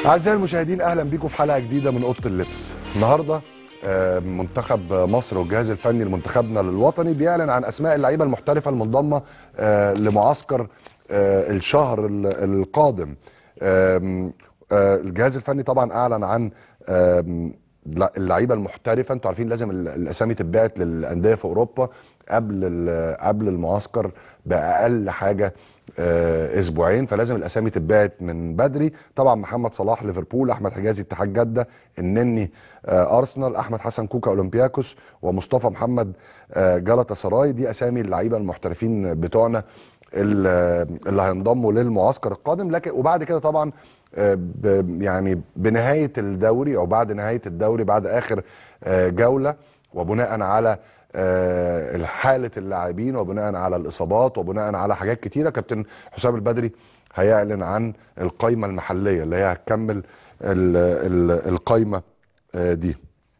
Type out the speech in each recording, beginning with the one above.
أعزائي المشاهدين أهلا بيكم في حلقة جديدة من أوضة اللبس النهاردة آه، منتخب مصر والجهاز الفني لمنتخبنا الوطني بيعلن عن أسماء اللعيبة المحترفة المنضمة آه، لمعسكر آه، الشهر ال- القادم آم، آه، الجهاز الفني طبعا أعلن عن آم، لا- اللعيبة المحترفة انتوا عارفين لازم ال- الأسامي تتبعت للأندية في أوروبا قبل ال- قبل المعسكر بأقل حاجة آه، اسبوعين فلازم الاسامي تتبعت من بدري طبعا محمد صلاح ليفربول احمد حجازي اتحاد جده النني آه، ارسنال احمد حسن كوكا اولمبياكوس ومصطفى محمد آه، جلطة سراي دي اسامي اللعيبه المحترفين بتوعنا ال- اللي هينضموا للمعسكر القادم لكن وبعد كده طبعا آه، ب- يعني بنهايه الدوري او بعد نهايه الدوري بعد اخر آه، جوله وبناء على آه، حاله اللاعبين وبناء على الاصابات وبناء على حاجات كتيره كابتن حسام البدري هيعلن عن القائمه المحليه اللي هي هتكمل ال- ال- القائمه آه، دي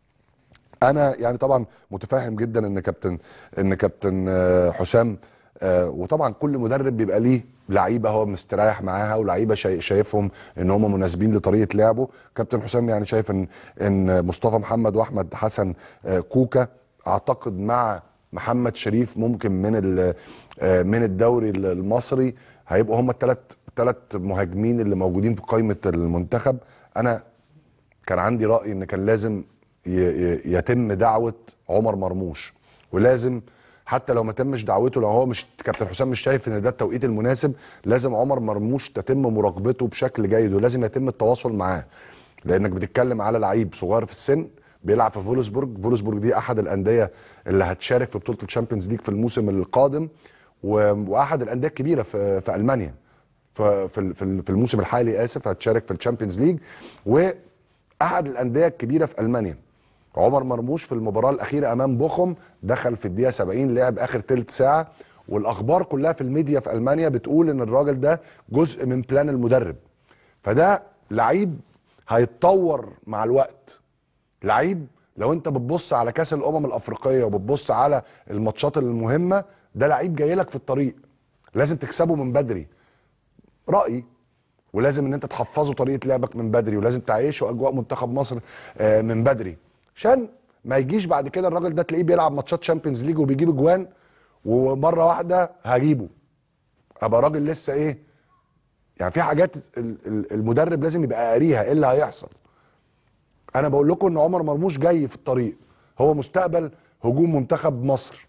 انا يعني طبعا متفاهم جدا ان كابتن ان كابتن آه، حسام آه، وطبعا كل مدرب بيبقى ليه لعيبه هو مستريح معاها ولعيبه شاي- شايفهم ان هم مناسبين لطريقه لعبه كابتن حسام يعني شايف ان ان مصطفى محمد واحمد حسن آه، كوكا اعتقد مع محمد شريف ممكن من ال- آه، من الدوري المصري هيبقوا هم الثلاث ثلاث مهاجمين اللي موجودين في قائمه المنتخب انا كان عندي راي ان كان لازم ي- ي- يتم دعوه عمر مرموش ولازم حتى لو ما تمش دعوته لو هو مش كابتن حسام مش شايف ان ده التوقيت المناسب لازم عمر مرموش تتم مراقبته بشكل جيد ولازم يتم التواصل معاه لانك بتتكلم على لعيب صغير في السن بيلعب في فولسبورج فولسبورج دي احد الانديه اللي هتشارك في بطوله الشامبيونز ليج في الموسم القادم و- واحد الانديه الكبيره في في المانيا ف- في ال- في ال- في الموسم الحالي اسف هتشارك في الشامبيونز ليج واحد الانديه الكبيره في المانيا عمر مرموش في المباراه الاخيره امام بوخم دخل في الدقيقه 70 لعب اخر ثلث ساعه والاخبار كلها في الميديا في المانيا بتقول ان الراجل ده جزء من بلان المدرب فده لعيب هيتطور مع الوقت لعيب لو انت بتبص على كاس الامم الافريقيه وبتبص على الماتشات المهمه ده لعيب جاي لك في الطريق لازم تكسبه من بدري رايي ولازم ان انت تحفظه طريقه لعبك من بدري ولازم تعيشه اجواء منتخب مصر آه، من بدري عشان ما يجيش بعد كده الراجل ده تلاقيه بيلعب ماتشات شامبيونز ليج وبيجيب اجوان ومره واحده هجيبه ابقى راجل لسه ايه يعني في حاجات ال- ال- المدرب لازم يبقى قاريها ايه اللي هيحصل انا بقول لكم ان عمر مرموش جاي في الطريق هو مستقبل هجوم منتخب مصر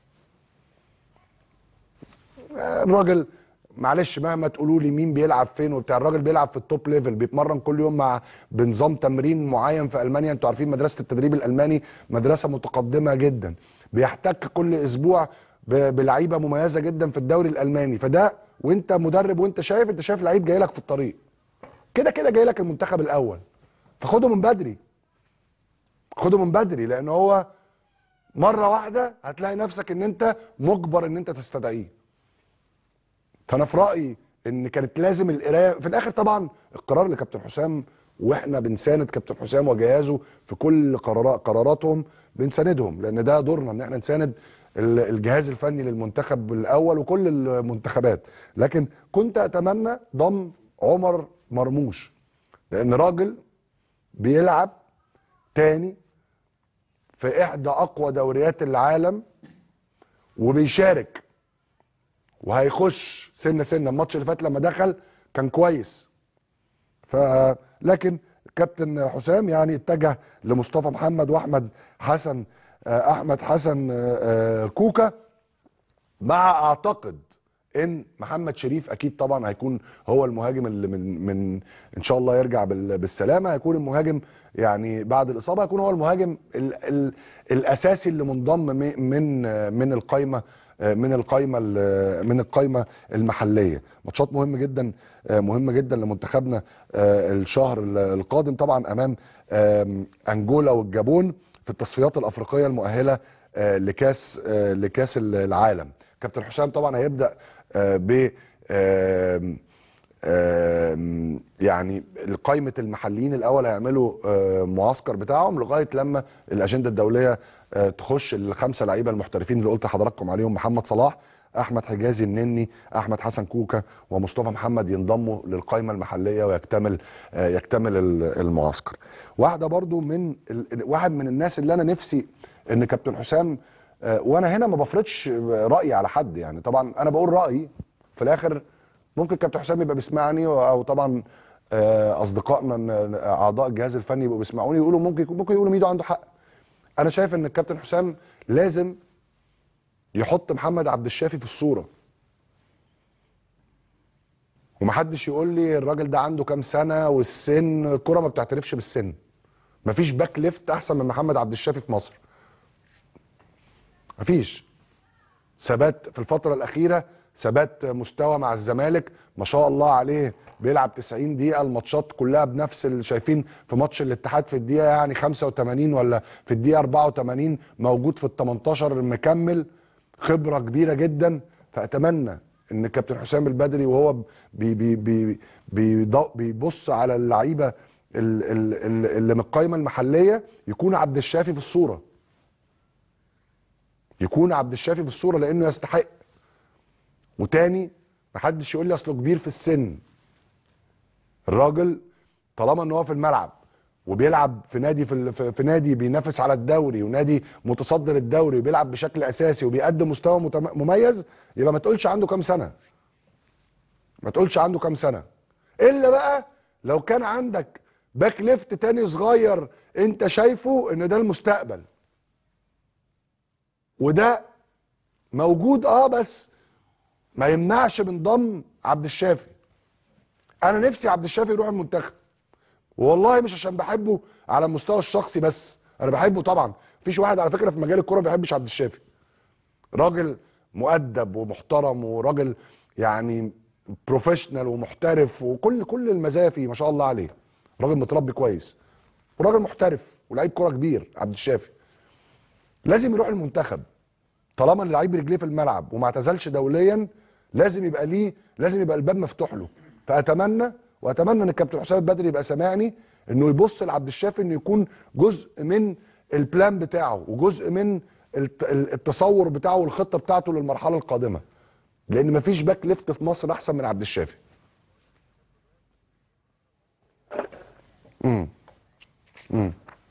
الراجل معلش مهما تقولوا لي مين بيلعب فين وبتاع الراجل بيلعب في التوب ليفل بيتمرن كل يوم مع بنظام تمرين معين في المانيا انتوا عارفين مدرسه التدريب الالماني مدرسه متقدمه جدا بيحتك كل اسبوع ب- بلعيبه مميزه جدا في الدوري الالماني فده وانت مدرب وانت شايف انت شايف لعيب جاي لك في الطريق كده كده جاي لك المنتخب الاول فخده من بدري خده من بدري لان هو مره واحده هتلاقي نفسك ان انت مجبر ان انت تستدعيه فانا في رايي ان كانت لازم القرايه في الاخر طبعا القرار لكابتن حسام واحنا بنساند كابتن حسام وجهازه في كل قرارات قراراتهم بنساندهم لان ده دورنا ان احنا نساند ال- الجهاز الفني للمنتخب الاول وكل المنتخبات لكن كنت اتمنى ضم عمر مرموش لان راجل بيلعب تاني في احدى اقوى دوريات العالم وبيشارك وهيخش سنه سنه الماتش اللي فات لما دخل كان كويس ف لكن كابتن حسام يعني اتجه لمصطفى محمد واحمد حسن آه، احمد حسن آه، آه، كوكا مع اعتقد ان محمد شريف اكيد طبعا هيكون هو المهاجم اللي من من ان شاء الله يرجع بال- بالسلامه هيكون المهاجم يعني بعد الاصابه هيكون هو المهاجم ال ال الاساسي اللي منضم م- من من القايمه من القايمه ال- من القايمه المحليه ماتشات مهم جدا مهمه جدا لمنتخبنا الشهر القادم طبعا امام آم، انجولا والجابون في التصفيات الافريقيه المؤهله آه، لكاس آه، لكاس العالم كابتن حسام طبعا هيبدا آه، ب آم، آم، يعني قائمه المحليين الاول هيعملوا آه، معسكر بتاعهم لغايه لما الاجنده الدوليه آه، تخش الخمسه لعيبه المحترفين اللي قلت لحضراتكم عليهم محمد صلاح احمد حجازي النني احمد حسن كوكا ومصطفى محمد ينضموا للقائمه المحليه ويكتمل آه، يكتمل ال- المعسكر واحده برضو من ال- واحد من الناس اللي انا نفسي ان كابتن حسام آه، وانا هنا ما بفرضش رايي على حد يعني طبعا انا بقول رايي في الاخر ممكن كابتن حسام يبقى بيسمعني او طبعا آه، اصدقائنا ن- اعضاء الجهاز الفني يبقوا بيسمعوني يقولوا ممكن يكون- ممكن يقولوا ميدو عنده حق انا شايف ان الكابتن حسام لازم يحط محمد عبد الشافي في الصوره ومحدش يقول لي الراجل ده عنده كام سنه والسن الكره ما بتعترفش بالسن مفيش باك ليفت احسن من محمد عبد الشافي في مصر مفيش ثبات في الفتره الاخيره ثبات مستوى مع الزمالك ما شاء الله عليه بيلعب 90 دقيقه الماتشات كلها بنفس اللي شايفين في ماتش الاتحاد في الدقيقه يعني 85 ولا في الدقيقه 84 موجود في ال 18 مكمل خبره كبيره جدا فاتمنى ان كابتن حسام البدري وهو بي بي بي بيض- بيبص على اللعيبه ال- ال- ال- اللي من القائمه المحليه يكون عبد الشافي في الصوره يكون عبد الشافي في الصوره لانه يستحق وتاني محدش يقول لي اصله كبير في السن الراجل طالما ان هو في الملعب وبيلعب في نادي في, ال- في, في نادي بينافس على الدوري ونادي متصدر الدوري وبيلعب بشكل اساسي وبيقدم مستوى متم- مميز يبقى ما تقولش عنده كام سنه ما تقولش عنده كام سنه الا بقى لو كان عندك باك ليفت تاني صغير انت شايفه ان ده المستقبل وده موجود اه بس ما يمنعش من ضم عبد الشافي انا نفسي عبد الشافي يروح المنتخب والله مش عشان بحبه على المستوى الشخصي بس انا بحبه طبعا مفيش واحد على فكره في مجال الكوره ما بيحبش عبد الشافي راجل مؤدب ومحترم وراجل يعني بروفيشنال ومحترف وكل كل المزايا فيه ما شاء الله عليه راجل متربي كويس وراجل محترف ولاعيب كوره كبير عبد الشافي لازم يروح المنتخب طالما اللعيب رجليه في الملعب وما اعتزلش دوليا لازم يبقى ليه لازم يبقى الباب مفتوح له فاتمنى واتمنى ان الكابتن حسام البدري يبقى سامعني انه يبص لعبد الشافي انه يكون جزء من البلان بتاعه وجزء من الت- ال- التصور بتاعه والخطه بتاعته للمرحله القادمه لان مفيش باك ليفت في مصر احسن من عبد الشافي امم امم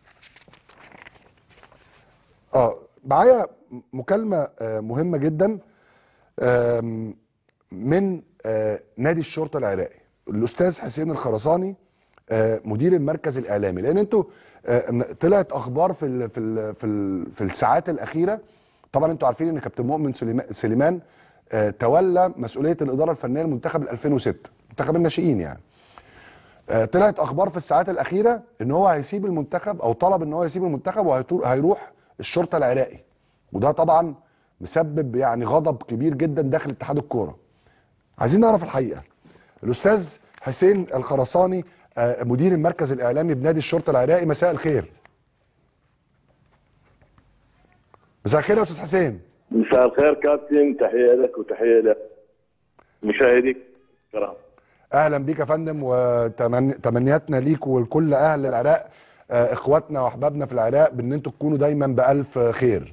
اه معايا مكالمه آه، مهمه جدا آم، من آه، نادي الشرطه العراقي الاستاذ حسين الخرساني آه، مدير المركز الاعلامي لان انتوا آه، طلعت اخبار في ال في ال في, ال في الساعات الاخيره طبعا انتوا عارفين ان كابتن مؤمن سليما- سليمان آه، تولى مسؤوليه الاداره الفنيه لمنتخب ال 2006 منتخب الناشئين يعني آه، طلعت اخبار في الساعات الاخيره ان هو هيسيب المنتخب او طلب ان هو يسيب المنتخب وهيروح الشرطه العراقي وده طبعا مسبب يعني غضب كبير جدا داخل اتحاد الكوره عايزين نعرف الحقيقه الاستاذ حسين الخرساني آه، مدير المركز الاعلامي بنادي الشرطه العراقي مساء الخير مساء الخير يا استاذ حسين مساء الخير كابتن تحية لك وتحية لمشاهديك الكرام اهلا بيك يا فندم وتمنياتنا ليك ولكل اهل العراق آه، اخواتنا واحبابنا في العراق بان انتوا تكونوا دايما بالف خير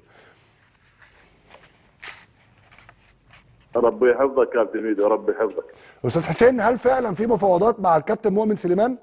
ربي يحفظك كابتن ميدو ربي يحفظك استاذ حسين هل فعلا في مفاوضات مع الكابتن مؤمن سليمان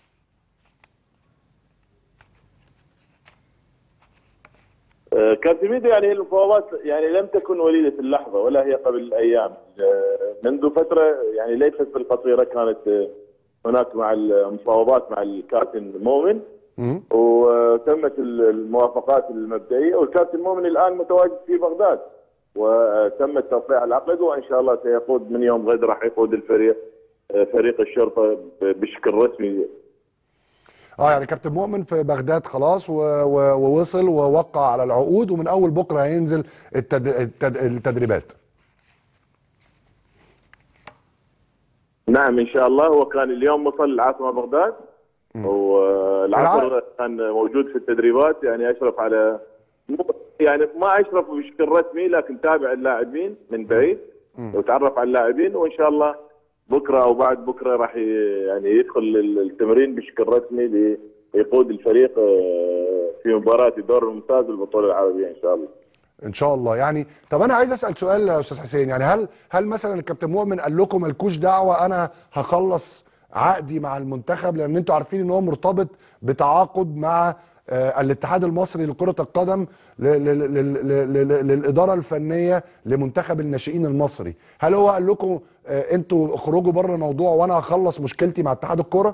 آه، كابتن ميدو يعني المفاوضات يعني لم تكن وليدة اللحظة ولا هي قبل أيام آه، منذ فترة يعني ليست بالقصيرة كانت آه، هناك مع المفاوضات مع الكابتن مؤمن مم. وتمت الموافقات المبدئية والكابتن مؤمن الآن متواجد في بغداد وتم توقيع العقد وإن شاء الله سيقود من يوم غد راح يقود الفريق آه، فريق الشرطة بشكل رسمي اه يعني كابتن مؤمن في بغداد خلاص و... و... ووصل ووقع على العقود ومن اول بكره هينزل التد... التد... التدريبات نعم ان شاء الله هو كان اليوم وصل العاصمه بغداد والعصر كان موجود في التدريبات يعني اشرف على مو- يعني ما اشرف بشكل رسمي لكن تابع اللاعبين من بعيد وتعرف على اللاعبين وان شاء الله بكره او بعد بكره راح ي- يعني يدخل ال- التمرين بشكل رسمي ليقود الفريق آه، في مباراه الدور الممتاز البطوله العربيه ان شاء الله. ان شاء الله يعني طب انا عايز اسال سؤال يا استاذ حسين يعني هل هل مثلا الكابتن مؤمن قال لكم مالكوش دعوه انا هخلص عقدي مع المنتخب لان انتوا عارفين ان هو مرتبط بتعاقد مع آه، الاتحاد المصري لكره القدم ل- ل- ل- ل- ل- ل- للاداره الفنيه لمنتخب الناشئين المصري هل هو قال لكم آه، انتوا اخرجوا بره الموضوع وانا هخلص مشكلتي مع اتحاد الكره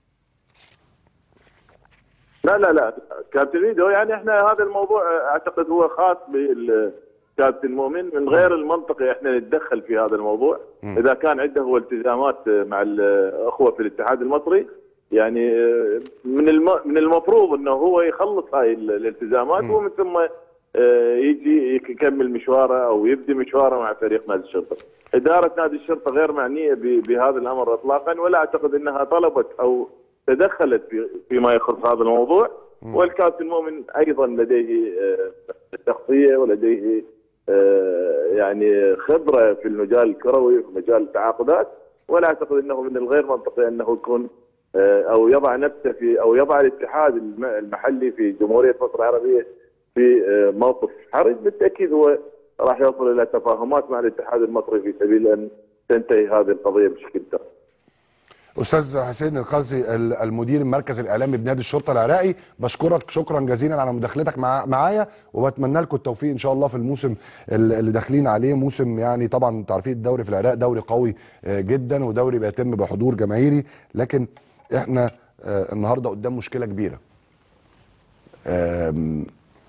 لا لا لا كابتن ميدو يعني احنا هذا الموضوع اعتقد هو خاص بالكابتن مؤمن من غير المنطقي احنا نتدخل في هذا الموضوع اذا كان عنده هو التزامات مع الاخوه في الاتحاد المصري يعني من الم... من المفروض انه هو يخلص هاي ال- الالتزامات ومن ثم آه، يجي يكمل مشواره او يبدي مشواره مع فريق نادي الشرطه. اداره نادي الشرطه غير معنيه ب- بهذا الامر اطلاقا ولا اعتقد انها طلبت او تدخلت في فيما يخص هذا الموضوع والكابتن مؤمن ايضا لديه آه، شخصيه ولديه آه، يعني خبره في المجال الكروي في مجال التعاقدات ولا اعتقد انه من الغير منطقي انه يكون آه، او يضع نفسه في او يضع الاتحاد الم- المحلي في جمهوريه مصر العربيه في آه، موقف حرج بالتاكيد هو راح يصل الى تفاهمات مع الاتحاد المصري في سبيل ان تنتهي هذه القضيه بشكل تام. استاذ حسين الخلصي ال- المدير المركز الاعلامي بنادي الشرطه العراقي بشكرك شكرا جزيلا على مداخلتك مع معايا وبتمنى لكم التوفيق ان شاء الله في الموسم ال- اللي داخلين عليه موسم يعني طبعا انتوا عارفين الدوري في العراق دوري قوي آه، جدا ودوري بيتم بحضور جماهيري لكن احنا آه، النهارده قدام مشكله كبيره آم،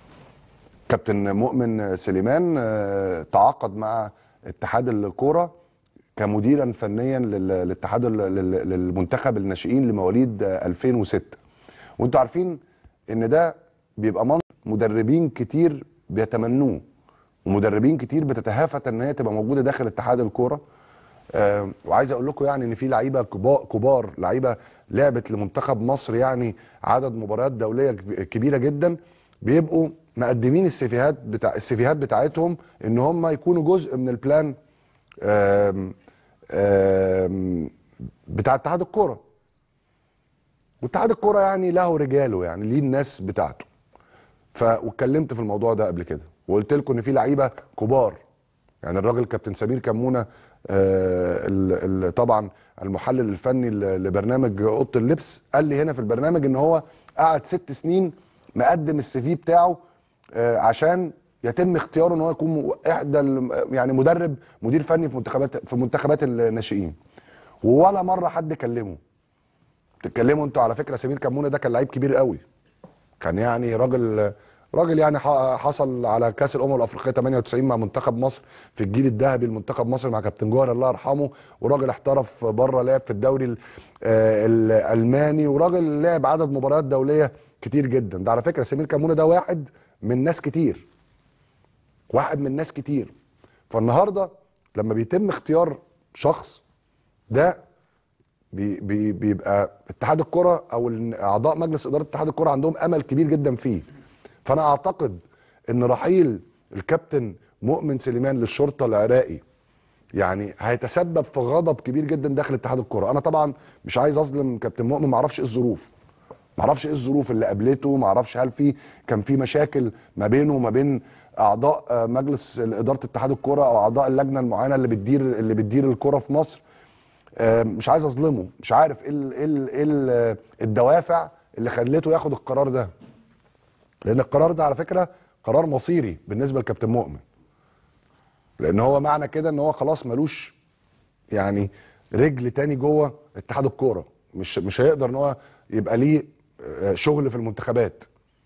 كابتن مؤمن سليمان آه، تعاقد مع اتحاد الكوره كمديرا فنيا لل- للاتحاد ال- لل- للمنتخب الناشئين لمواليد آه، 2006 وانتوا عارفين ان ده بيبقى منطق مدربين كتير بيتمنوه ومدربين كتير بتتهافت ان هي تبقى موجوده داخل اتحاد الكوره آه، وعايز اقول لكم يعني ان في لعيبه كبا- كبار لعيبه لعبت لمنتخب مصر يعني عدد مباريات دوليه كب- كبيره جدا بيبقوا مقدمين السيفيهات بتاع السيفيهات بتاعتهم ان هم يكونوا جزء من البلان آم، آم، بتاع اتحاد الكوره واتحاد الكوره يعني له رجاله يعني ليه الناس بتاعته ف واتكلمت في الموضوع ده قبل كده وقلت لكم ان في لعيبه كبار يعني الراجل كابتن سمير كمونه آه ال ال طبعا المحلل الفني ل- لبرنامج اوضه اللبس قال لي هنا في البرنامج ان هو قعد ست سنين مقدم السي في بتاعه آه عشان يتم اختياره ان هو يكون م- احدى ال- يعني مدرب مدير فني في منتخبات في منتخبات الناشئين ولا مره حد كلمه تتكلموا انتوا على فكره سمير كمونه ده كان لعيب كبير قوي كان يعني راجل راجل يعني ح- حصل على كاس الامم الافريقيه 98 مع منتخب مصر في الجيل الذهبي لمنتخب مصر مع كابتن جوهر الله يرحمه وراجل احترف بره لعب في الدوري ال- آه، الالماني وراجل لعب عدد مباريات دوليه كتير جدا ده على فكره سمير كمونه ده واحد من ناس كتير واحد من ناس كتير فالنهارده لما بيتم اختيار شخص ده بي بي بيبقى اتحاد الكره او ال- اعضاء مجلس اداره اتحاد الكره عندهم امل كبير جدا فيه فانا اعتقد ان رحيل الكابتن مؤمن سليمان للشرطه العراقي يعني هيتسبب في غضب كبير جدا داخل اتحاد الكره انا طبعا مش عايز اظلم كابتن مؤمن ما اعرفش ايه الظروف ما اعرفش ايه الظروف اللي قابلته ما اعرفش هل في كان في مشاكل ما بينه وما بين اعضاء آه، مجلس اداره اتحاد الكره او اعضاء اللجنه المعينه اللي بتدير اللي بتدير الكره في مصر آه، مش عايز اظلمه مش عارف ايه ال- ايه ال- ايه ال- الدوافع اللي خلته ياخد القرار ده لان القرار ده على فكره قرار مصيري بالنسبه لكابتن مؤمن لان هو معنى كده ان هو خلاص ملوش يعني رجل تاني جوه اتحاد الكوره مش مش هيقدر ان هو يبقى ليه آه، شغل في المنتخبات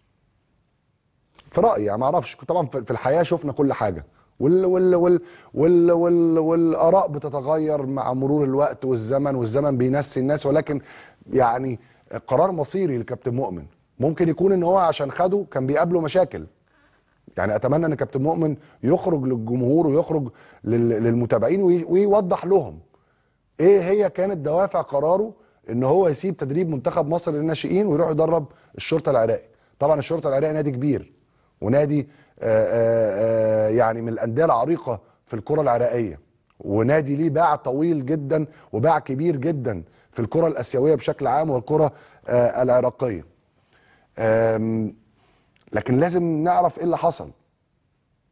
في رايي يعني ما اعرفش طبعا في في الحياه شفنا كل حاجه وال وال وال وال وال والاراء بتتغير مع مرور الوقت والزمن والزمن بينسي الناس ولكن يعني قرار مصيري لكابتن مؤمن ممكن يكون ان هو عشان خده كان بيقابله مشاكل يعني اتمنى ان كابتن مؤمن يخرج للجمهور ويخرج لل- للمتابعين وي- ويوضح لهم ايه هي كانت دوافع قراره ان هو يسيب تدريب منتخب مصر للناشئين ويروح يدرب الشرطه العراقي طبعا الشرطه العراقي نادي كبير ونادي آآ آآ يعني من الانديه العريقه في الكره العراقيه ونادي ليه باع طويل جدا وباع كبير جدا في الكره الاسيويه بشكل عام والكره آه، العراقيه آم، لكن لازم نعرف ايه اللي حصل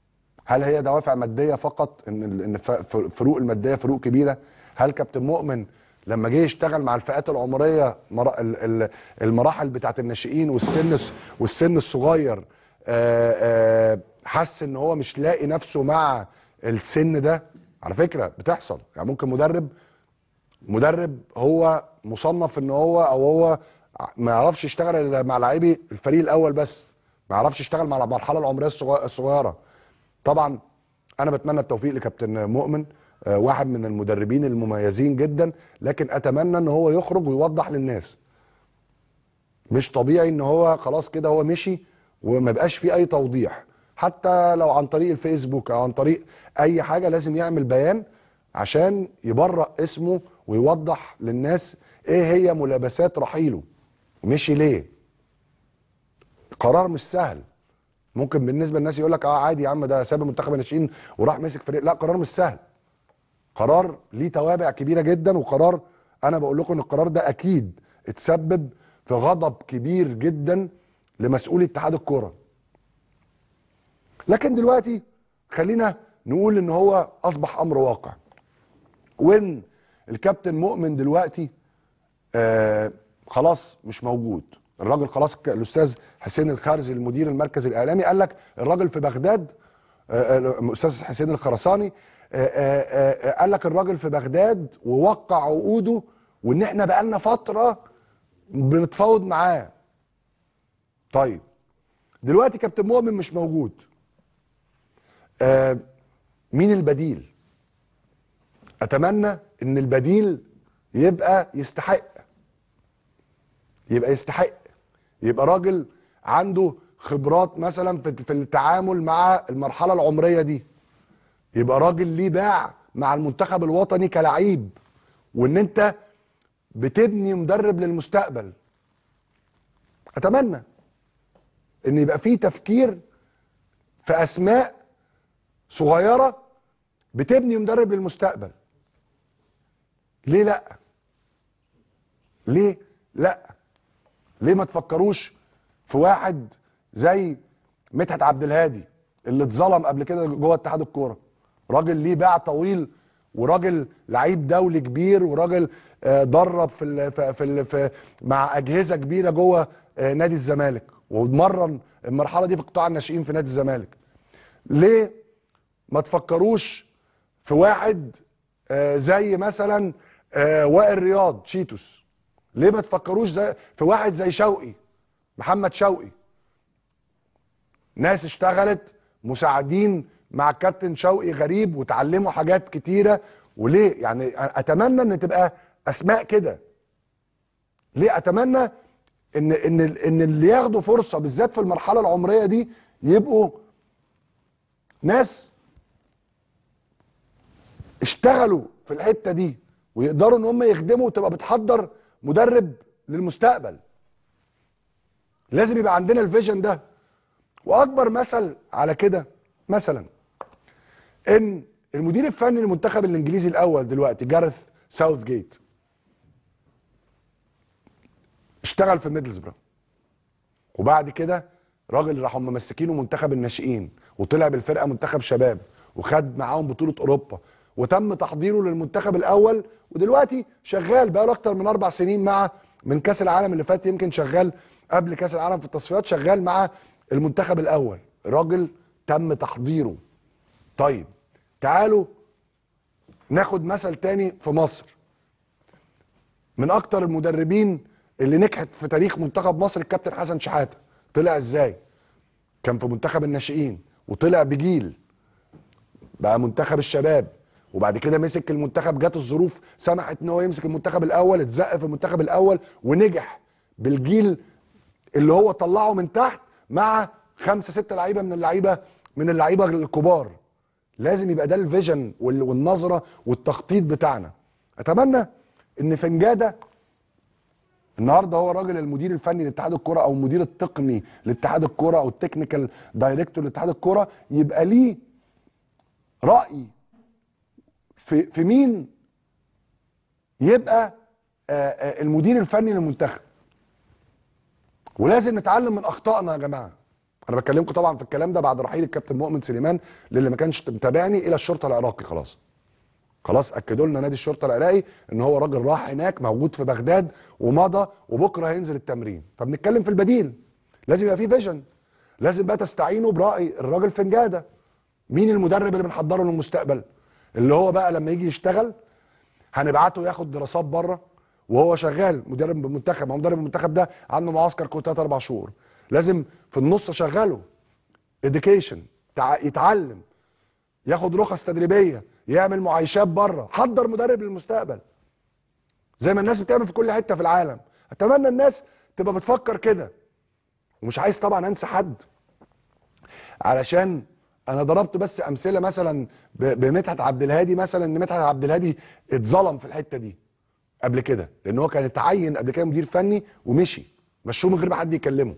هل هي دوافع ماديه فقط ان ال- ان ف- ف- فروق الماديه فروق كبيره هل كابتن مؤمن لما جه يشتغل مع الفئات العمريه مرا- ال- ال- المراحل بتاعت الناشئين والسن الس- والسن الصغير آه، آه، حس ان هو مش لاقي نفسه مع السن ده على فكره بتحصل يعني ممكن مدرب مدرب هو مصنف ان هو او هو ما يعرفش يشتغل إلا مع لاعبي الفريق الاول بس ما يعرفش يشتغل مع المرحله العمريه الصغ- الصغيره طبعا انا بتمنى التوفيق لكابتن مؤمن آه، واحد من المدربين المميزين جدا لكن اتمنى ان هو يخرج ويوضح للناس مش طبيعي ان هو خلاص كده هو مشي وما بقاش فيه اي توضيح حتى لو عن طريق الفيسبوك او عن طريق اي حاجه لازم يعمل بيان عشان يبرأ اسمه ويوضح للناس ايه هي ملابسات رحيله مشي ليه قرار مش سهل ممكن بالنسبه للناس يقول لك اه عادي يا عم ده ساب منتخب الناشئين وراح مسك فريق لا قرار مش سهل قرار ليه توابع كبيره جدا وقرار انا بقول لكم ان القرار ده اكيد اتسبب في غضب كبير جدا لمسؤولي اتحاد الكوره لكن دلوقتي خلينا نقول ان هو اصبح امر واقع وان الكابتن مؤمن دلوقتي آه خلاص مش موجود الراجل خلاص ك- الاستاذ حسين الخارزي المدير المركز الاعلامي قال لك الراجل في بغداد آه، آه، الاستاذ حسين الخرساني آه، آه، آه، قال لك الراجل في بغداد ووقع عقوده وان احنا بقالنا فتره بنتفاوض معاه طيب دلوقتي كابتن مؤمن مش موجود آه، مين البديل اتمنى ان البديل يبقى يستحق يبقى يستحق يبقى راجل عنده خبرات مثلا في في التعامل مع المرحله العمريه دي يبقى راجل ليه باع مع المنتخب الوطني كلعيب وان انت بتبني مدرب للمستقبل اتمنى ان يبقى في تفكير في اسماء صغيره بتبني مدرب للمستقبل ليه لا ليه لا ليه ما تفكروش في واحد زي مدحت عبد الهادي اللي اتظلم قبل كده جوه اتحاد الكوره راجل ليه باع طويل وراجل لعيب دولي كبير وراجل آه، درب في ال في, في, ال في مع اجهزه كبيره جوه آه، نادي الزمالك واتمرن المرحله دي في قطاع الناشئين في نادي الزمالك ليه ما تفكروش في واحد آه، زي مثلا آه، وائل رياض شيتوس ليه ما تفكروش زي في واحد زي شوقي محمد شوقي ناس اشتغلت مساعدين مع الكابتن شوقي غريب وتعلموا حاجات كتيره وليه يعني اتمنى ان تبقى اسماء كده ليه اتمنى ان ان ان اللي ياخدوا فرصه بالذات في المرحله العمريه دي يبقوا ناس اشتغلوا في الحته دي ويقدروا ان هم يخدموا وتبقى بتحضر مدرب للمستقبل لازم يبقى عندنا الفيجن ده واكبر مثل على كده مثلا ان المدير الفني للمنتخب الانجليزي الاول دلوقتي جارث ساوث جيت اشتغل في ميدلزبرا وبعد كده راجل راحوا ممسكينه منتخب الناشئين وطلع بالفرقه منتخب شباب وخد معاهم بطوله اوروبا وتم تحضيره للمنتخب الاول ودلوقتي شغال بقاله اكتر من اربع سنين مع من كاس العالم اللي فات يمكن شغال قبل كاس العالم في التصفيات شغال مع المنتخب الاول راجل تم تحضيره طيب تعالوا ناخد مثل تاني في مصر من اكتر المدربين اللي نجحت في تاريخ منتخب مصر الكابتن حسن شحاته طلع ازاي كان في منتخب الناشئين وطلع بجيل بقى منتخب الشباب وبعد كده مسك المنتخب جات الظروف سمحت ان هو يمسك المنتخب الاول اتزق في المنتخب الاول ونجح بالجيل اللي هو طلعه من تحت مع خمسه سته لعيبه من اللعيبه من اللعيبه الكبار لازم يبقى ده الفيجن وال- والنظره والتخطيط بتاعنا اتمنى ان فنجاده النهارده هو الراجل المدير الفني لاتحاد الكوره او المدير التقني لاتحاد الكوره او التكنيكال دايركتور لاتحاد الكوره يبقى ليه راي في في مين يبقى آه، آه، المدير الفني للمنتخب ولازم نتعلم من اخطائنا يا جماعه انا بكلمكم طبعا في الكلام ده بعد رحيل الكابتن مؤمن سليمان للي ما كانش متابعني الى الشرطه العراقي خلاص خلاص اكدوا لنا نادي الشرطه العراقي ان هو راجل راح هناك موجود في بغداد ومضى وبكره هينزل التمرين فبنتكلم في البديل لازم يبقى في فيجن لازم بقى تستعينوا براي الراجل فنجاده مين المدرب اللي بنحضره للمستقبل اللي هو بقى لما يجي يشتغل هنبعته ياخد دراسات بره وهو شغال مدرب المنتخب ما هو مدرب المنتخب ده عنده معسكر كل 3 4 شهور لازم في النص اشغله education يتعلم ياخد رخص تدريبيه يعمل معايشات بره حضر مدرب للمستقبل زي ما الناس بتعمل في كل حته في العالم اتمنى الناس تبقى بتفكر كده ومش عايز طبعا انسى حد علشان انا ضربت بس امثله مثلا ب- بمدحت عبد الهادي مثلا ان مدحت عبد الهادي اتظلم في الحته دي قبل كده لان هو كان اتعين قبل كده مدير فني ومشي مشوه من غير ما حد يكلمه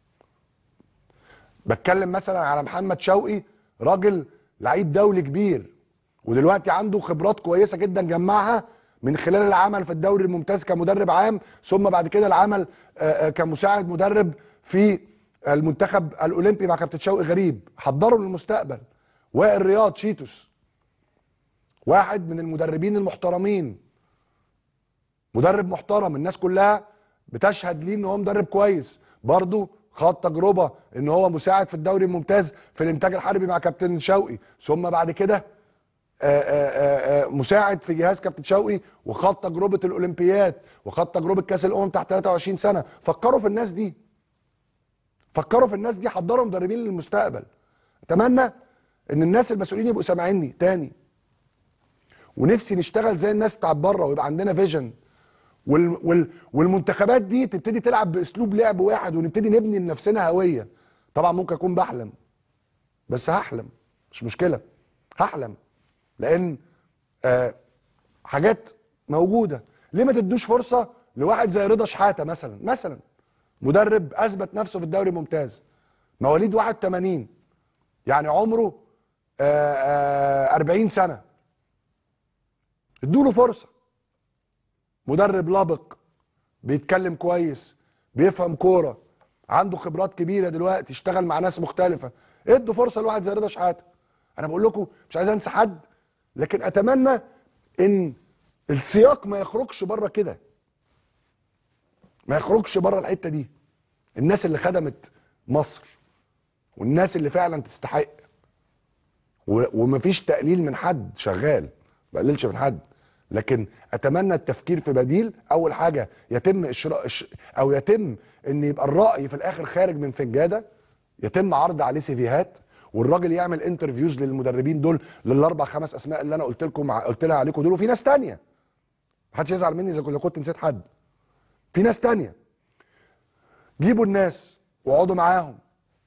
بتكلم مثلا على محمد شوقي راجل لعيب دولي كبير ودلوقتي عنده خبرات كويسه جدا جمعها من خلال العمل في الدوري الممتاز كمدرب عام ثم بعد كده العمل آه، آه، كمساعد مدرب في المنتخب الاولمبي مع كابتن شوقي غريب حضره للمستقبل وائل رياض شيتوس واحد من المدربين المحترمين مدرب محترم الناس كلها بتشهد ليه ان هو مدرب كويس برضه خد تجربه ان هو مساعد في الدوري الممتاز في الانتاج الحربي مع كابتن شوقي ثم بعد كده آه، آه، آه، مساعد في جهاز كابتن شوقي وخد تجربه الاولمبياد وخد تجربه كاس الامم تحت 23 سنه فكروا في الناس دي فكروا في الناس دي حضروا مدربين للمستقبل اتمنى ان الناس المسؤولين يبقوا سامعيني تاني ونفسي نشتغل زي الناس بتاعت بره ويبقى عندنا فيجن وال وال والمنتخبات دي تبتدي تلعب باسلوب لعب واحد ونبتدي نبني لنفسنا هويه طبعا ممكن اكون بحلم بس هحلم مش مشكله هحلم لان آه حاجات موجوده ليه ما تدوش فرصه لواحد زي رضا شحاته مثلا مثلا مدرب اثبت نفسه في الدوري الممتاز مواليد 81 يعني عمره آه آه 40 سنه ادوا له فرصه مدرب لابق بيتكلم كويس بيفهم كوره عنده خبرات كبيره دلوقتي اشتغل مع ناس مختلفه ادوا فرصه لواحد زي رضا شحاته انا بقول لكم مش عايز انسى حد لكن اتمنى ان السياق ما يخرجش بره كده ما يخرجش بره الحته دي الناس اللي خدمت مصر والناس اللي فعلا تستحق و- ومفيش تقليل من حد شغال ما بقللش من حد لكن اتمنى التفكير في بديل اول حاجه يتم إشراء إش او يتم ان يبقى الراي في الاخر خارج من فنجاده يتم عرض عليه سيفيهات والراجل يعمل انترفيوز للمدربين دول للاربع خمس اسماء اللي انا قلت لكم قلت لها عليكم دول وفي ناس تانية محدش يزعل مني اذا كنت- كنت نسيت حد في ناس تانية جيبوا الناس واقعدوا معاهم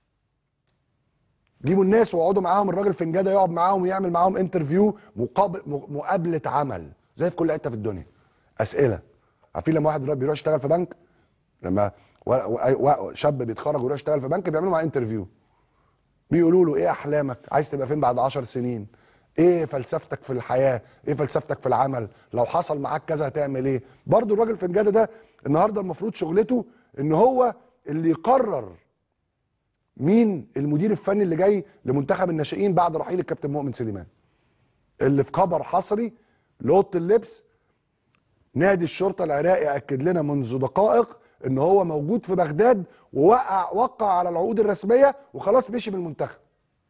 جيبوا الناس واقعدوا معاهم الراجل فنجاده يقعد معاهم ويعمل معاهم انترفيو مقابل م- مقابله عمل زي في كل حته في الدنيا اسئله عارفين لما واحد دلوقتي بيروح يشتغل في بنك لما و... و... و... شاب بيتخرج ويروح يشتغل في بنك بيعملوا معاه انترفيو بيقولوا له ايه احلامك عايز تبقى فين بعد عشر سنين ايه فلسفتك في الحياه ايه فلسفتك في العمل لو حصل معاك كذا هتعمل ايه برضو الراجل فنجاده ده النهارده المفروض شغلته ان هو اللي يقرر مين المدير الفني اللي جاي لمنتخب الناشئين بعد رحيل الكابتن مؤمن سليمان اللي في خبر حصري لاوضه اللبس نادي الشرطه العراقي اكد لنا منذ دقائق ان هو موجود في بغداد ووقع وقع على العقود الرسميه وخلاص مشي من المنتخب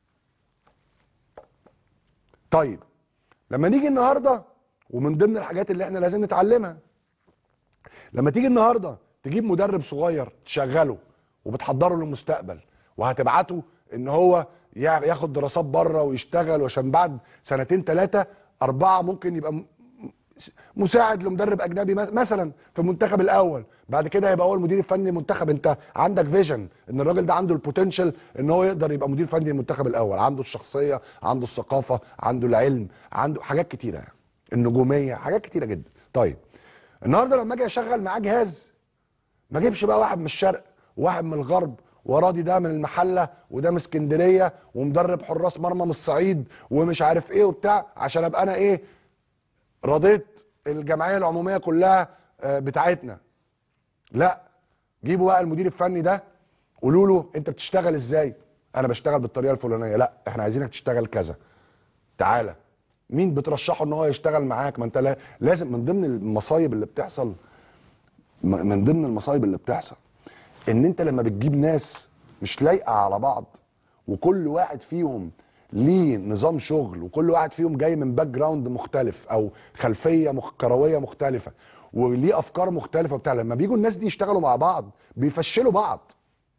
طيب لما نيجي النهارده ومن ضمن الحاجات اللي احنا لازم نتعلمها لما تيجي النهارده تجيب مدرب صغير تشغله وبتحضره للمستقبل وهتبعته ان هو يع- ياخد دراسات بره ويشتغل وعشان بعد سنتين ثلاثه اربعه ممكن يبقى م- مساعد لمدرب اجنبي مس- مثلا في المنتخب الاول بعد كده يبقى هو المدير الفني للمنتخب انت عندك فيجن ان الراجل ده عنده البوتنشال ان هو يقدر يبقى مدير فني للمنتخب الاول عنده الشخصيه عنده الثقافه عنده العلم عنده حاجات كتيره يعني. النجوميه حاجات كتيره جدا طيب النهارده لما اجي اشغل معاه جهاز ما اجيبش بقى واحد من الشرق وواحد من الغرب وراضي ده من المحله وده من اسكندريه ومدرب حراس مرمى من الصعيد ومش عارف ايه وبتاع عشان ابقى انا ايه رضيت الجمعيه العموميه كلها آه، بتاعتنا لا جيبوا بقى المدير الفني ده قولوا له انت بتشتغل ازاي انا بشتغل بالطريقه الفلانيه لا احنا عايزينك تشتغل كذا تعالى مين بترشحه ان هو يشتغل معاك ما انت لا- لازم من ضمن المصايب اللي بتحصل م- من ضمن المصايب اللي بتحصل ان انت لما بتجيب ناس مش لايقه على بعض وكل واحد فيهم ليه نظام شغل وكل واحد فيهم جاي من باك جراوند مختلف او خلفيه مخ- كرويه مختلفه وليه افكار مختلفه بتاع لما بيجوا الناس دي يشتغلوا مع بعض بيفشلوا بعض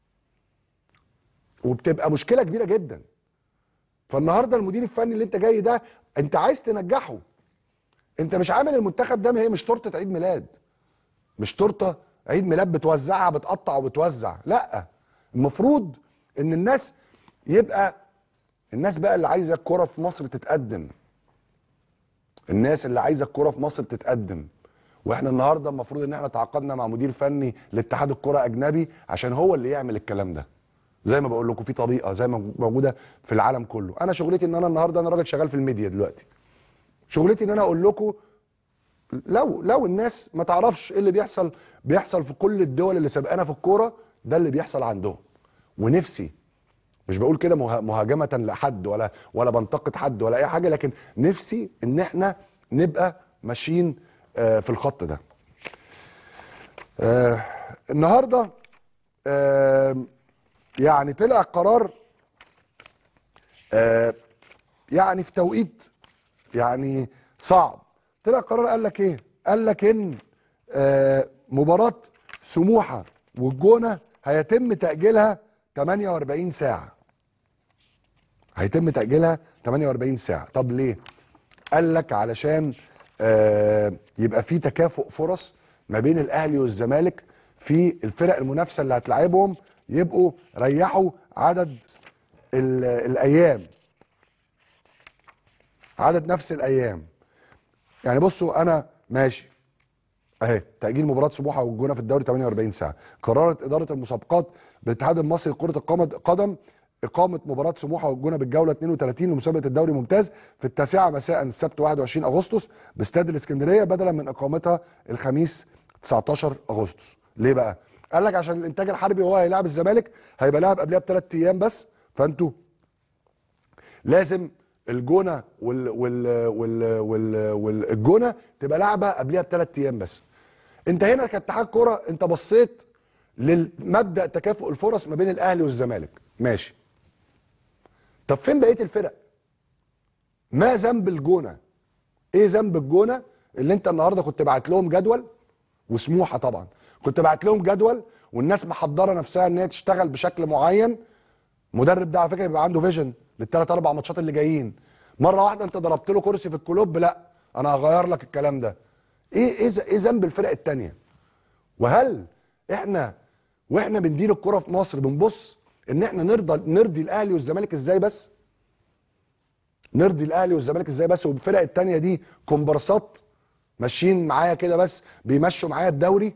وبتبقى مشكله كبيره جدا فالنهارده المدير الفني اللي انت جاي ده انت عايز تنجحه انت مش عامل المنتخب ده ما هي مش تورته عيد ميلاد مش تورته عيد ميلاد بتوزعها بتقطع وبتوزع لا المفروض ان الناس يبقى الناس بقى اللي عايزه الكوره في مصر تتقدم الناس اللي عايزه الكوره في مصر تتقدم واحنا النهارده المفروض ان احنا تعاقدنا مع مدير فني لاتحاد الكره اجنبي عشان هو اللي يعمل الكلام ده زي ما بقول لكم في طريقه زي ما موجوده في العالم كله انا شغلتي ان انا النهارده انا راجل شغال في الميديا دلوقتي شغلتي ان انا اقول لكم لو لو الناس ما تعرفش ايه اللي بيحصل بيحصل في كل الدول اللي سابقانا في الكوره ده اللي بيحصل عندهم ونفسي مش بقول كده مه- مهاجمه لحد ولا ولا بنتقد حد ولا اي حاجه لكن نفسي ان احنا نبقى ماشيين آه، في الخط ده آه، النهارده آه، يعني طلع قرار آه، يعني في توقيت يعني صعب طلع قرار قال لك ايه قال لك ان آه، مباراة سموحة والجونة هيتم تأجيلها 48 ساعة هيتم تأجيلها 48 ساعة طب ليه قال لك علشان آه، يبقى في تكافؤ فرص ما بين الاهلي والزمالك في الفرق المنافسه اللي هتلعبهم يبقوا ريحوا عدد ال- الايام عدد نفس الايام يعني بصوا انا ماشي اهي تاجيل مباراه سموحه والجونه في الدوري 48 ساعه قررت اداره المسابقات بالاتحاد المصري لكره القم- القدم اقامه مباراه سموحه والجونه بالجوله 32 لمسابقه الدوري الممتاز في التاسعه مساء السبت 21 اغسطس باستاد الاسكندريه بدلا من اقامتها الخميس 19 اغسطس ليه بقى قال لك عشان الانتاج الحربي وهو هيلاعب الزمالك هيبقى لاعب قبلها بثلاث ايام بس فانتوا لازم الجونه وال وال وال وال والجونه تبقى لعبه قبلها بثلاث ايام بس انت هنا كاتحاد كوره انت بصيت لمبدا تكافؤ الفرص ما بين الاهلي والزمالك ماشي طب فين بقيه الفرق ما ذنب الجونه ايه ذنب الجونه اللي انت النهارده كنت باعت لهم جدول وسموحه طبعا كنت باعت لهم جدول والناس محضره نفسها ان هي تشتغل بشكل معين مدرب ده على فكره بيبقى عنده فيجن للثلاث اربع ماتشات اللي جايين مره واحده انت ضربت له كرسي في الكلوب لا انا هغير لك الكلام ده ايه ايه ز- ايه ذنب الفرق التانية وهل احنا واحنا بندير الكرة في مصر بنبص ان احنا نرضى نرضي الاهلي والزمالك ازاي بس نرضي الاهلي والزمالك ازاي بس والفرق التانية دي كومبارسات ماشيين معايا كده بس بيمشوا معايا الدوري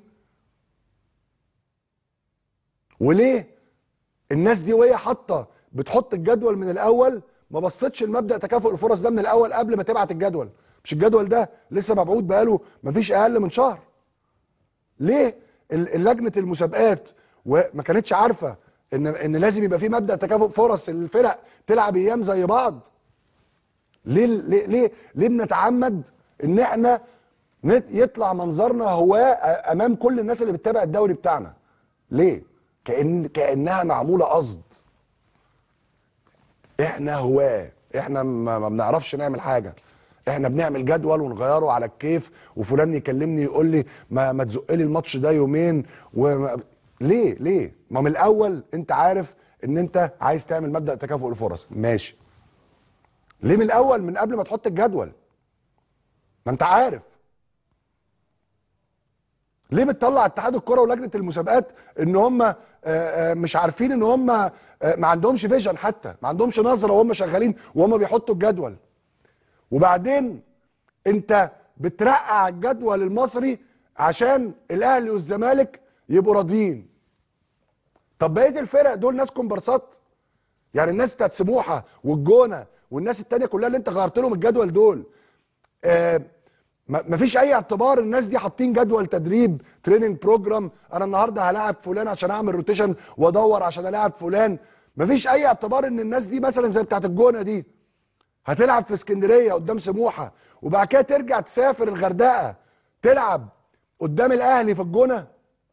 وليه الناس دي وهي حاطه بتحط الجدول من الاول ما بصتش لمبدا تكافؤ الفرص ده من الاول قبل ما تبعت الجدول مش الجدول ده لسه مبعوث بقاله مفيش اقل من شهر ليه ال- لجنه المسابقات وما كانتش عارفه ان ان لازم يبقى في مبدا تكافؤ فرص الفرق تلعب ايام زي بعض ليه ليه ليه, ليه بنتعمد ان احنا نت- يطلع منظرنا هواه أ- امام كل الناس اللي بتتابع الدوري بتاعنا ليه كأن كانها معموله قصد احنا هواه احنا ما ما بنعرفش نعمل حاجه احنا بنعمل جدول ونغيره على الكيف وفلان يكلمني يقول لي ما ما تزق لي الماتش ده يومين وما ليه ليه ما من الاول انت عارف ان انت عايز تعمل مبدا تكافؤ الفرص ماشي ليه من الاول من قبل ما تحط الجدول ما انت عارف ليه بتطلع اتحاد الكره ولجنه المسابقات ان هم آه، آه، مش عارفين ان هم آه، ما عندهمش فيجن حتى ما عندهمش نظره وهم شغالين وهم بيحطوا الجدول وبعدين انت بترقع الجدول المصري عشان الاهلي والزمالك يبقوا راضيين طب بقيه الفرق دول ناس كومبارسات يعني الناس بتاعت سموحه والجونه والناس التانيه كلها اللي انت غيرت لهم الجدول دول آه ما- مفيش اي اعتبار الناس دي حاطين جدول تدريب تريننج بروجرام انا النهارده هلاعب فلان عشان اعمل روتيشن وادور عشان الاعب فلان مفيش اي اعتبار ان الناس دي مثلا زي بتاعت الجونه دي هتلعب في اسكندريه قدام سموحه وبعد كده ترجع تسافر الغردقه تلعب قدام الاهلي في الجونه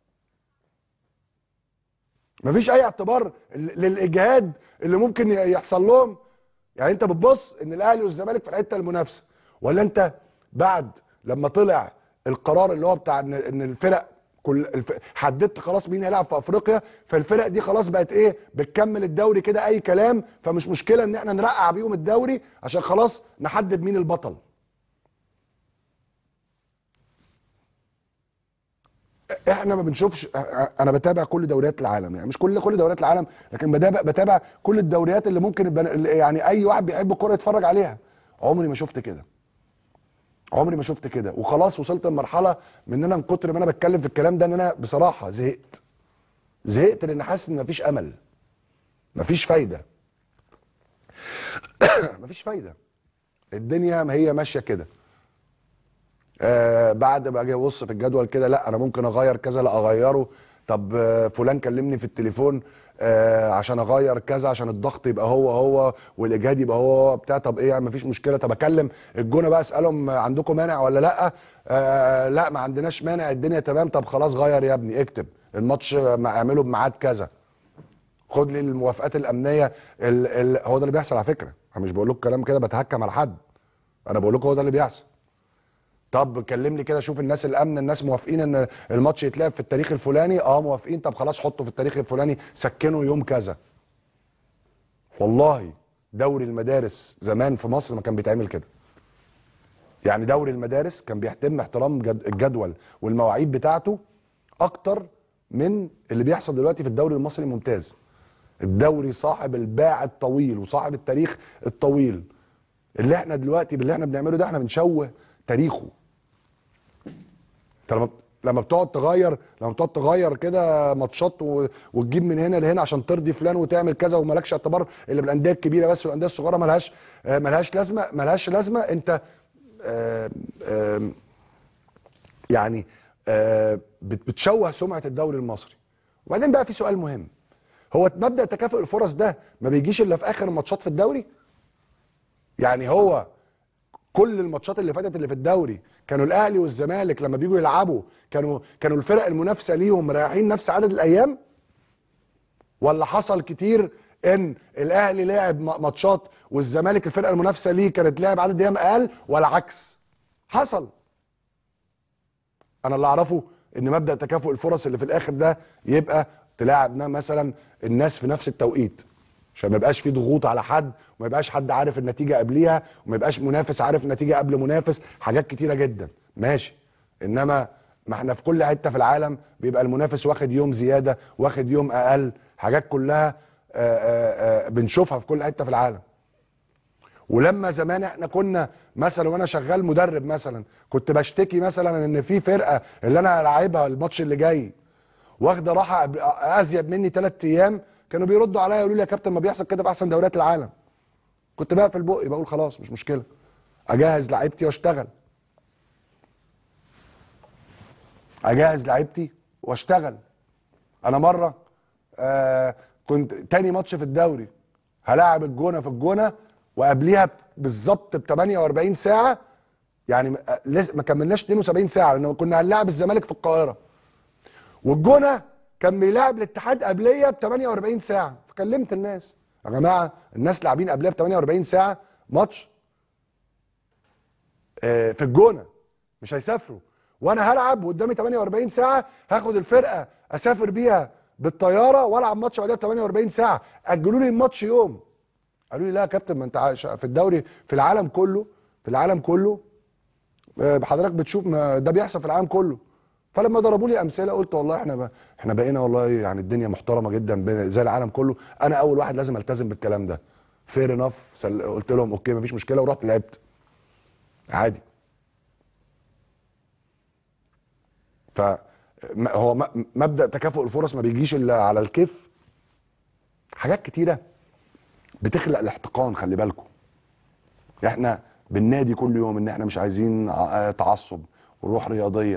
مفيش اي اعتبار ل- للاجهاد اللي ممكن ي- يحصل لهم يعني انت بتبص ان الاهلي والزمالك في الحته المنافسه ولا انت بعد لما طلع القرار اللي هو بتاع ان ان الفرق كل الف... حددت خلاص مين هيلعب في افريقيا فالفرق دي خلاص بقت ايه بتكمل الدوري كده اي كلام فمش مشكله ان احنا نرقع بيهم الدوري عشان خلاص نحدد مين البطل احنا ما بنشوفش انا بتابع كل دوريات العالم يعني مش كل كل دوريات العالم لكن بتابع بتابع كل الدوريات اللي ممكن البن- يعني اي واحد بيحب الكوره يتفرج عليها عمري ما شفت كده عمري ما شفت كده وخلاص وصلت لمرحله من ان انا من كتر ما انا بتكلم في الكلام ده ان انا بصراحه زهقت زهقت لان حاسس ان مفيش امل مفيش فايده مفيش فايده الدنيا ما هي ماشيه كده آه بعد ما اجي ابص في الجدول كده لا انا ممكن اغير كذا لا اغيره طب آه فلان كلمني في التليفون آه عشان اغير كذا عشان الضغط يبقى هو هو والاجهاد يبقى هو هو بتاع طب ايه يعني مفيش مشكله طب اكلم الجونه بقى اسالهم عندكم مانع ولا لا آه لا ما عندناش مانع الدنيا تمام طب خلاص غير يا ابني اكتب الماتش ما اعمله بميعاد كذا خد لي الموافقات الامنيه ال ال هو ده اللي بيحصل على فكره انا مش بقول لكم كلام كده بتهكم على حد انا بقول لكم هو ده اللي بيحصل طب كلمني كده شوف الناس الامن الناس موافقين ان الماتش يتلعب في التاريخ الفلاني اه موافقين طب خلاص حطه في التاريخ الفلاني سكنه يوم كذا والله دوري المدارس زمان في مصر ما كان بيتعمل كده يعني دوري المدارس كان بيهتم احترام جد الجدول والمواعيد بتاعته اكتر من اللي بيحصل دلوقتي في الدوري المصري الممتاز الدوري صاحب الباع الطويل وصاحب التاريخ الطويل اللي احنا دلوقتي باللي احنا بنعمله ده احنا بنشوه تاريخه انت لما لما بتقعد تغير لما بتقعد تغير كده ماتشات و... وتجيب من هنا لهنا عشان ترضي فلان وتعمل كذا ومالكش اعتبار اللي بالانديه الكبيره بس والانديه الصغيره ملهاش آه، ملهاش لازمه ملهاش لازمه انت آه، آه، يعني آه، بت- بتشوه سمعه الدوري المصري وبعدين بقى في سؤال مهم هو مبدا تكافؤ الفرص ده ما بيجيش الا في اخر الماتشات في الدوري يعني هو كل الماتشات اللي فاتت اللي في الدوري كانوا الاهلي والزمالك لما بيجوا يلعبوا كانوا كانوا الفرق المنافسه ليهم مريحين نفس عدد الايام ولا حصل كتير ان الاهلي لعب م- ماتشات والزمالك الفرقه المنافسه ليه كانت لعب عدد ايام اقل ولا عكس حصل انا اللي اعرفه ان مبدا تكافؤ الفرص اللي في الاخر ده يبقى تلاعب مثلا الناس في نفس التوقيت عشان ما يبقاش في ضغوط على حد وما يبقاش حد عارف النتيجه قبليها وما يبقاش منافس عارف النتيجه قبل منافس حاجات كتيره جدا ماشي انما ما احنا في كل حته في العالم بيبقى المنافس واخد يوم زياده واخد يوم اقل حاجات كلها آآ آآ بنشوفها في كل حته في العالم ولما زمان احنا كنا مثلا وانا شغال مدرب مثلا كنت بشتكي مثلا ان في فرقه اللي انا هلاعبها الماتش اللي جاي واخده راحه قبل- ازيد مني ثلاث ايام كانوا بيردوا عليا يقولوا لي يا كابتن ما بيحصل كده في احسن دوريات العالم كنت بقفل بقي بقول خلاص مش مشكله اجهز لعيبتي واشتغل اجهز لعيبتي واشتغل انا مره آه كنت تاني ماتش في الدوري هلاعب الجونه في الجونه وقبليها بالظبط ب 48 ساعه يعني آه، لسه ما كملناش 72 ساعه لان كنا هنلاعب الزمالك في القاهره والجونه كان بيلاعب الاتحاد قبليه ب 48 ساعه فكلمت الناس يا جماعه الناس لاعبين قبليه ب 48 ساعه ماتش آه، في الجونه مش هيسافروا وانا هلعب وقدامي 48 ساعه هاخد الفرقه اسافر بيها بالطياره والعب ماتش بعدها ب 48 ساعه اجلوا لي الماتش يوم قالوا لي لا يا كابتن ما انت عايش في الدوري في العالم كله في العالم كله آه، حضرتك بتشوف ما ده بيحصل في العالم كله فلما ضربوا لي امثله قلت والله احنا ب... احنا بقينا والله يعني الدنيا محترمه جدا بين- زي العالم كله انا اول واحد لازم التزم بالكلام ده فير انف سل... قلت لهم اوكي مفيش مشكله ورحت لعبت عادي ف م- هو م- مبدا تكافؤ الفرص ما بيجيش الا على الكيف حاجات كتيره بتخلق الاحتقان خلي بالكم احنا بننادي كل يوم ان احنا مش عايزين ع- تعصب وروح رياضيه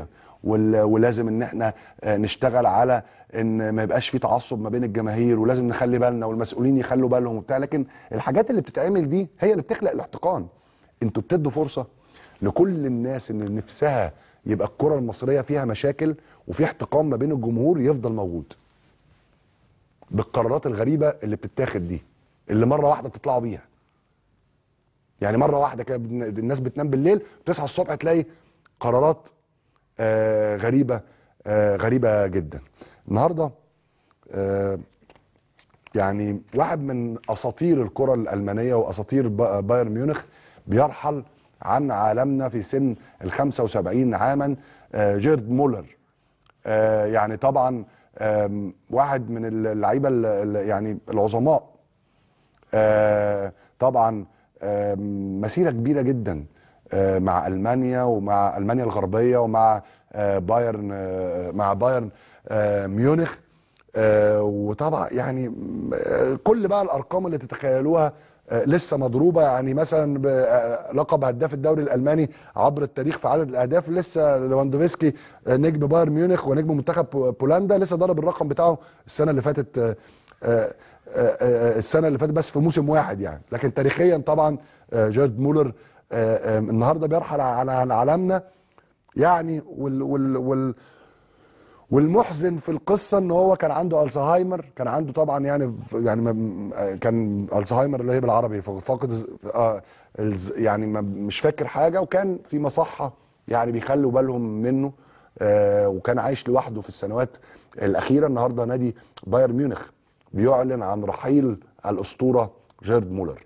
وال- ولازم ان احنا آه، نشتغل على ان ما يبقاش في تعصب ما بين الجماهير ولازم نخلي بالنا والمسؤولين يخلوا بالهم وبتاع لكن الحاجات اللي بتتعمل دي هي اللي بتخلق الاحتقان انتوا بتدوا فرصه لكل الناس اللي نفسها يبقى الكره المصريه فيها مشاكل وفي احتقان ما بين الجمهور يفضل موجود بالقرارات الغريبه اللي بتتاخد دي اللي مره واحده بتطلعوا بيها يعني مره واحده كده بن- الناس بتنام بالليل تصحى الصبح تلاقي قرارات آه غريبه آه غريبه جدا النهارده آه يعني واحد من اساطير الكره الالمانيه واساطير با- بايرن ميونخ بيرحل عن عالمنا في سن ال 75 عاما آه جيرد مولر آه يعني طبعا آم، واحد من اللعيبه ال- ال- يعني العظماء آه، طبعا آم، مسيره كبيره جدا آه، مع المانيا ومع المانيا الغربيه ومع آه، بايرن آه، مع بايرن آه، ميونخ آه، وطبعا يعني آه، كل بقى الارقام اللي تتخيلوها آه، لسه مضروبه يعني مثلا ب- آه، لقب هداف الدوري الالماني عبر التاريخ في عدد الاهداف لسه ليفاندوفسكي آه، نجم بايرن ميونخ ونجم منتخب بو- بولندا لسه ضرب الرقم بتاعه السنه اللي فاتت آه، آه، آه، آه، السنه اللي فاتت بس في موسم واحد يعني لكن تاريخيا طبعا آه، جيرد مولر آه، آه، النهارده بيرحل عن عن عالمنا يعني وال وال وال والمحزن في القصه ان هو كان عنده الزهايمر كان عنده طبعا يعني ف- يعني ما- كان الزهايمر اللي هي بالعربي ف- فاقد الز- آه الز- يعني ما- مش فاكر حاجه وكان في مصحه يعني بيخلوا بالهم منه آه وكان عايش لوحده في السنوات الاخيره النهارده نادي بايرن ميونخ بيعلن عن رحيل الاسطوره جيرد مولر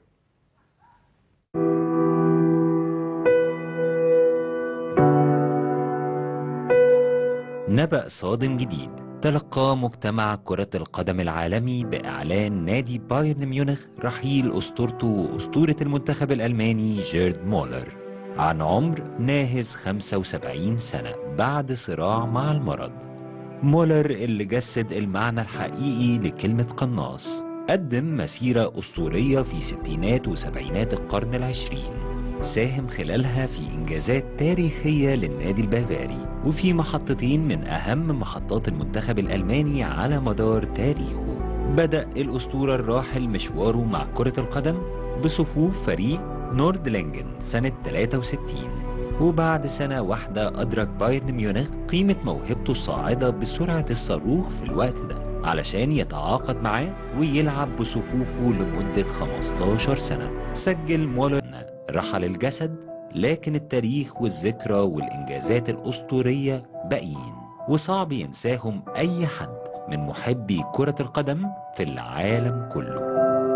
نبأ صادم جديد تلقى مجتمع كرة القدم العالمي بإعلان نادي بايرن ميونخ رحيل أسطورته وأسطورة المنتخب الألماني جيرد مولر عن عمر ناهز 75 سنة بعد صراع مع المرض مولر اللي جسد المعنى الحقيقي لكلمة قناص قدم مسيرة أسطورية في ستينات وسبعينات القرن العشرين ساهم خلالها في إنجازات تاريخية للنادي البافاري وفي محطتين من أهم محطات المنتخب الألماني على مدار تاريخه بدأ الأسطورة الراحل مشواره مع كرة القدم بصفوف فريق نوردلينجن سنة 63 وبعد سنة واحدة أدرك بايرن ميونخ قيمة موهبته الصاعدة بسرعة الصاروخ في الوقت ده علشان يتعاقد معاه ويلعب بصفوفه لمدة 15 سنة سجل مولر رحل الجسد لكن التاريخ والذكرى والإنجازات الأسطورية باقيين وصعب ينساهم أي حد من محبي كرة القدم في العالم كله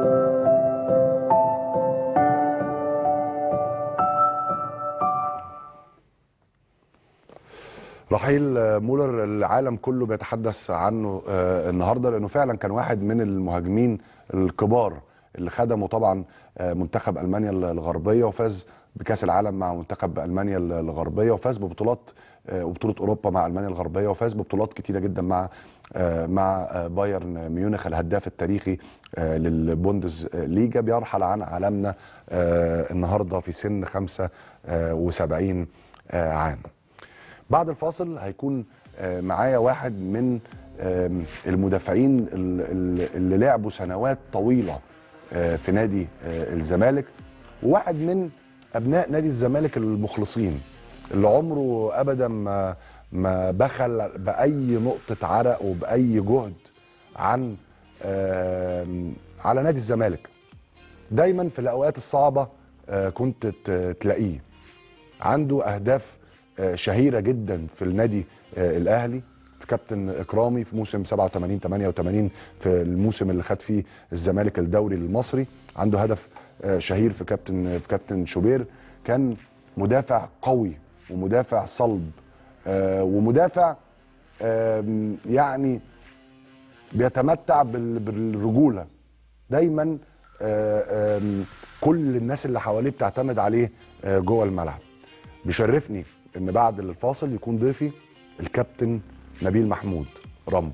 رحيل آه، مولر العالم كله بيتحدث عنه آه، النهارده لانه فعلا كان واحد من المهاجمين الكبار اللي خدموا طبعا آه، منتخب المانيا الغربيه وفاز بكاس العالم مع منتخب المانيا الغربيه وفاز ببطولات آه، وبطوله اوروبا مع المانيا الغربيه وفاز ببطولات كتيره جدا مع آه، مع آه، بايرن ميونخ الهداف التاريخي آه، للبوندز ليجا بيرحل عن عالمنا آه، النهارده في سن 75 آه، عام. بعد الفاصل هيكون آه، معايا واحد من آم، المدافعين ال- ال- اللي لعبوا سنوات طويله آه، في نادي آه، الزمالك وواحد من ابناء نادي الزمالك المخلصين اللي عمره ابدا ما ما بخل باي نقطه عرق وباي جهد عن آم، على نادي الزمالك دايما في الاوقات الصعبه آه، كنت ت- تلاقيه عنده اهداف آه، شهيره جدا في النادي آه، الاهلي في كابتن اكرامي في موسم 87 88 في الموسم اللي خد فيه الزمالك الدوري المصري عنده هدف آه، شهير في كابتن في كابتن شوبير كان مدافع قوي ومدافع صلب آه، ومدافع آم، يعني بيتمتع بال- بالرجوله دايما آه، آم، كل الناس اللي حواليه بتعتمد عليه آه، جوه الملعب بيشرفني ان بعد الفاصل يكون ضيفي الكابتن نبيل محمود رامبو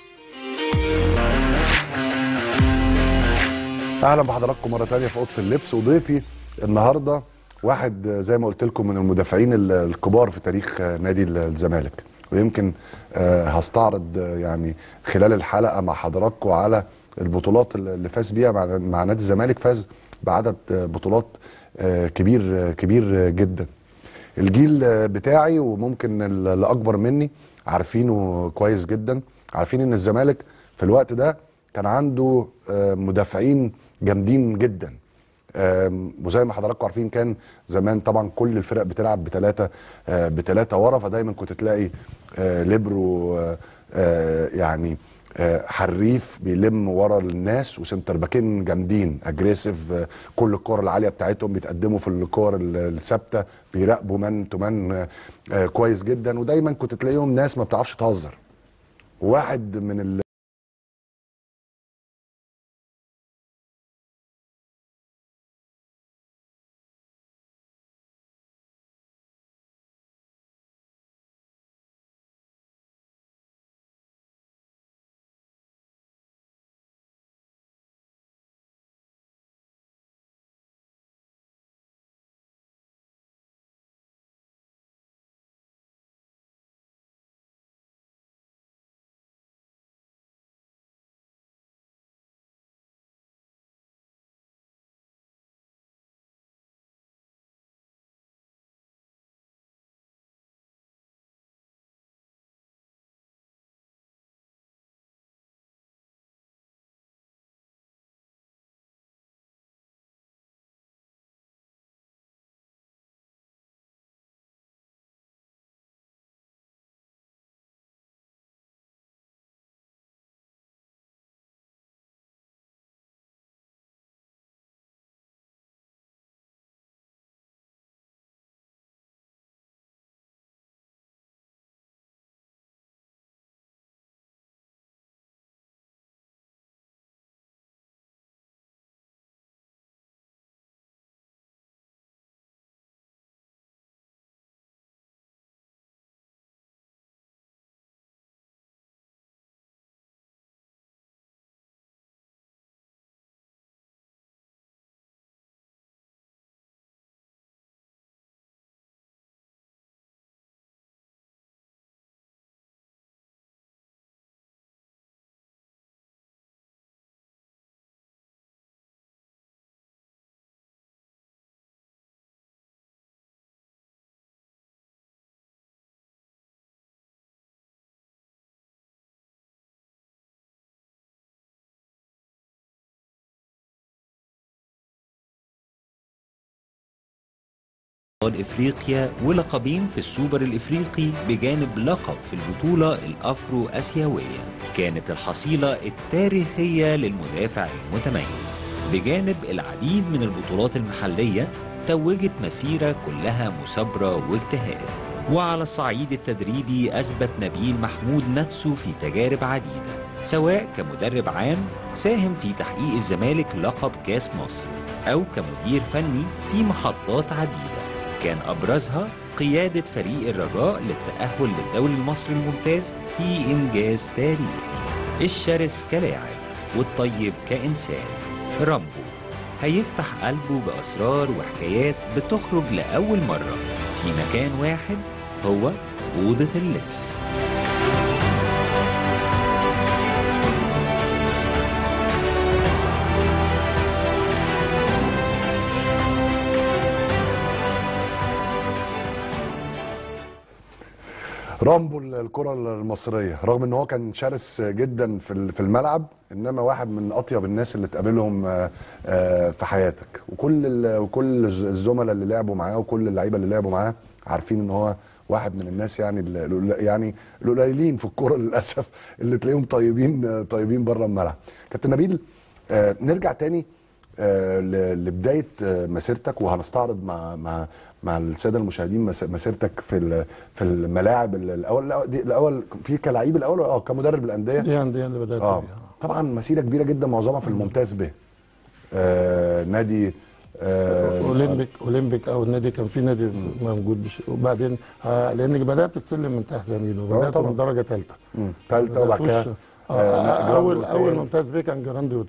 اهلا بحضراتكم مره تانية في اوضه اللبس وضيفي النهارده واحد آه، زي ما قلت لكم من المدافعين ال- الكبار في تاريخ آه، نادي الزمالك ويمكن آه، هستعرض آه، يعني خلال الحلقه مع حضراتكم على البطولات اللي فاز بيها مع, مع نادي الزمالك فاز بعدد آه، بطولات آه، كبير آه، كبير آه، جدا الجيل آه، بتاعي وممكن اللي اكبر مني عارفينه كويس جدا عارفين ان الزمالك في الوقت ده كان عنده آه، مدافعين جامدين جدا آم، وزي ما حضراتكم عارفين كان زمان طبعا كل الفرق بتلعب بثلاثه بثلاثه ورا فدايما كنت تلاقي آه، ليبرو آه، آه، يعني آه، حريف بيلم ورا الناس وسنتر باكين جامدين اجريسيف آه، كل الكور العاليه بتاعتهم بيتقدموا في الكور ال- الثابته بيراقبوا مان تو مان آه، آه، كويس جدا ودايما كنت تلاقيهم ناس ما بتعرفش تهزر واحد من ال أبطال إفريقيا ولقبين في السوبر الإفريقي بجانب لقب في البطولة الأفرو آسيوية كانت الحصيلة التاريخية للمدافع المتميز بجانب العديد من البطولات المحلية توجت مسيرة كلها مثابرة واجتهاد وعلى الصعيد التدريبي أثبت نبيل محمود نفسه في تجارب عديدة سواء كمدرب عام ساهم في تحقيق الزمالك لقب كاس مصر أو كمدير فني في محطات عديدة كان أبرزها قيادة فريق الرجاء للتأهل للدوري المصري الممتاز في إنجاز تاريخي الشرس كلاعب والطيب كإنسان رامبو هيفتح قلبه بأسرار وحكايات بتخرج لأول مرة في مكان واحد هو أوضة اللبس رامبو الكرة المصرية رغم ان هو كان شرس جدا في ال- في الملعب انما واحد من اطيب الناس اللي تقابلهم آه، آه، في حياتك وكل ال- وكل الز- الزملاء اللي لعبوا معاه وكل اللعيبه اللي لعبوا معاه عارفين ان هو واحد من الناس يعني ال- ال- يعني القليلين في الكوره للاسف اللي تلاقيهم طيبين آه، طيبين بره الملعب كابتن نبيل آه، نرجع تاني آه، ل- لبدايه آه، مسيرتك وهنستعرض مع مع مع الساده المشاهدين مس- مسيرتك في ال- في الملاعب ال- الاول الأول- دي- الاول في كلاعب الاول اه كمدرب الانديه دي عندي اللي بدات اه بيها طبعا مسيره كبيره جدا معظمها في الممتاز به آه نادي آه اولمبيك اولمبيك او النادي كان في نادي موجود بش... وبعدين آه لانك بدات السلم من تحت يا ميدو بدات طبعا. من درجه ثالثه ثالثه وبعد كده آه، آه جراند اول أوتيل. اول ممتاز بيه كان جراندي اوتيل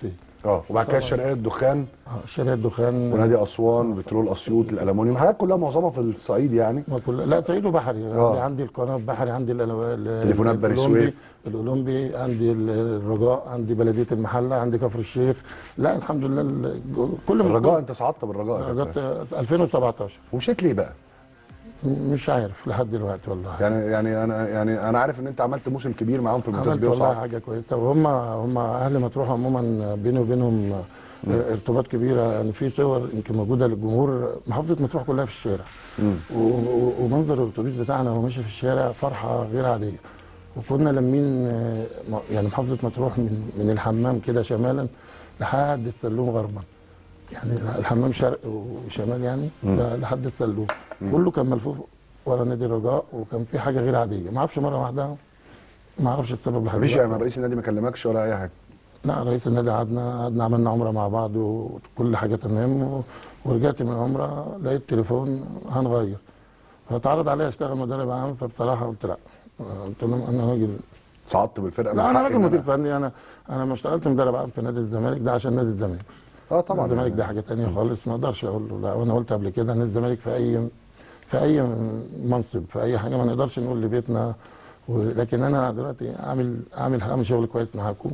اه وبعد كده الشرقيه الدخان آه، شارع الدخان ونادي اسوان بترول اسيوط الالومنيوم حاجات كلها معظمها في الصعيد يعني ما كل لا صعيد وبحري آه. يعني عندي القناه بحري عندي الألو... ال- تليفونات بني الأولمبي- سويف. الاولمبي عندي ال- الرجاء عندي بلديه المحله عندي كفر الشيخ لا الحمد لله ال- كل ما الرجاء انت صعدت بالرجاء يا رجاء كابتن. 2017 ومشيت ليه بقى؟ م- مش عارف لحد دلوقتي والله يعني يعني انا يعني انا عارف ان انت عملت موسم كبير معاهم في الممتاز عملت بيه والله وصعد حاجه كويسه وهم هم اهل مطروح عموما بيني وبينهم ارتباط كبيره يعني في صور يمكن موجوده للجمهور محافظه مطروح كلها في الشارع و- و- ومنظر الاتوبيس بتاعنا وهو ماشي في الشارع فرحه غير عاديه وكنا لمين آه، م- يعني محافظه مطروح من من الحمام كده شمالا لحد السلوم غربا يعني الحمام شرق وشمال يعني لحد السلوم كله كان ملفوف ورا نادي الرجاء وكان في حاجه غير عاديه ما اعرفش مره واحده ما اعرفش السبب لحد مفيش دلوقتي. يعني رئيس النادي ما كلمكش ولا اي حاجه لا رئيس النادي قعدنا قعدنا عملنا عمره مع بعض وكل حاجه تمام و- ورجعت من العمره لقيت تليفون هنغير فاتعرض عليا اشتغل مدرب عام فبصراحه قلت لا قلت لهم انا راجل صعدت بالفرقه لا من انا حقي راجل إن مدير أنا- فني انا انا ما اشتغلت مدرب عام في نادي الزمالك ده عشان نادي الزمالك اه طبعا الزمالك ده حاجه تانية خالص ما اقدرش اقول له لا وانا قلت قبل كده ان الزمالك في اي في اي منصب في اي حاجه ما نقدرش نقول لبيتنا و- لكن انا دلوقتي عامل عامل عامل شغل كويس معاكم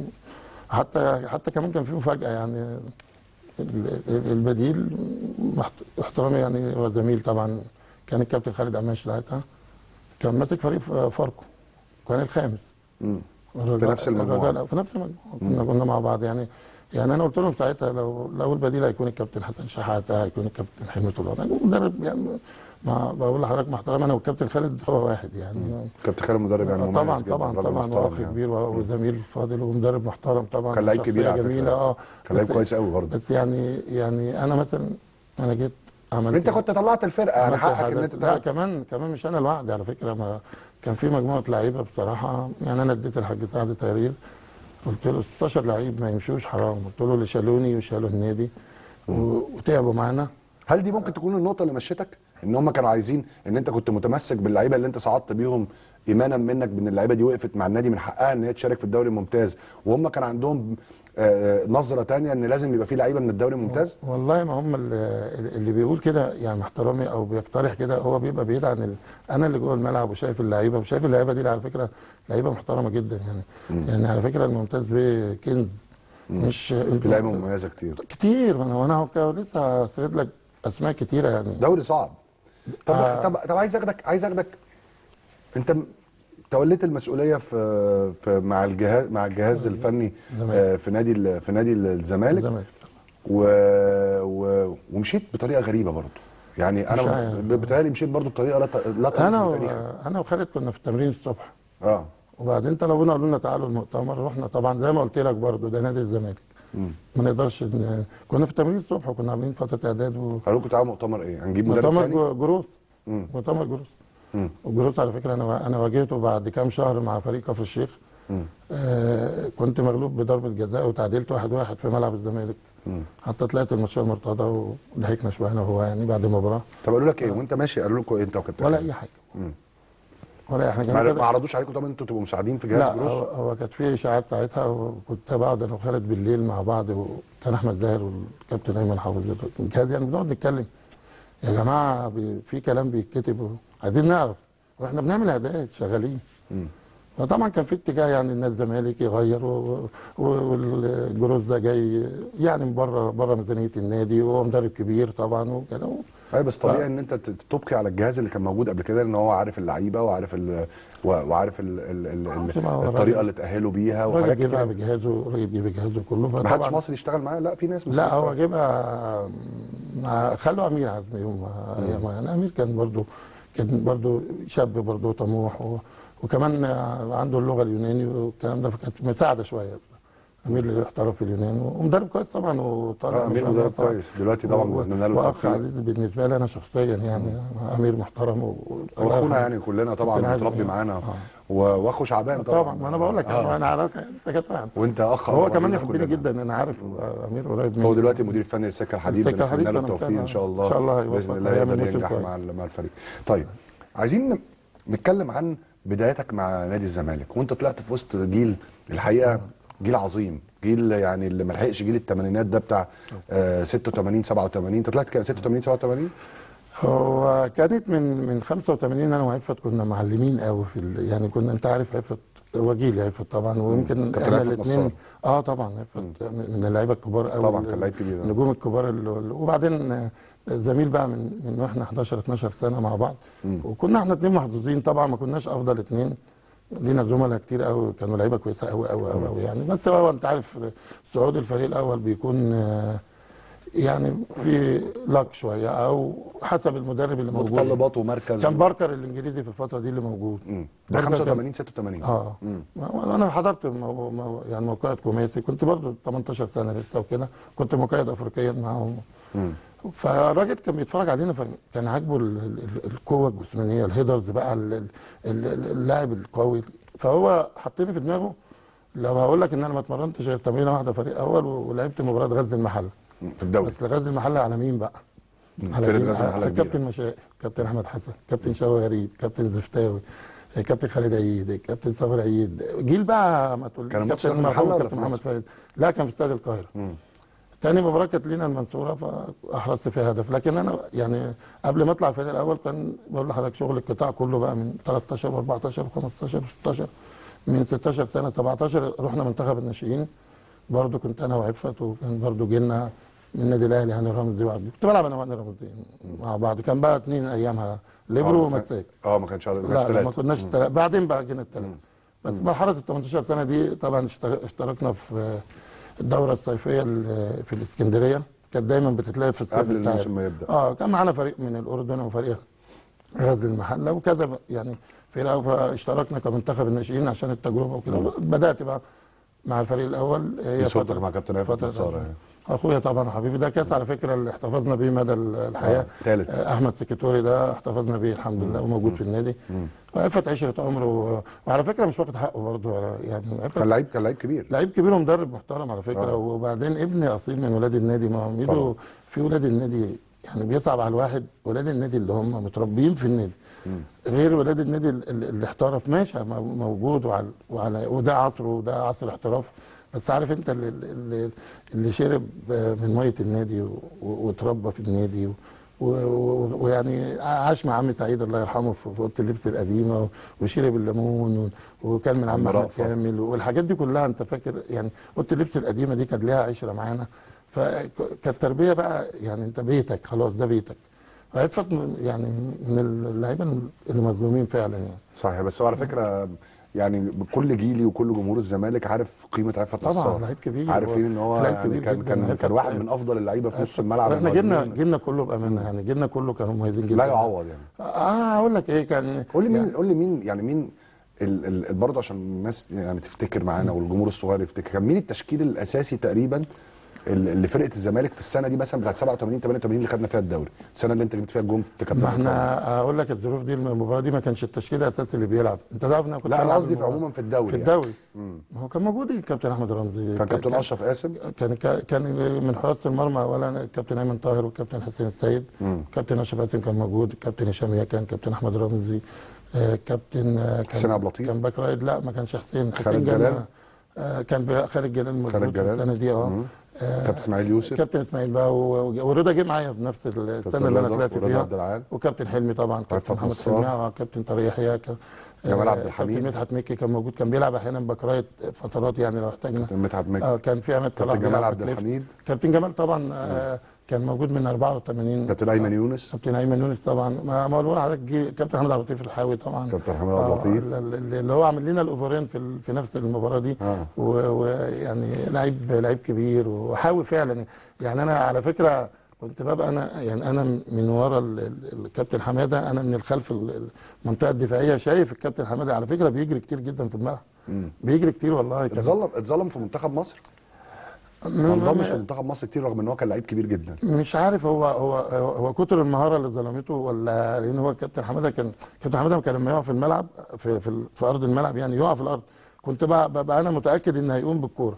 حتى حتى كمان كان في مفاجاه يعني ال- ال- البديل محت- احترامي يعني هو زميل طبعا كان الكابتن خالد اماش ساعتها كان ماسك فريق ف- فاركو كان الخامس مم. الرجاء- نفس المجموعة. الرجاء في نفس المجموعه كنا كنا مع بعض يعني يعني انا قلت لهم ساعتها لو لو البديل هيكون الكابتن حسن شحاته هيكون الكابتن حلمي طولان هيكون مدرب يعني ما بقول لحضرتك مع احترامي انا والكابتن خالد هو واحد يعني كابتن خالد مدرب يعني مميز طبعا جدا، طبعا راجل طبعا محترم واخ يعني. كبير وزميل فاضل ومدرب محترم طبعا كان لعيب شخصية كبير على فكرة. جميله اه كان لعيب بس- كويس قوي برضه بس يعني يعني انا مثلا انا جيت عملت انت كنت طلعت الفرقه يعني عملت حقك حاجة ان بس- انت لا تعمل- كمان كمان مش انا لوحدي على فكره ما كان في مجموعه لعيبه بصراحه يعني انا اديت الحاج سعد تقرير قلت له 16 لعيب ما يمشوش حرام قلت له اللي شالوني وشالوا النادي و- وتعبوا معانا هل دي ممكن تكون النقطه اللي مشيتك ان هم كانوا عايزين ان انت كنت متمسك باللعيبه اللي انت صعدت بيهم ايمانا منك بان اللعيبه دي وقفت مع النادي من حقها ان هي تشارك في الدوري الممتاز وهم كان عندهم آه، نظره تانية ان لازم يبقى في لعيبه من الدوري الممتاز والله ما هم اللي اللي بيقول كده يعني مع احترامي او بيقترح كده هو بيبقى بعيد عن ال... انا اللي جوه الملعب وشايف اللعيبه وشايف اللعيبه دي على فكره لعيبه محترمه جدا يعني يعني على فكره الممتاز بيه كنز مش في لعيبه مميزه كتير كتير ما انا وانا هو لسه هسرد لك اسماء كتيره يعني دوري صعب طب آه. طب طب عايز اخدك عايز اخدك انت م- توليت المسؤوليه في, في مع الجهاز مع الجهاز الفني الزمالك. آه، في نادي ال- في نادي الزمالك الزمالك و... و... ومشيت بطريقه غريبه برضه يعني مش انا عارف. بتهيألي مشيت برضه بطريقه لا ت... لا تليق انا و... بتاريخك. انا وخالد كنا في التمرين الصبح اه وبعدين طلبونا قالوا لنا تعالوا المؤتمر رحنا طبعا زي ما قلت لك برضو ده نادي الزمالك ما نقدرش ن... كنا في التمرين الصبح وكنا عاملين فتره اعداد و... قالوا لكم تعالوا مؤتمر ايه هنجيب مدرب مؤتمر تاني جو- جروس مم. مؤتمر جروس مم. وجروس على فكره انا انا واجهته بعد كام شهر مع فريق كفر الشيخ مم. آه كنت مغلوب بضربه جزاء وتعادلت واحد واحد في ملعب الزمالك مم. حتى طلعت الماتشات مرتضى وضحكنا شويه انا وهو يعني بعد المباراه طب قالوا لك ايه وانت ماشي قالوا لكم إيه انت وكابتن ولا خالد؟ اي حاجه مم. ولا اي حاجه ما أنا ما عرضوش عليكم طب انتوا تبقوا مساعدين في جهاز لا جروس هو, هو كانت في اشاعات ساعتها وكنت بقعد انا وخالد بالليل مع بعض وكان احمد زاهر والكابتن ايمن حافظ الجهاز يعني بنقعد نتكلم يا جماعه بي في كلام بيتكتب عايزين نعرف واحنا بنعمل اعداد شغالين مم. فطبعا كان في اتجاه يعني ان الزمالك يغير و- و- والجروز ده جاي يعني من بره بره ميزانيه النادي وهو مدرب كبير طبعا وكده ايوه بس طبيعي ان انت ت- تبقي على الجهاز اللي كان موجود قبل كده ان هو عارف اللعيبه وعارف ال... و- وعارف ال... ال... ال... ما هو ال... الطريقه الراجل- اللي تاهلوا بيها الراجل وحاجات جه بقى كتير بجهازه الراجل جه بجهازه كله ما حدش فطبعا مصري يشتغل معاه لا في ناس لا مصرية هو جيبها مع خلوا امير عزمي يوم يعني امير كان برضو كان برضو شاب برضو طموح و... وكمان عنده اللغه اليوناني والكلام ده فكانت مساعده شويه امير اللي احترف في اليونان ومدرب كويس طبعا وطالع آه، ما امير شاء الله مدرب صح. كويس دلوقتي طبعا و- بنتمنى له واخ التوفيق. عزيز بالنسبه لي انا شخصيا يعني امير محترم و... هو اخونا يعني كلنا طبعا كابتن عادل. متربي معانا آه. و- واخو شعبان طبعا طبعا ما انا بقول لك آه. انا عارف انت كده فاهم وانت اخ هو قريب كمان لنا يحبني كلنا. جدا انا عارف امير قريب مني هو دلوقتي مدير فني للسكه الحديد السكة الحديد بنتمنى له فأنا التوفيق ان شاء الله إن شاء الله هيوفق باذن الله وهيعمل يقدر موسم ينجح كويس. مع ال- مع الفريق طيب عايزين ن- نتكلم عن بدايتك مع نادي الزمالك وانت طلعت في وسط جيل الحقيقه جيل عظيم جيل يعني اللي ما لحقش جيل الثمانينات ده بتاع آه 86 87 انت طلعت كام 86 87 هو كانت من من 85 انا وعفت كنا معلمين قوي في ال... يعني كنا انت عارف عفت هو جيل عفت طبعا ويمكن كابتن احنا عفت الاثنين نصار. اه طبعا عفت من اللعيبه الكبار قوي طبعاً كان لعيب كبير، آه. النجوم الكبار ال... وبعدين آه، زميل بقى من من واحنا 11 12 سنه مع بعض وكنا احنا اثنين محظوظين طبعا ما كناش افضل اثنين لينا زملاء كتير قوي كانوا لعيبه كويسه قوي قوي قوي قوي يعني بس هو انت عارف صعود الفريق الاول بيكون آه، يعني في لك شويه او حسب المدرب اللي موجود متطلبات ومركز كان باركر الانجليزي في الفتره دي اللي موجود مم. ده باركر كان- 85 86 اه ما- انا حضرت مو مو يعني موقعة كوماسي كنت برضه 18 سنه لسه وكده كنت مقيد افريقيا معاهم فالراجل كان بيتفرج علينا فكان عاجبه ال- ال- القوه الجسمانيه الهيدرز بقى ال- ال- ال- اللاعب القوي فهو حطني في دماغه لو هقول لك ان انا ما اتمرنتش غير تمرينه واحده فريق اول ولعبت مباراه غزل المحله في الدوري بس غزل المحله على مين بقى؟ على فرقة مين؟ غزل المحلة على كبيرة. كابتن مشائي كابتن احمد حسن كابتن شوقي غريب كابتن زفتاوي كابتن خالد عيد كابتن صابر عيد جيل بقى ما تقول كان الماتش كابتن ده في المحلة مرحوم ولا كابتن في محمد مصر؟ فايد لا كان في استاد القاهره تاني مباراه كانت لينا المنصوره فاحرزت فيها هدف لكن انا يعني قبل ما اطلع الفريق الاول كان بقول لحضرتك شغل القطاع كله بقى من 13 و14 و15 و16 من 16 سنه 17 رحنا منتخب الناشئين برضو كنت انا وعفت وكان برضو جينا من النادي الاهلي هاني رمزي وعبد كنت بلعب انا وهاني رمزي مع بعض كان بقى اتنين ايامها ليبرو آه، ما كان- ومساك اه ما كانش ما كانش لا لا ما ثلاثة كناش تلا... بعدين بقى جينا الثلاثه بس مرحله ال 18 سنه دي طبعا اشتر- اشتركنا في الدوره الصيفيه ال- في الاسكندريه كانت دايما بتتلعب في الصيف قبل بتاعها. الموسم ما يبدأ. اه كان معانا فريق من الاردن وفريق غزل المحله وكذا بقى، يعني فرقه فاشتركنا كمنتخب الناشئين عشان التجربه وكده بدات بقى مع الفريق الاول هي دي صورتك فترة- مع كابتن عفت فترة نصار أزمة. يعني. اخويا طبعا حبيبي ده كاس على فكره اللي احتفظنا بيه مدى الحياه آه، تالت. آه، احمد سكيتوري ده احتفظنا بيه الحمد لله وموجود في النادي وعفت عشره عمر و... وعلى فكره مش واخد حقه برضه يعني عفت كان لعيب كان لعيب كبير لعيب كبير ومدرب محترم على فكره آه. وبعدين ابن اصيل من ولاد النادي ما هو طبعا. ميدو في ولاد النادي يعني بيصعب على الواحد ولاد النادي اللي هم متربيين في النادي غير ولاد النادي ال- ال- اللي احترف ماشي مو- موجود وعلى, وعلى وده عصره وده عصر احتراف بس عارف انت اللي, اللي, اللي شرب آه، من ميه النادي و- و- واتربى في النادي و- و- و- ويعني عاش مع عم سعيد الله يرحمه في في اوضه اللبس القديمه وشرب الليمون و- وكان من عم عم احمد رأفت. كامل والحاجات دي كلها انت فاكر يعني اوضه اللبس القديمه دي كانت ليها عشره معانا فكانت تربيه بقى يعني انت بيتك خلاص ده بيتك فعفت من- يعني من اللعيبه اللي مظلومين فعلا يعني صحيح بس هو على فكره يعني كل جيلي وكل جمهور الزمالك عارف قيمه عفت طبعا نصار لعيب كبير عارفين ان هو لعيب يعني كبير كان جداً. كان عفت- كان واحد من افضل اللعيبه في نص الملعب احنا جيلنا المهاجمين. جيلنا كله بامانه يعني جيلنا كله كانوا مميزين جدا لا يعوض يعني اه هقول لك ايه كان قول لي يعني مين قول لي مين يعني مين ال- ال- ال- برضه عشان الناس يعني تفتكر معانا والجمهور الصغير يفتكر كان مين التشكيل الاساسي تقريبا ال- اللي فرقه الزمالك في السنه دي مثلا بتاعت 87 88 اللي خدنا فيها الدوري السنه اللي انت جبت فيها الجون في كابتن ما احنا هقول لك الظروف دي المباراه دي ما كانش التشكيل الاساسي اللي بيلعب انت تعرف ان انا كنت لا انا بلعب قصدي في المباراة. عموما في الدوري في يعني. الدوري ما هو كان موجود الكابتن احمد رمزي كان كابتن اشرف قاسم كان كان من حراسه المرمى اولا الكابتن ايمن طاهر والكابتن حسين السيد كابتن اشرف قاسم كان موجود الكابتن هشام يكن كابتن احمد رمزي آه، كابتن آه، كان حسين عبد اللطيف؟ كان باك رايد لا ما كانش حسين خالد حسين جلال؟ جلال آه، كان بي- خالد جلال مظبوط في جلال؟ السنه دي اه آه، كابتن اسماعيل يوسف كابتن اسماعيل بقى و- ورضا جه معايا بنفس السنه اللي انا رضا طلعت ورضا فيها عبد العال. وكابتن حلمي طبعا كابتن رفعت محمد نصار. حلمي آه، كابتن طارق يحيى كان- جمال آه، عبد الحميد. كابتن مدحت مكي كان موجود كان بيلعب احيانا باك رايت فترات يعني لو احتاجنا كابتن مدحت مكي اه كان في عماد صلاح كابتن جمال بيلعب عبد باك ليفت. الحميد كابتن جمال طبعا آه كان موجود من 84 كابتن ايمن يونس كابتن ايمن يونس طبعا ما ما بقول حضرتك جه كابتن حمد عبد اللطيف الحاوي طبعا كابتن حمد عبد اللطيف. آه، ال- ال- اللي هو عامل لنا الاوفرين في ال- في نفس المباراه دي آه. و- ويعني لعيب لعيب كبير وحاوي فعلا يعني انا على فكره كنت ببقى انا يعني انا من ورا ال- ال- الكابتن حماده انا من الخلف ال- المنطقه الدفاعيه شايف الكابتن حماده على فكره بيجري كتير جدا في الملعب بيجري كتير والله كان- اتظلم اتظلم في منتخب مصر ما انضمش لمنتخب مصر كتير رغم ان هو كان لعيب كبير جدا مش عارف هو هو هو هو كتر المهاره اللي ظلمته ولا لان هو كابتن حماده كان كابتن حماده كان لما يقع في الملعب في في, ال- في ارض الملعب يعني يقع في الارض كنت بقى, بقى انا متاكد ان هيقوم بالكوره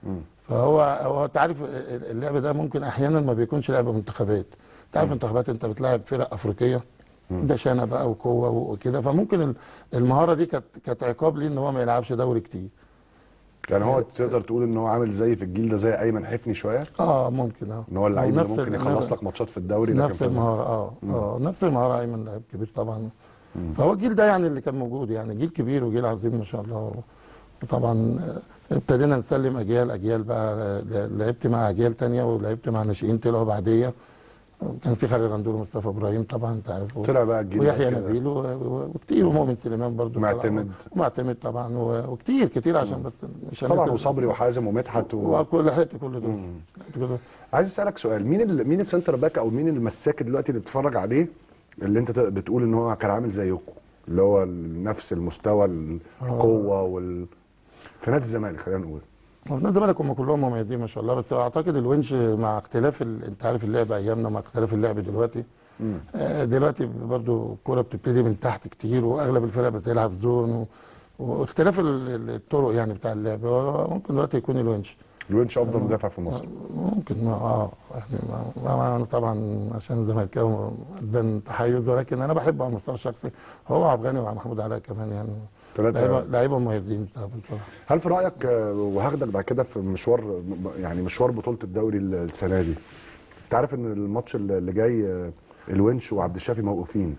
فهو هو انت عارف اللعب ده ممكن احيانا ما بيكونش لعب منتخبات انت عارف منتخبات انت بتلاعب فرق افريقيه ده شنه بقى وقوه وكده فممكن ال- المهاره دي كانت كانت عقاب ليه ان هو ما يلعبش دوري كتير يعني هو تقدر تقول ان هو عامل زي في الجيل ده زي ايمن حفني شويه اه ممكن اه ان هو اللعيب اللي نفس ممكن ال- يخلص لك ماتشات في الدوري لكن نفس في- المهاره اه اه نفس المهاره ايمن لعيب كبير طبعا فهو الجيل ده يعني اللي كان موجود يعني جيل كبير وجيل عظيم ما شاء الله وطبعا آه، ابتدينا نسلم اجيال اجيال بقى آه، لعبت مع اجيال تانية ولعبت مع ناشئين طلعوا بعديه كان في خالد غندور ومصطفى ابراهيم طبعا انت عارف طلع بقى الجيل ده ويحيى كده. نبيل و- و- وكتير ومؤمن سليمان برضو طلع. معتمد. ومعتمد طبعا و- وكتير كتير عشان بس مش طبعا هننسى- وصبري وحازم ومدحت و... وكل لحقت كل دول لحقت كل دول عايز اسالك سؤال مين ال... مين السنتر باك او مين المساك دلوقتي اللي بتتفرج عليه اللي انت ت- بتقول ان هو كان عامل زيكم اللي هو ال- نفس المستوى القوه وال في نادي الزمالك خلينا نقول هو في نادي الزمالك هم كلهم مميزين ما شاء الله بس اعتقد الونش مع اختلاف ال... انت عارف اللعب ايامنا مع اختلاف اللعب دلوقتي آه، دلوقتي برضو الكوره بتبتدي من تحت كتير واغلب الفرق بتلعب زون و... واختلاف ال- ال- الطرق يعني بتاع اللعب هو ممكن دلوقتي يكون الونش الونش افضل مدافع في مصر ممكن ما اه يعني ما, ما ما انا طبعا عشان زملكاوي بان تحيز ولكن انا بحبه على المستوى الشخصي هو عبد الغني ومحمود علاء كمان يعني ثلاثة. لعيبه لعيبه مميزين بصراحه هل في رايك آه، وهاخدك بعد كده في مشوار يعني مشوار بطوله الدوري السنه دي انت عارف ان الماتش اللي اللي جاي آه، الونش وعبد الشافي موقوفين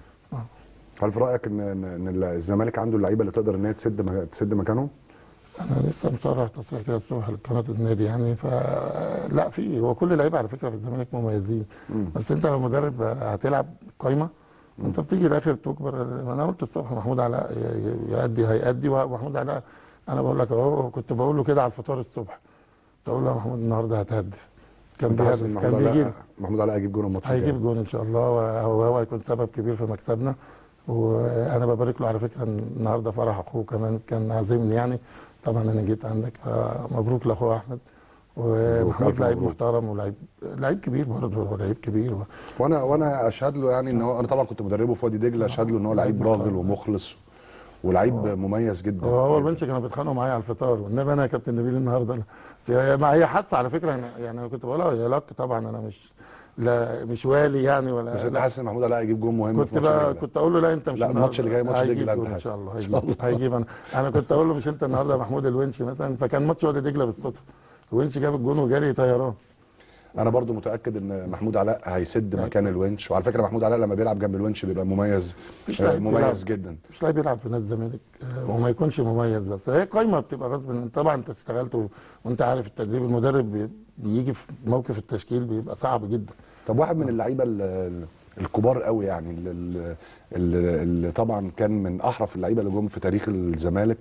هل في رايك ان ان إن الزمالك عنده اللعيبه اللي تقدر ان هي تسد مكا- تسد مكانهم انا لسه مصرح تصريح كده الصبح لقناه النادي يعني ف لا في هو كل اللعيبه على فكره في الزمالك مميزين بس انت لو مدرب هتلعب قايمه انت بتيجي الاخر تكبر انا قلت الصبح محمود علاء ي- يأدي هيأدي ومحمود علاء انا بقول لك اهو كنت بقول له كده على الفطار الصبح كنت بقول له يا محمود النهارده هتهدف كان انت حاسس ان بيهدف محمود كان بيجيب علاء محمود علاء هيجيب جول الماتش الجاي هيجيب جون ان شاء الله وهو هو هيكون سبب كبير في مكسبنا وانا ببارك له على فكره إن النهارده فرح اخوه كمان كان عازمني يعني طبعا انا جيت عندك فمبروك لاخوه احمد ومحمود ألف لعيب مبروك. محترم ولعيب لعيب كبير برضه هو لعيب كبير وانا وانا اشهد له يعني ان هو انا طبعا كنت مدربه في وادي دجله اشهد له ان هو لعيب راجل ومخلص ولعيب مميز جدا هو هو البنش كانوا بيتخانقوا معايا على الفطار والنبي انا يا كابتن نبيل النهارده بس هي ما هي حادثه على فكره أنا- يعني انا كنت بقولها يا لك طبعا انا مش لا مش والي يعني ولا بس انت لا. حاسس ان محمود علاء هيجيب جول مهم كنت في ماتش بقى دجلة. كنت اقول له لا انت مش لا، الماتش اللي جاي ماتش هيجيب دجلة جول انت ان شاء حاسس. الله إن شاء هيجيب هيجيب انا انا كنت اقول له مش انت النهارده محمود الونش مثلا فكان ماتش وادي دجله بالصدفه الونش جاب الجون وجري طيران انا برضو متاكد ان محمود علاء هيسد مكان الونش وعلى فكره محمود علاء لما بيلعب جنب الونش بيبقى مميز مش آه، لعيب مميز بيلعب. جدا مش لاعب يلعب في نادي الزمالك آه، وما يكونش مميز بس هي قايمه بتبقى غصب عن- طبعا انت اشتغلت و- وانت عارف التدريب المدرب بي- بيجي في موقف التشكيل بيبقى صعب جدا طب واحد من اللعيبه ال- ال- الكبار قوي يعني اللي, اللي, اللي طبعا كان من احرف اللعيبه اللي جم في تاريخ الزمالك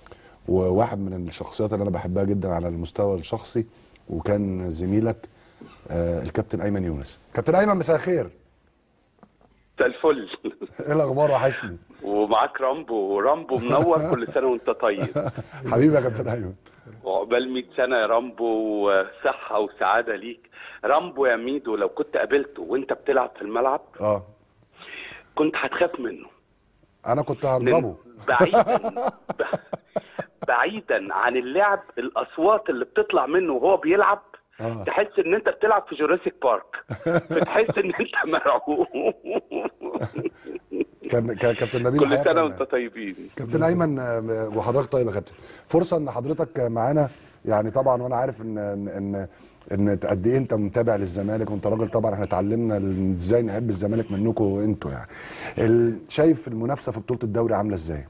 وواحد من الشخصيات اللي انا بحبها جدا على المستوى الشخصي وكان زميلك آه الكابتن ايمن يونس كابتن ايمن مساء الخير مساء الفل ايه الاخبار وحشني ومعاك رامبو رامبو منور كل سنه وانت طيب حبيبي يا كابتن ايمن وعقبال 100 سنه يا رامبو وصحه وسعاده ليك رامبو يا ميدو لو كنت قابلته وانت بتلعب في الملعب اه كنت هتخاف منه انا كنت هضربه بعيدا بعيدا عن اللعب الاصوات اللي بتطلع منه وهو بيلعب آه. تحس ان انت بتلعب في جوراسيك بارك بتحس ان انت مرعوب كان كان كابتن نبيل كل الحقيقة سنه كان- وانت طيبين كابتن ايمن آه، وحضرتك طيب يا كابتن فرصه ان حضرتك معانا يعني طبعا وانا عارف ان ان ان, إن قد ايه انت متابع للزمالك وانت راجل طبعا احنا اتعلمنا ال- ازاي نحب الزمالك منكم انتوا يعني ال- شايف المنافسه في بطوله الدوري عامله ازاي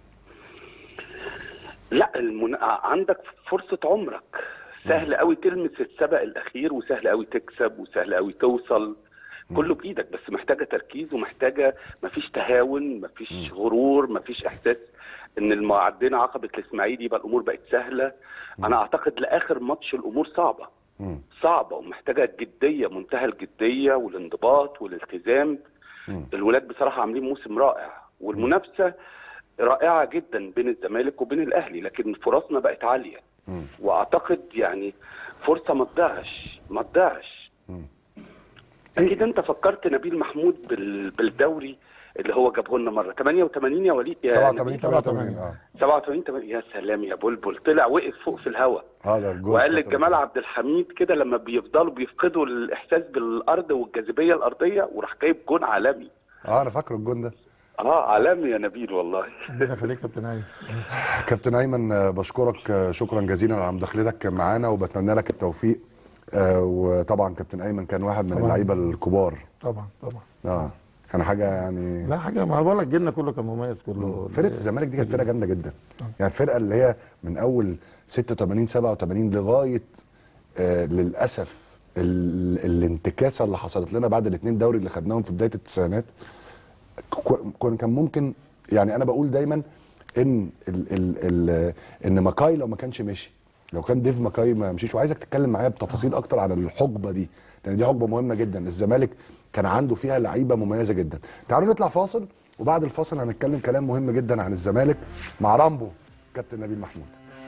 لا المن... عندك فرصة عمرك سهل قوي تلمس السبق الأخير وسهل قوي تكسب وسهل قوي توصل كله بإيدك بس محتاجة تركيز ومحتاجة مفيش تهاون مفيش غرور مفيش إحساس إن الم- عدينا عقبة الإسماعيلي يبقى الأمور بقت سهلة أنا أعتقد لآخر ماتش الأمور صعبة مم. صعبة ومحتاجة جدية منتهى الجدية والانضباط والالتزام الولاد بصراحة عاملين موسم رائع والمنافسة رائعة جدا بين الزمالك وبين الأهلي لكن فرصنا بقت عالية وأعتقد يعني فرصة ما تضيعش ما تضيعش أكيد أنت فكرت نبيل محمود بال... بالدوري اللي هو جابه لنا مرة 88 يا وليد يا 87 نبيل. 88 اه 87 8 يا سلام يا بلبل طلع وقف فوق في الهواء هذا الجول وقال بتاع للجمال عبد الحميد كده لما بيفضلوا بيفقدوا الاحساس بالارض والجاذبيه الارضيه وراح جايب جون عالمي اه انا فاكره الجون ده اه عالمي يا نبيل والله ربنا يخليك يا كابتن ايمن كابتن ايمن آه، بشكرك آه، شكرا جزيلا على مداخلتك معانا وبتمنى لك التوفيق آه، وطبعا كابتن ايمن كان واحد من طبعاً. اللعيبه الكبار طبعا طبعا اه كان حاجه يعني لا حاجه ما أنا بقول لك جيلنا كله كان مميز كله فرقه الزمالك دي كانت فرقه جامده جدا يعني الفرقه اللي هي من اول 86 87 لغايه آه للاسف ال- الانتكاسه اللي حصلت لنا بعد الاثنين دوري اللي خدناهم في بدايه التسعينات ك- كان كان ممكن يعني انا بقول دايما ان ال ال ال ان ماكاي لو ما كانش مشي لو كان ديف ماكاي ما مشيش وعايزك تتكلم معايا بتفاصيل اكتر عن الحقبه دي لان دي حقبه مهمه جدا الزمالك كان عنده فيها لعيبه مميزه جدا تعالوا نطلع فاصل وبعد الفاصل هنتكلم كلام مهم جدا عن الزمالك مع رامبو كابتن نبيل محمود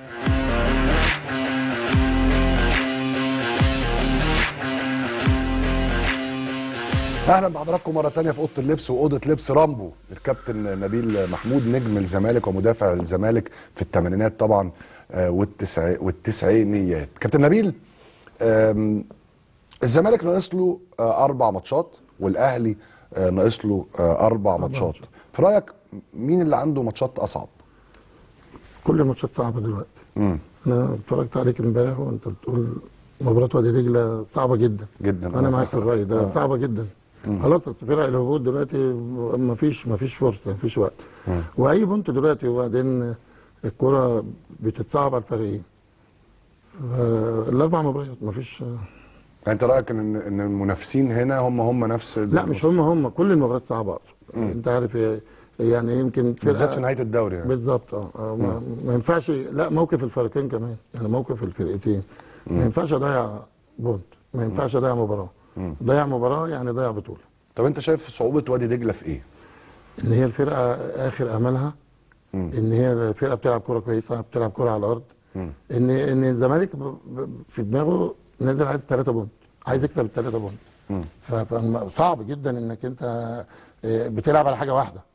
اهلا بحضراتكم مره تانية في اوضه اللبس واوضه لبس رامبو الكابتن نبيل محمود نجم الزمالك ومدافع الزمالك في الثمانينات طبعا آه، والتسع والتسعينيات كابتن نبيل آم، الزمالك ناقص له آه، اربع ماتشات والاهلي آه، ناقص له آه، اربع ماتشات في رايك مين اللي عنده ماتشات اصعب كل الماتشات صعبه دلوقتي امم انا اتفرجت عليك امبارح وانت بتقول مباراه وادي دجله صعبه جدا جدا انا معاك في الراي ده آه. صعبه جدا خلاص اصل فرق الهبوط دلوقتي ما فيش ما فيش فرصه ما فيش وقت واي بونت دلوقتي وبعدين الكره بتتصعب على الفريقين ف- الاربع مباريات ما فيش يعني انت رايك ان ان المنافسين هنا هم هم نفس لا مش هم هم كل المباريات صعبه اقصد انت عارف إيه، يعني يمكن فرقة- بالذات في نهايه الدوري يعني بالظبط اه آه، ما, ما ينفعش لا موقف الفريقين كمان يعني موقف الفرقتين ما ينفعش اضيع بونت ما ينفعش اضيع مباراه ضيع مباراه يعني ضيع بطوله طب انت شايف صعوبه وادي دجله في ايه؟ ان هي الفرقه اخر املها ان هي الفرقه بتلعب كوره كويسه بتلعب كوره على الارض ان ان الزمالك ب- ب- في دماغه نازل عايز 3 بونت عايز يكسب الثلاثه بونت فصعب جدا انك انت آه، بتلعب على حاجه واحده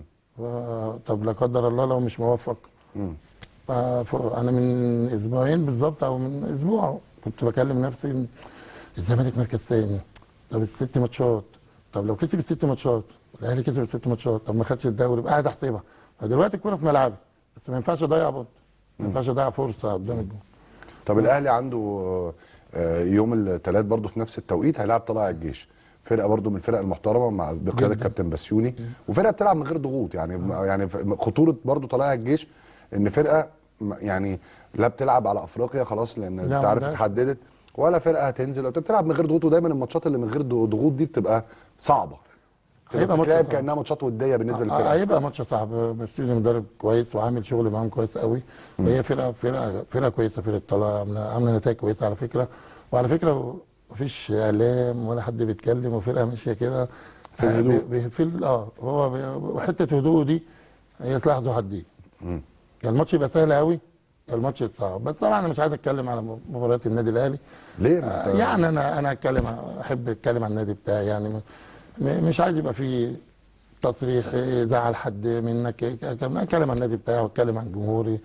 و- طب لا قدر الله لو مش موفق ف- ف- انا من اسبوعين بالظبط او من اسبوع كنت بكلم نفسي إن الزمالك مركز ثاني طب الست ماتشات طب لو كسب الست ماتشات الاهلي كسب الست ماتشات طب ما خدش الدوري يبقى قاعد احسبها فدلوقتي الكوره في ملعبي بس ما ينفعش اضيع بونت ما ينفعش اضيع فرصه قدام الجون طب الاهلي عنده آه، يوم الثلاث برضه في نفس التوقيت هيلاعب طلائع الجيش فرقه برضه من الفرق المحترمه مع بقياده جداً. كابتن بسيوني وفرقه بتلعب من غير ضغوط يعني يعني ف- خطوره برضه طلائع الجيش ان فرقه م- يعني لا بتلعب على افريقيا خلاص لان انت ما عارف ده- اتحددت ولا فرقه هتنزل انت بتلعب من غير ضغوط ودايما الماتشات اللي من غير ضغوط دي بتبقى صعبه هيبقى ماتش بتتلعب صعب. كانها ماتشات وديه بالنسبه آه، للفرقه هيبقى ماتش صعب بس يوزي مدرب كويس وعامل شغل معاهم كويس قوي وهي فرقه فرقه فرقه كويسه فرقه طلع عامله عامله نتائج كويسه على فكره وعلى فكره مفيش اعلام ولا حد بيتكلم وفرقه ماشيه كده في الهدوء. بي- بي- في ال- اه هو بي- وحته هدوء دي هي سلاح ذو حدين يا الماتش يبقى سهل قوي يا الماتش صعب بس طبعا انا مش عايز اتكلم على مباريات النادي الاهلي ليه ما آه، انت- يعني انا انا اتكلم احب اتكلم عن النادي بتاعي يعني م- م- مش عايز يبقى في تصريح يزعل حد منك اتكلم اتكلم عن النادي بتاعي واتكلم عن جمهوري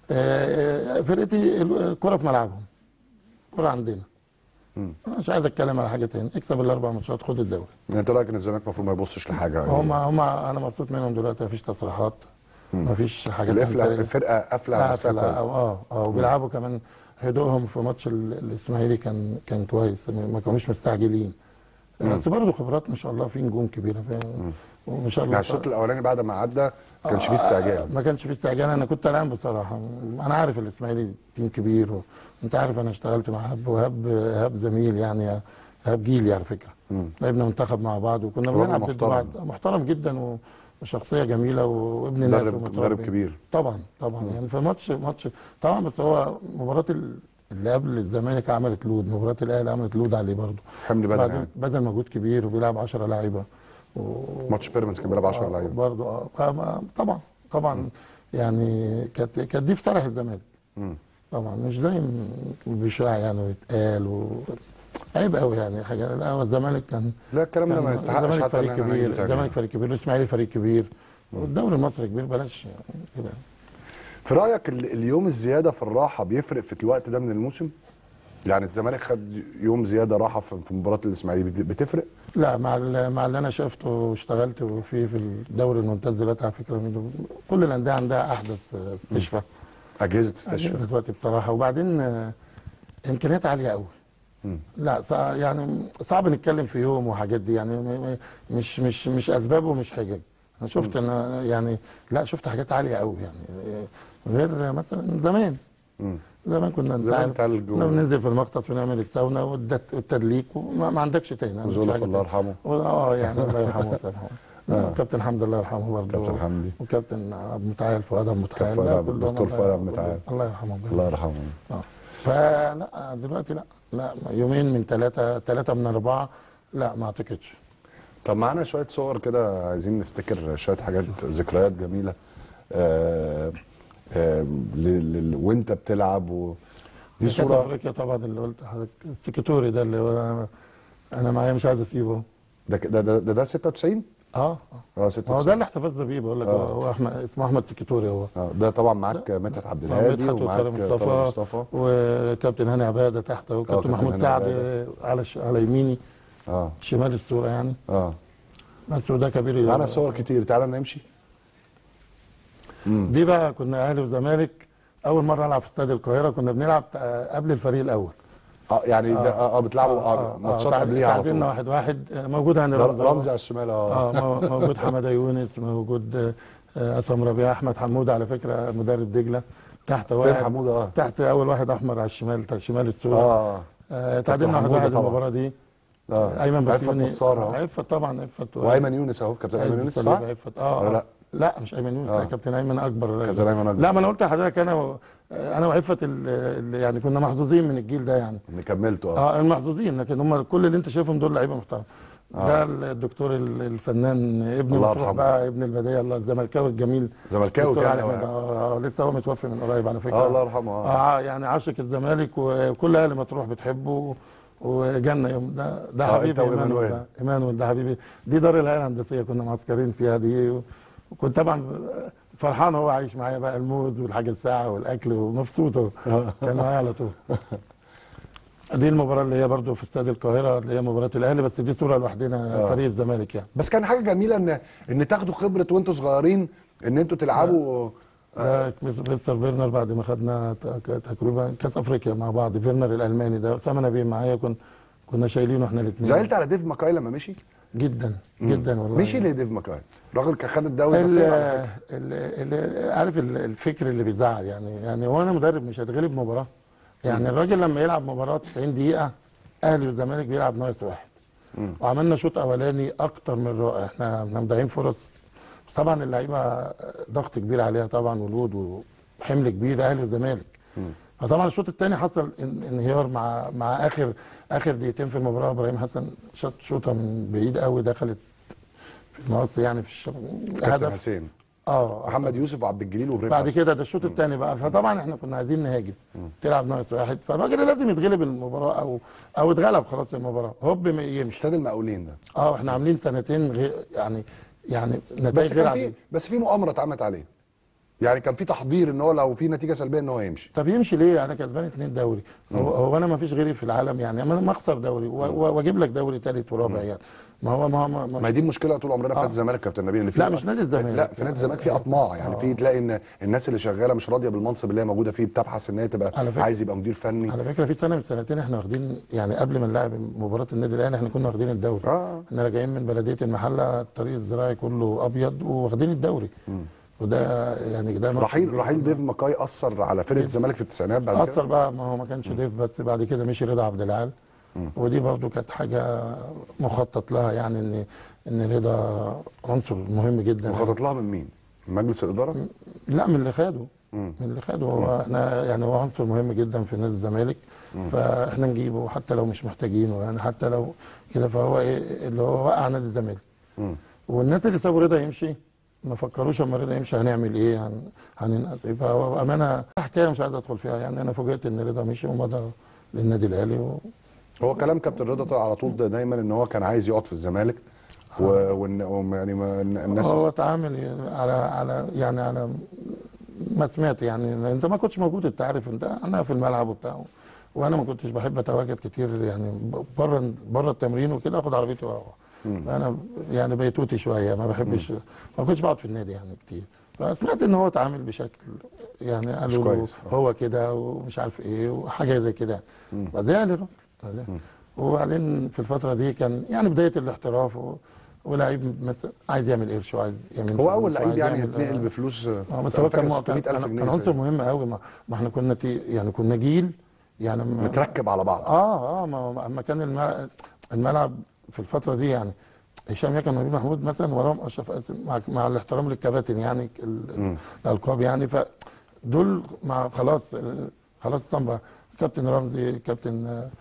آه، آه، فرقتي ال- الكره في ملعبهم الكره عندنا مش عايز اتكلم على حاجه تاني اكسب الاربع ماتشات خد الدوري يعني انت رايك ان الزمالك المفروض ما يبصش لحاجه يعني هم هم انا مبسوط منهم دلوقتي مفيش تصريحات مفيش حاجات القفله عن فرقة. الفرقه قافله على نفسها قافلة، كويس. اه اه وبيلعبوا كمان هدوءهم في ماتش ال- الاسماعيلي كان كان كويس ما كانوش مستعجلين بس برضه خبرات ما شاء الله في نجوم كبيره فاهم وما شاء الله يعني الشوط الاولاني بعد ما عدى ما كانش فيه استعجال ما كانش في استعجال انا كنت قلقان بصراحه انا عارف الاسماعيلي تيم كبير وانت عارف انا اشتغلت مع هاب وهاب هاب زميل يعني هاب جيلي على فكره لعبنا منتخب مع بعض وكنا راجل بنلعب ضد محترم. بعض محترم جدا و- وشخصيه جميله وابن ناس مدرب ومتربي. مدرب كبير طبعا طبعا يعني في ماتش ماتش طبعا بس هو مباراه ال- اللي قبل الزمالك عملت لود مباراه الاهلي عملت لود عليه برضه حمل بدني بعدين يعني. بذل مجهود كبير وبيلعب 10 لعيبه و... ماتش بيراميدز كان بيلعب 10 لعيبه برضه اه فما- طبعا طبعا يعني كانت كانت دي في صالح الزمالك طبعا مش زي ما بيشاع يعني ويتقال و... عيب قوي يعني حاجه لا هو الزمالك كان لا الكلام ده كان ما يستحقش الزمالك حتى ان فريق احنا كبير نيجي تاني. الزمالك فريق كبير الاسماعيلي فريق كبير والدوري المصري كبير بلاش يعني كده في رايك ال- اليوم الزياده في الراحه بيفرق في الوقت ده من الموسم يعني الزمالك خد يوم زياده راحه في في مباراه الاسماعيلي بت- بتفرق لا مع ال- مع اللي انا شفته واشتغلت فيه في الدوري الممتاز دلوقتي على فكره كل الانديه عندها احدث استشفاء اجهزه استشفاء أجهزة دلوقتي بصراحه وبعدين آه، امكانيات عاليه قوي لا صع- يعني صعب نتكلم في يوم وحاجات دي يعني م- م- مش مش مش اسباب ومش حجج انا شفت انا يعني لا شفت حاجات عاليه قوي يعني آه، غير مثلا زمان زمان كنا انت زمان عارف، تلج و- كنا بننزل في المغطس ونعمل الساونا والدت- والتدليك وما ما عندكش تاني أنا مش وزولف حاجة الله تاني. يرحمه. و- اه يعني الله يرحمه ويسامحه آه. كابتن حمد الله يرحمه برضه كابتن حمدي. وكابتن عبد المتعال فؤاد عبد المتعال فؤاد لا، عبد- كلهم دكتور الله- فؤاد عبد المتعال. الله يرحمه الله يرحمه اه فلا دلوقتي لا لا يومين من ثلاثة ثلاثة من أربعة لا ما أعتقدش طب معانا شويه صور كده عايزين نفتكر شويه حاجات ذكريات جميله آه آه ل- ل- وانت بتلعب و... دي كاس صوره افريقيا طبعا اللي قلت لحضرتك السكيتوري ده اللي هو انا معايا مش عايز اسيبه ده ده ده, ده, ده 96 اه اه ما هو 96 ده اللي احتفظنا بيه بقول لك آه. هو هو احمد اسمه احمد سكيتوري هو اه ده طبعا معاك مدحت عبد مع الهادي مدحت ومعاك وطارق طارق مصطفى مصطفى وكابتن هاني عباده تحت وكابتن كابتن محمود هاني سعد عبادة. على ش... على يميني اه شمال الصوره يعني اه بس وده كبير معانا صور كتير تعالى نمشي دي بقى كنا اهلي وزمالك اول مره العب في استاد القاهره كنا بنلعب آه، قبل الفريق الاول اه يعني ده اه, آه بتلعبوا اه, ماتشات تعد- قبليها على تعادلنا طول واحد واحد آه، موجود هاني ده رمزي رمزي على الشمال اه اه مو- موجود حماده يونس موجود آه، اسام ربيع احمد حموده على فكره مدرب دجله تحت فين واحد حموده اه تحت اول واحد احمر على الشمال تا- شمال الصوره اه آه تعادلنا واحد حمودة واحد طبعا. المباراه دي اه ايمن عفت بسيوني نصار اهو عفت طبعا عفت وايمن يونس اهو كابتن ايمن عز يونس الصليب صح؟ عفت اه ولا لا لا؟ لا مش ايمن يونس آه. لا كابتن ايمن اكبر كابتن أيمن أكبر. لا ما انا قلت لحضرتك انا و... انا وعفت ال... ال- يعني كنا محظوظين من الجيل ده يعني اللي كملته اه اه المحظوظين لكن هم كل اللي انت شايفهم دول لعيبه محترمه ده الدكتور ال- الفنان ابن الله مطروح يرحمه. بقى ابن البديه الله الزملكاوي الجميل زملكاوي دكتور كان علي أوي. أحمد. آه آه، لسه هو متوفي من قريب على فكره اه الله يرحمه اه اه يعني عاشق الزمالك وكل اهل مطروح بتحبه وجنة يوم ده ده آه، حبيبي أنت وإيمانويل. ايمانويل ده ايمانويل ده حبيبي دي دار الهيئه الهندسيه كنا معسكرين فيها دي و- وكنت طبعا فرحان هو عايش معايا بقى الموز والحاجه الساعه والاكل ومبسوط هو كان معايا على طول دي المباراه اللي هي برضو في استاد القاهره اللي هي مباراه الاهلي بس دي صوره لوحدنا فريق الزمالك يعني بس كان حاجه جميله ان ان تاخدوا خبره وانتوا صغيرين ان انتوا تلعبوا ده مستر فيرنر بعد ما خدنا ت- تقريبا كاس افريقيا مع بعض فيرنر الالماني ده اسامه نبيه معايا كنا كنا شايلينه احنا الاثنين زعلت على ديف ماكاي لما مشي؟ جدا جدا والله مشي ليه ديف ماكاي؟ الراجل كان خد الدوري ال- بس يلعب على فكرة. ال- ال- عارف ال- الفكر اللي بيزعل يعني يعني هو انا مدرب مش هتغلب مباراه يعني الراجل لما يلعب مباراه 90 دقيقه اهلي والزمالك بيلعب ناقص واحد وعملنا شوط اولاني اكتر من رائع احنا احنا مضيعين فرص بس طبعا اللعيبه ضغط كبير عليها طبعا ولود وحمل كبير اهلي والزمالك فطبعا الشوط الثاني حصل ان- انهيار مع مع اخر اخر دقيقتين في المباراه ابراهيم حسن شاط شوطه من بعيد قوي دخلت في المقص يعني في الشبكه كابتن حسين اه محمد يوسف وعبد الجليل وابراهيم بعد حسن. كده ده الشوط الثاني بقى فطبعا احنا كنا عايزين نهاجم تلعب ناقص واحد فالراجل لازم يتغلب المباراه او او اتغلب خلاص المباراه هوب م- يمشي استاد المقاولين ده اه احنا عاملين سنتين غير يعني يعني بس نتائج غير كان في عاديه بس في مؤامره اتعملت عليه يعني كان في تحضير ان هو لو في نتيجه سلبيه ان هو يمشي طب يمشي ليه انا كسبان اتنين دوري هو, هو انا ما فيش غيري في العالم يعني انا ما اخسر دوري و- و- واجيب لك دوري ثالث ورابع يعني ما هو ما هو ما, ما ما هي دي المشكله طول عمرنا في آه. نادي الزمالك كابتن نبيل اللي في لا، مش نادي الزمالك. لا في نادي الزمالك في اطماع يعني في تلاقي ان الناس اللي شغاله مش راضيه بالمنصب اللي هي موجوده فيه بتبحث ان هي تبقى على فكرة- عايز يبقى مدير فني على فكره في سنه من سنتين احنا واخدين يعني قبل ما نلعب مباراه النادي الاهلي احنا كنا واخدين الدوري اه احنا راجعين من بلديه المحله الطريق الزراعي كله ابيض واخدين الدوري وده يعني ده ماتش رحيل كبير. رحيل ديف ماكاي اثر على فرقه الزمالك في التسعينات بعد اثر كده بقى ما هو ما كانش ضيف بس بعد كده مشي رضا عبد العال ودي برضو كانت حاجه مخطط لها يعني ان ان رضا عنصر مهم جدا مخطط لها من مين؟ من مجلس الاداره؟ لا من اللي خده من اللي خده هو احنا يعني هو عنصر مهم جدا في نادي الزمالك فاحنا نجيبه حتى لو مش محتاجينه يعني حتى لو كده فهو ايه اللي هو وقع نادي الزمالك والناس اللي سابوا رضا يمشي ما فكروش اما رضا يمشي هنعمل ايه هن... هننقذ ايه فهو بامانه حكايه مش عايز ادخل فيها يعني انا فوجئت ان رضا مشي ومضى للنادي الاهلي و... هو كلام كابتن رضا طلع على طول ده دايما ان هو كان عايز يقعد في الزمالك و... وإن... وم- يعني ما... إن الناس هو اتعامل على على يعني على ما سمعت يعني انت ما كنتش موجود انت عارف انت انا في الملعب وبتاع وانا ما كنتش بحب اتواجد كتير يعني بره بره التمرين وكده اخد عربيتي واروح فانا يعني بيتوتي شويه ما بحبش ما كنتش بقعد في النادي يعني كتير فسمعت ان هو اتعامل بشكل يعني قالوا له كويس. هو كده ومش عارف ايه وحاجه زي كده فزعل الراجل فزعل. وبعدين في الفتره دي كان يعني بدايه الاحتراف و... ولاعيب مثلا عايز يعمل قرش وعايز يعمل هو اول فلوس لعيب وعايز يعني يعمل- يتنقل بفلوس اه بس هو كان 600000 كان, جنيه كان عنصر مهم قوي ما, ما احنا كنا تي يعني كنا جيل يعني ما- متركب على بعض اه اه ما اما كان الملعب, الملعب في الفتره دي يعني هشام يكن ونبيل محمود مثلا وراهم اشرف قاسم مع, مع الاحترام للكباتن يعني ال- الالقاب يعني فدول مع خلاص آه، خلاص طبعا كابتن رمزي كابتن آه،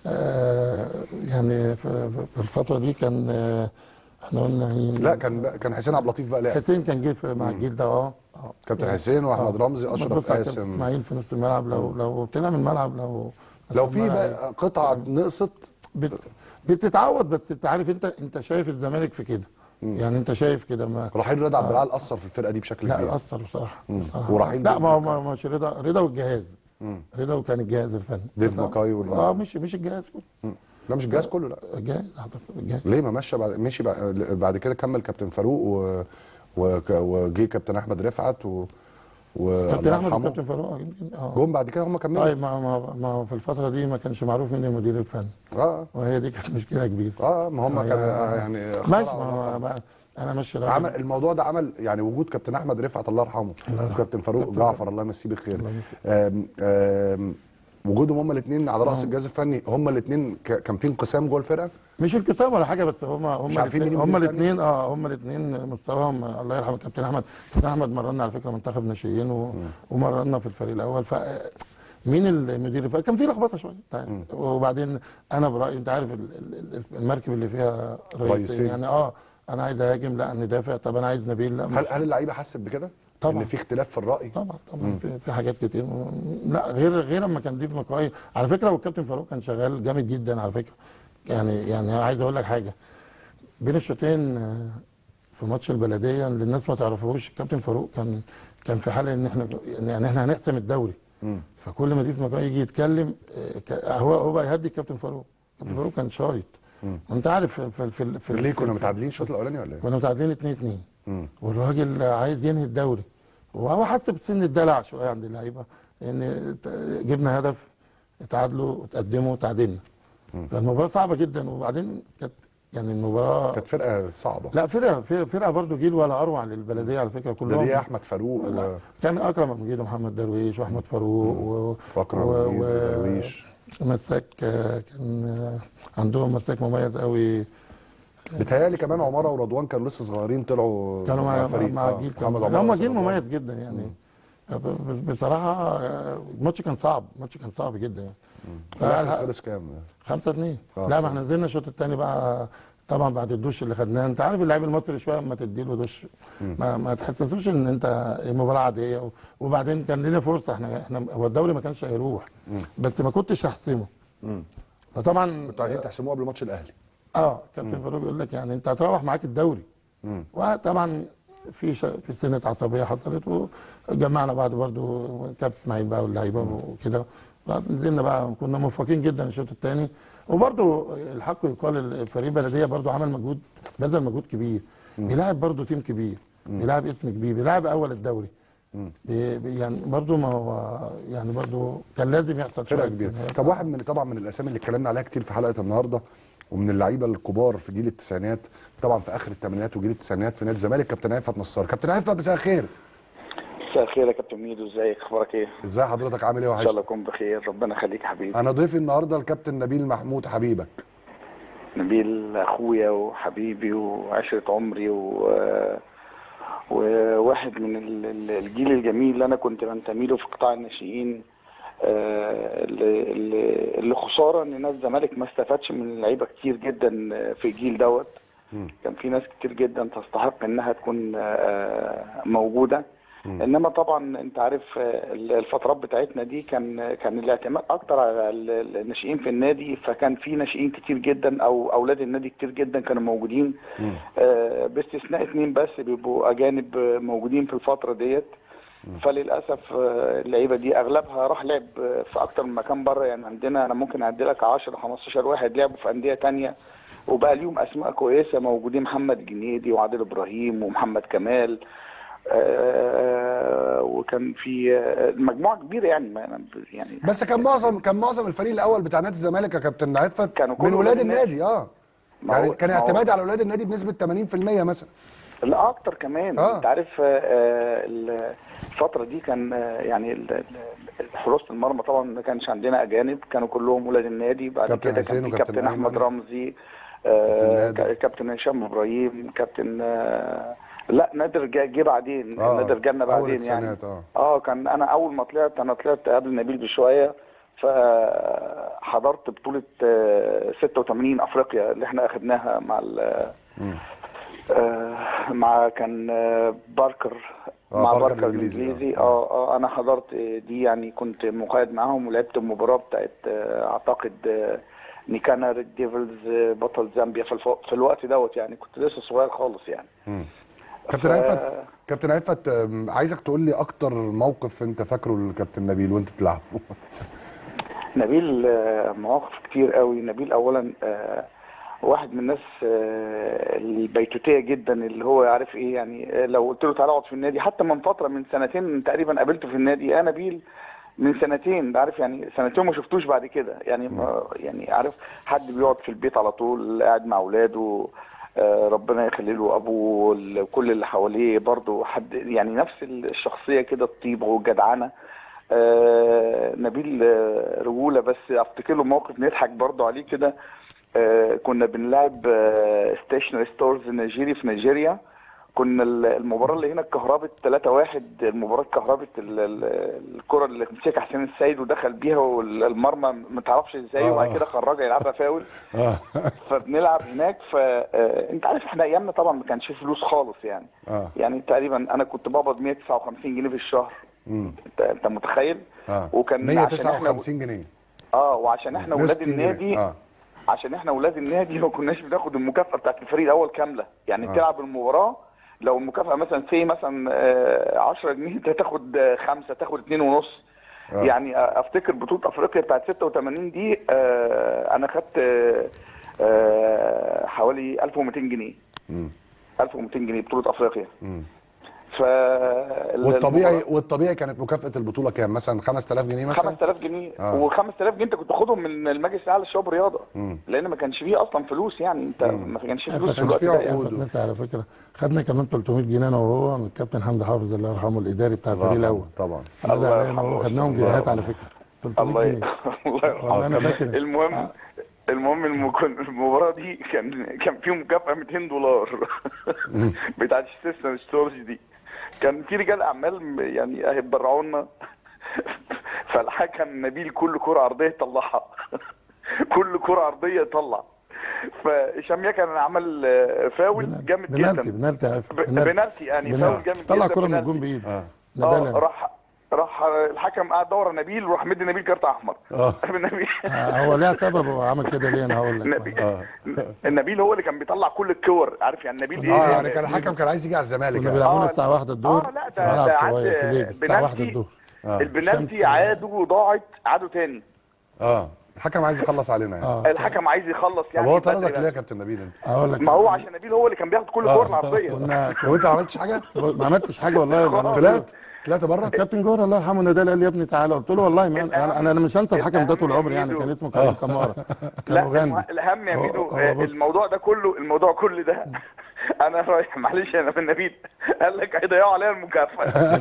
آه يعني في في الفتره دي كان آه، احنا قلنا مين؟ لا كان كان حسين عبد اللطيف بقى لاعب حسين كان جه في- مع الجيل ده اه اه كابتن حسين واحمد آه. رمزي اشرف بص على كابتن قاسم اسماعيل في نص الملعب لو لو طلع من الملعب لو لو في الملعب- بقى قطعه نقصت بت... بتتعود بس انت عارف انت انت شايف الزمالك في كده يعني انت شايف كده ما رحيل رضا عبد العال اثر في الفرقه دي بشكل لا كبير اثر بصراحه بصراحه ورحيل لا ديف ما هو ما هو مش رضا رضا والجهاز رضا وكان الجهاز الفني ديف رضا- ماكاي وال- اه مش مش الجهاز كله لا مش الجهاز كله لا الجهاز أعتقد الجهاز ليه ما مشى بعد مشي بعد, بعد كده كمل كابتن فاروق و وك- وجه كابتن احمد رفعت و و كابتن الله احمد يرحمه. وكابتن فاروق آه، يمكن اه جم بعد كده هم كملوا طيب ما ما ما هو في الفتره دي ما كانش معروف مين المدير الفني اه وهي دي كانت مشكله كبيره اه ما هم آه، كان يعني- يعني ماشي اخترعوا ما الرقم. ما- انا ماشي راجل. عمل الموضوع ده عمل يعني وجود كابتن احمد رفعت الله يرحمه وكابتن فاروق جعفر الله يمسيه بالخير آم، آم، وجودهم هم الاثنين على راس الجهاز الفني هم الاثنين كان في انقسام جوه الفرقه مش انقسام ولا حاجه بس هم هم مش عارفين الاثنين مين هم المدير الفني؟ الاثنين اه هم الاثنين مستواهم الله يرحمه كابتن احمد كابتن احمد مرنا على فكره منتخب ناشئين و... ومرنا في الفريق الاول ف مين المدير الفني كان في لخبطه شويه انت عارف. وبعدين انا برايي انت عارف ال- ال- المركب اللي فيها رئيسين. رئيسين يعني اه انا عايز اهاجم لا ندافع طب انا عايز نبيل لا هل مش- هل اللعيبه حست بكده؟ طبعاً. ان في اختلاف في الراي طبعا طبعا في, في حاجات كتير لا غير غير اما كان ديف مكواي على فكره والكابتن فاروق كان شغال جامد جدا على فكره يعني يعني عايز اقول لك حاجه بين الشوطين آه، في ماتش البلديه اللي الناس ما تعرفوش الكابتن فاروق كان كان في حاله ان احنا يعني احنا هنقسم الدوري فكل ما ديف مكواي يجي يتكلم آه، ك- هو هو بقى يهدي الكابتن فاروق الكابتن فاروق كان شايط وانت عارف في في في ليه في- كنا في- متعادلين الشوط الاولاني ولا ايه؟ كنا متعادلين 2 2 والراجل عايز ينهي الدوري وهو حس بسن الدلع شويه عند اللعيبه ان ت- جبنا هدف اتعادلوا وتقدموا وتعادلنا فالمباراه صعبه جدا وبعدين كانت يعني المباراه كانت فرقه صعبه لا فرقه فرقه, فرقة برضه جيل ولا اروع للبلديه على فكره ده كلهم ليه احمد فاروق و... كان اكرم مجيد ومحمد درويش واحمد فاروق و... واكرم و- مجيد و- ودرويش مساك آه، كان آه، عندهم مساك مميز قوي بيتهيألي كمان عماره ورضوان كانوا لسه صغيرين طلعوا كانوا مع فريق. مع آه، الجيل محمد كان عمارة هم ولسه جيل رضوان. مميز جدا يعني ب- بس بصراحه آه، الماتش كان صعب الماتش كان صعب جدا يعني في الآخر فالح- خلص كام؟ 5 2 آه. لا ما احنا نزلنا الشوط الثاني بقى طبعا بعد الدش اللي خدناه انت عارف اللاعب المصري شويه اما تديله دش ما, ما تحسسوش ان انت مباراه عاديه و- وبعدين كان لنا فرصه احنا احنا هو الدوري ما كانش هيروح بس ما كنتش هحسمه فطبعا كنتوا عايزين تحسموها قبل ماتش الاهلي اه كابتن فاروق بيقول لك يعني انت هتروح معاك الدوري وطبعا في ش... في سنه عصبيه حصلت وجمعنا بعض برضو كابتن اسماعيل بقى واللعيبه وكده بعد نزلنا بقى كنا موفقين جدا الشوط الثاني وبرضو الحق يقال الفريق بلديه برضو عمل مجهود بذل مجهود كبير بيلاعب برضو تيم كبير بيلاعب اسم كبير بيلاعب اول الدوري بي- بي- يعني برضو ما هو يعني برضو كان لازم يحصل فرقه شوية كبيره في النهاية. طب واحد من طبعا من الاسامي اللي اتكلمنا عليها كتير في حلقه النهارده ومن اللعيبه الكبار في جيل التسعينات طبعا في اخر الثمانينات وجيل التسعينات في نادي الزمالك كابتن عفت نصار كابتن عفت مساء الخير مساء الخير يا كابتن ميدو ازيك اخبارك ايه؟ ازاي حضرتك عامل ايه ان شاء الله وحش تكون بخير ربنا يخليك يا حبيبي انا ضيفي النهارده الكابتن نبيل محمود حبيبك نبيل اخويا وحبيبي وعشرة عمري و وواحد من ال- ال- الجيل الجميل اللي انا كنت بنتمي له في قطاع الناشئين آه، اللي اللي- اللي خساره ان نادي الزمالك ما استفادش من لعيبه كتير جدا في الجيل دوت كان في ناس كتير جدا تستحق انها تكون آه، موجوده انما طبعا انت عارف آه، الفترات بتاعتنا دي كان كان الاعتماد اكتر على ال- الناشئين في النادي فكان في ناشئين كتير جدا او اولاد النادي كتير جدا كانوا موجودين آه، باستثناء اثنين بس بيبقوا اجانب آه، موجودين في الفتره ديت فللاسف آه، اللعيبه دي اغلبها راح لعب آه، في اكتر من مكان بره يعني عندنا انا ممكن اعدي لك 10 15 واحد لعبوا في انديه تانية وبقى ليهم اسماء كويسه موجودين محمد جنيدي وعادل ابراهيم ومحمد كمال آه، وكان في آه، مجموعه كبيره يعني ما- يعني بس كان معظم كان معظم الفريق الاول بتاع نادي الزمالك يا كابتن عفت كانوا من كله ولاد ولاد النادي اه ما يعني هو- كان ما هو- اعتمادي على ولاد النادي بنسبه 80% مثلا لا اكتر كمان آه. انت عارف آه، ال- الفتره دي كان آه، يعني ال- ال- حراسه المرمى طبعا ما كانش عندنا اجانب كانوا كلهم ولاد النادي بعد كابتن كده حسين كان في وكابتن كابتن احمد أيمن. رمزي كابتن آه، نادر. ك- كابتن هشام ابراهيم كابتن آه، لا نادر جه جه بعدين آه، نادر جالنا أول بعدين يعني التسعينات، آه. اه كان انا اول ما طلعت انا طلعت قبل نبيل بشويه فحضرت بطوله آه، 86 افريقيا اللي احنا اخدناها مع ال- آه، مع كان آه، باركر آه، مع باركر باركر الإنجليزي، الانجليزي آه. اه اه انا حضرت دي يعني كنت مقيد معاهم ولعبت المباراه بتاعت آه، اعتقد آه، نيكانا ريد ديفلز آه، بطل زامبيا في, الف... في الوقت دوت يعني كنت لسه صغير خالص يعني كابتن ف- عفت كابتن عفت آم، عايزك تقول لي اكتر موقف انت فاكره للكابتن نبيل وانت بتلعبه نبيل آه، مواقف كتير قوي نبيل اولا آه، واحد من الناس آه، البيتوتيه جدا اللي هو عارف ايه يعني آه، لو قلت له تعالى اقعد في النادي حتى من فتره من سنتين تقريبا قابلته في النادي يا نبيل من سنتين عارف يعني سنتين ما شفتوش بعد كده يعني ما يعني عارف حد بيقعد في البيت على طول قاعد مع اولاده آه، ربنا يخلي له ابوه وكل اللي حواليه برضه حد يعني نفس الشخصيه كده الطيبه والجدعنه آه، نبيل آه، رجوله بس افتكر له موقف نضحك برضه عليه كده آه، كنا بنلعب ستيشنري ستورز نيجيري في نيجيريا كنا ال- المباراه اللي هنا اتكهربت 3-1 المباراه اتكهربت ال- ال- الكره اللي مسكها حسين السيد ودخل بيها والمرمى ما تعرفش ازاي آه. وبعد كده خرجها يلعبها فاول اه فبنلعب هناك فانت عارف احنا ايامنا طبعا ما كانش فلوس خالص يعني اه يعني تقريبا انا كنت بقبض 159 جنيه في الشهر امم انت انت متخيل اه وكان عشان احنا 159 جنيه اه وعشان احنا ولاد 160 جنيه. النادي اه عشان احنا ولاد النادي ما كناش بناخد المكافاه بتاعت الفريق الاول كامله يعني آه. تلعب المباراه لو المكافاه مثلا سي مثلا آه، 10 جنيه انت تاخد آه، خمسه تاخد اتنين ونص آه. يعني آه، افتكر بطوله افريقيا بتاعت 86 دي آه، انا خدت آه، آه، حوالي 1200 جنيه مم. 1200 جنيه بطوله افريقيا مم. ف والطبيعي والطبيعي كانت مكافاه البطوله كام مثلا 5000 جنيه مثلا 5000 جنيه آه. و5000 جنيه انت كنت تاخدهم من المجلس الاعلى للشباب الرياضه مم. لان ما كانش فيه اصلا فلوس يعني انت ما كانش فيه فلوس في كانش الوقت فيه ده يعني. عقود. ناس على فكره خدنا كمان 300 جنيه انا وهو من الكابتن حمدي حافظ الله يرحمه الاداري بتاع الفريق الاول طبعا ده الله علينا يرحمه. وهو خدناهم الله جنيهات يرحمه. على فكره 300 الله جنيه ي- الله يرحمه. والله انا فاكر المهم المهم المك- المباراه دي كان كان في مكافاه 200 دولار بتاعت ستيشن ستورز دي كان في رجال اعمال م- يعني هيتبرعوا لنا فالحكم نبيل كل كره عرضيه يطلعها كل كره عرضيه يطلع فهشام يكن عمل آه، فاول جامد بنالتي جدا بنالتي عارف ب- بنالتي يعني فاول جامد طلع جدا كره من بنالتي. الجون بايده اه اه ندالة راح راح الحكم قعد دور على نبيل وراح مدي نبيل كارت احمر اه نبيل آه، هو ليها سبب هو عمل كده ليه انا هقول لك نبيل اه النبيل هو اللي كان بيطلع كل الكور عارف يعني نبيل ايه اه يعني كان الحكم كان عايز يجي على الزمالك كنا يعني. بيلعبونا آه، الساعه 1 الظهر اه لا في ده ملعب ده صغير في عد ليبي الساعه 1 بنالتي الظهر آه. البنالتي شمس. عادوا وضاعت عادوا تاني اه الحكم عايز يخلص علينا يعني اه الحكم عايز يخلص طب يعني هو بدري طردك بقى. ليه يا كابتن نبيل انت؟ هقول لك ما هو عشان نبيل هو اللي كان بياخد كل الكور العرضيه كنا لو انت ما عملتش حاجه ما عملتش حاجه والله أنا- طلعت طلعت بره الكابتن جوهر الله يرحمه نادى قال لي يا ابني تعالى قلت له والله ما انا انا, أنا مش هنسى الحكم ده طول عمري يعني كان اسمه كريم كماره كان لا مغني المه- الاهم يا هو- ميدو هو آه، بص- الموضوع ده كله الموضوع كله ده انا رايح معلش انا من نبيل قال لك هيضيعوا عليا المكافاه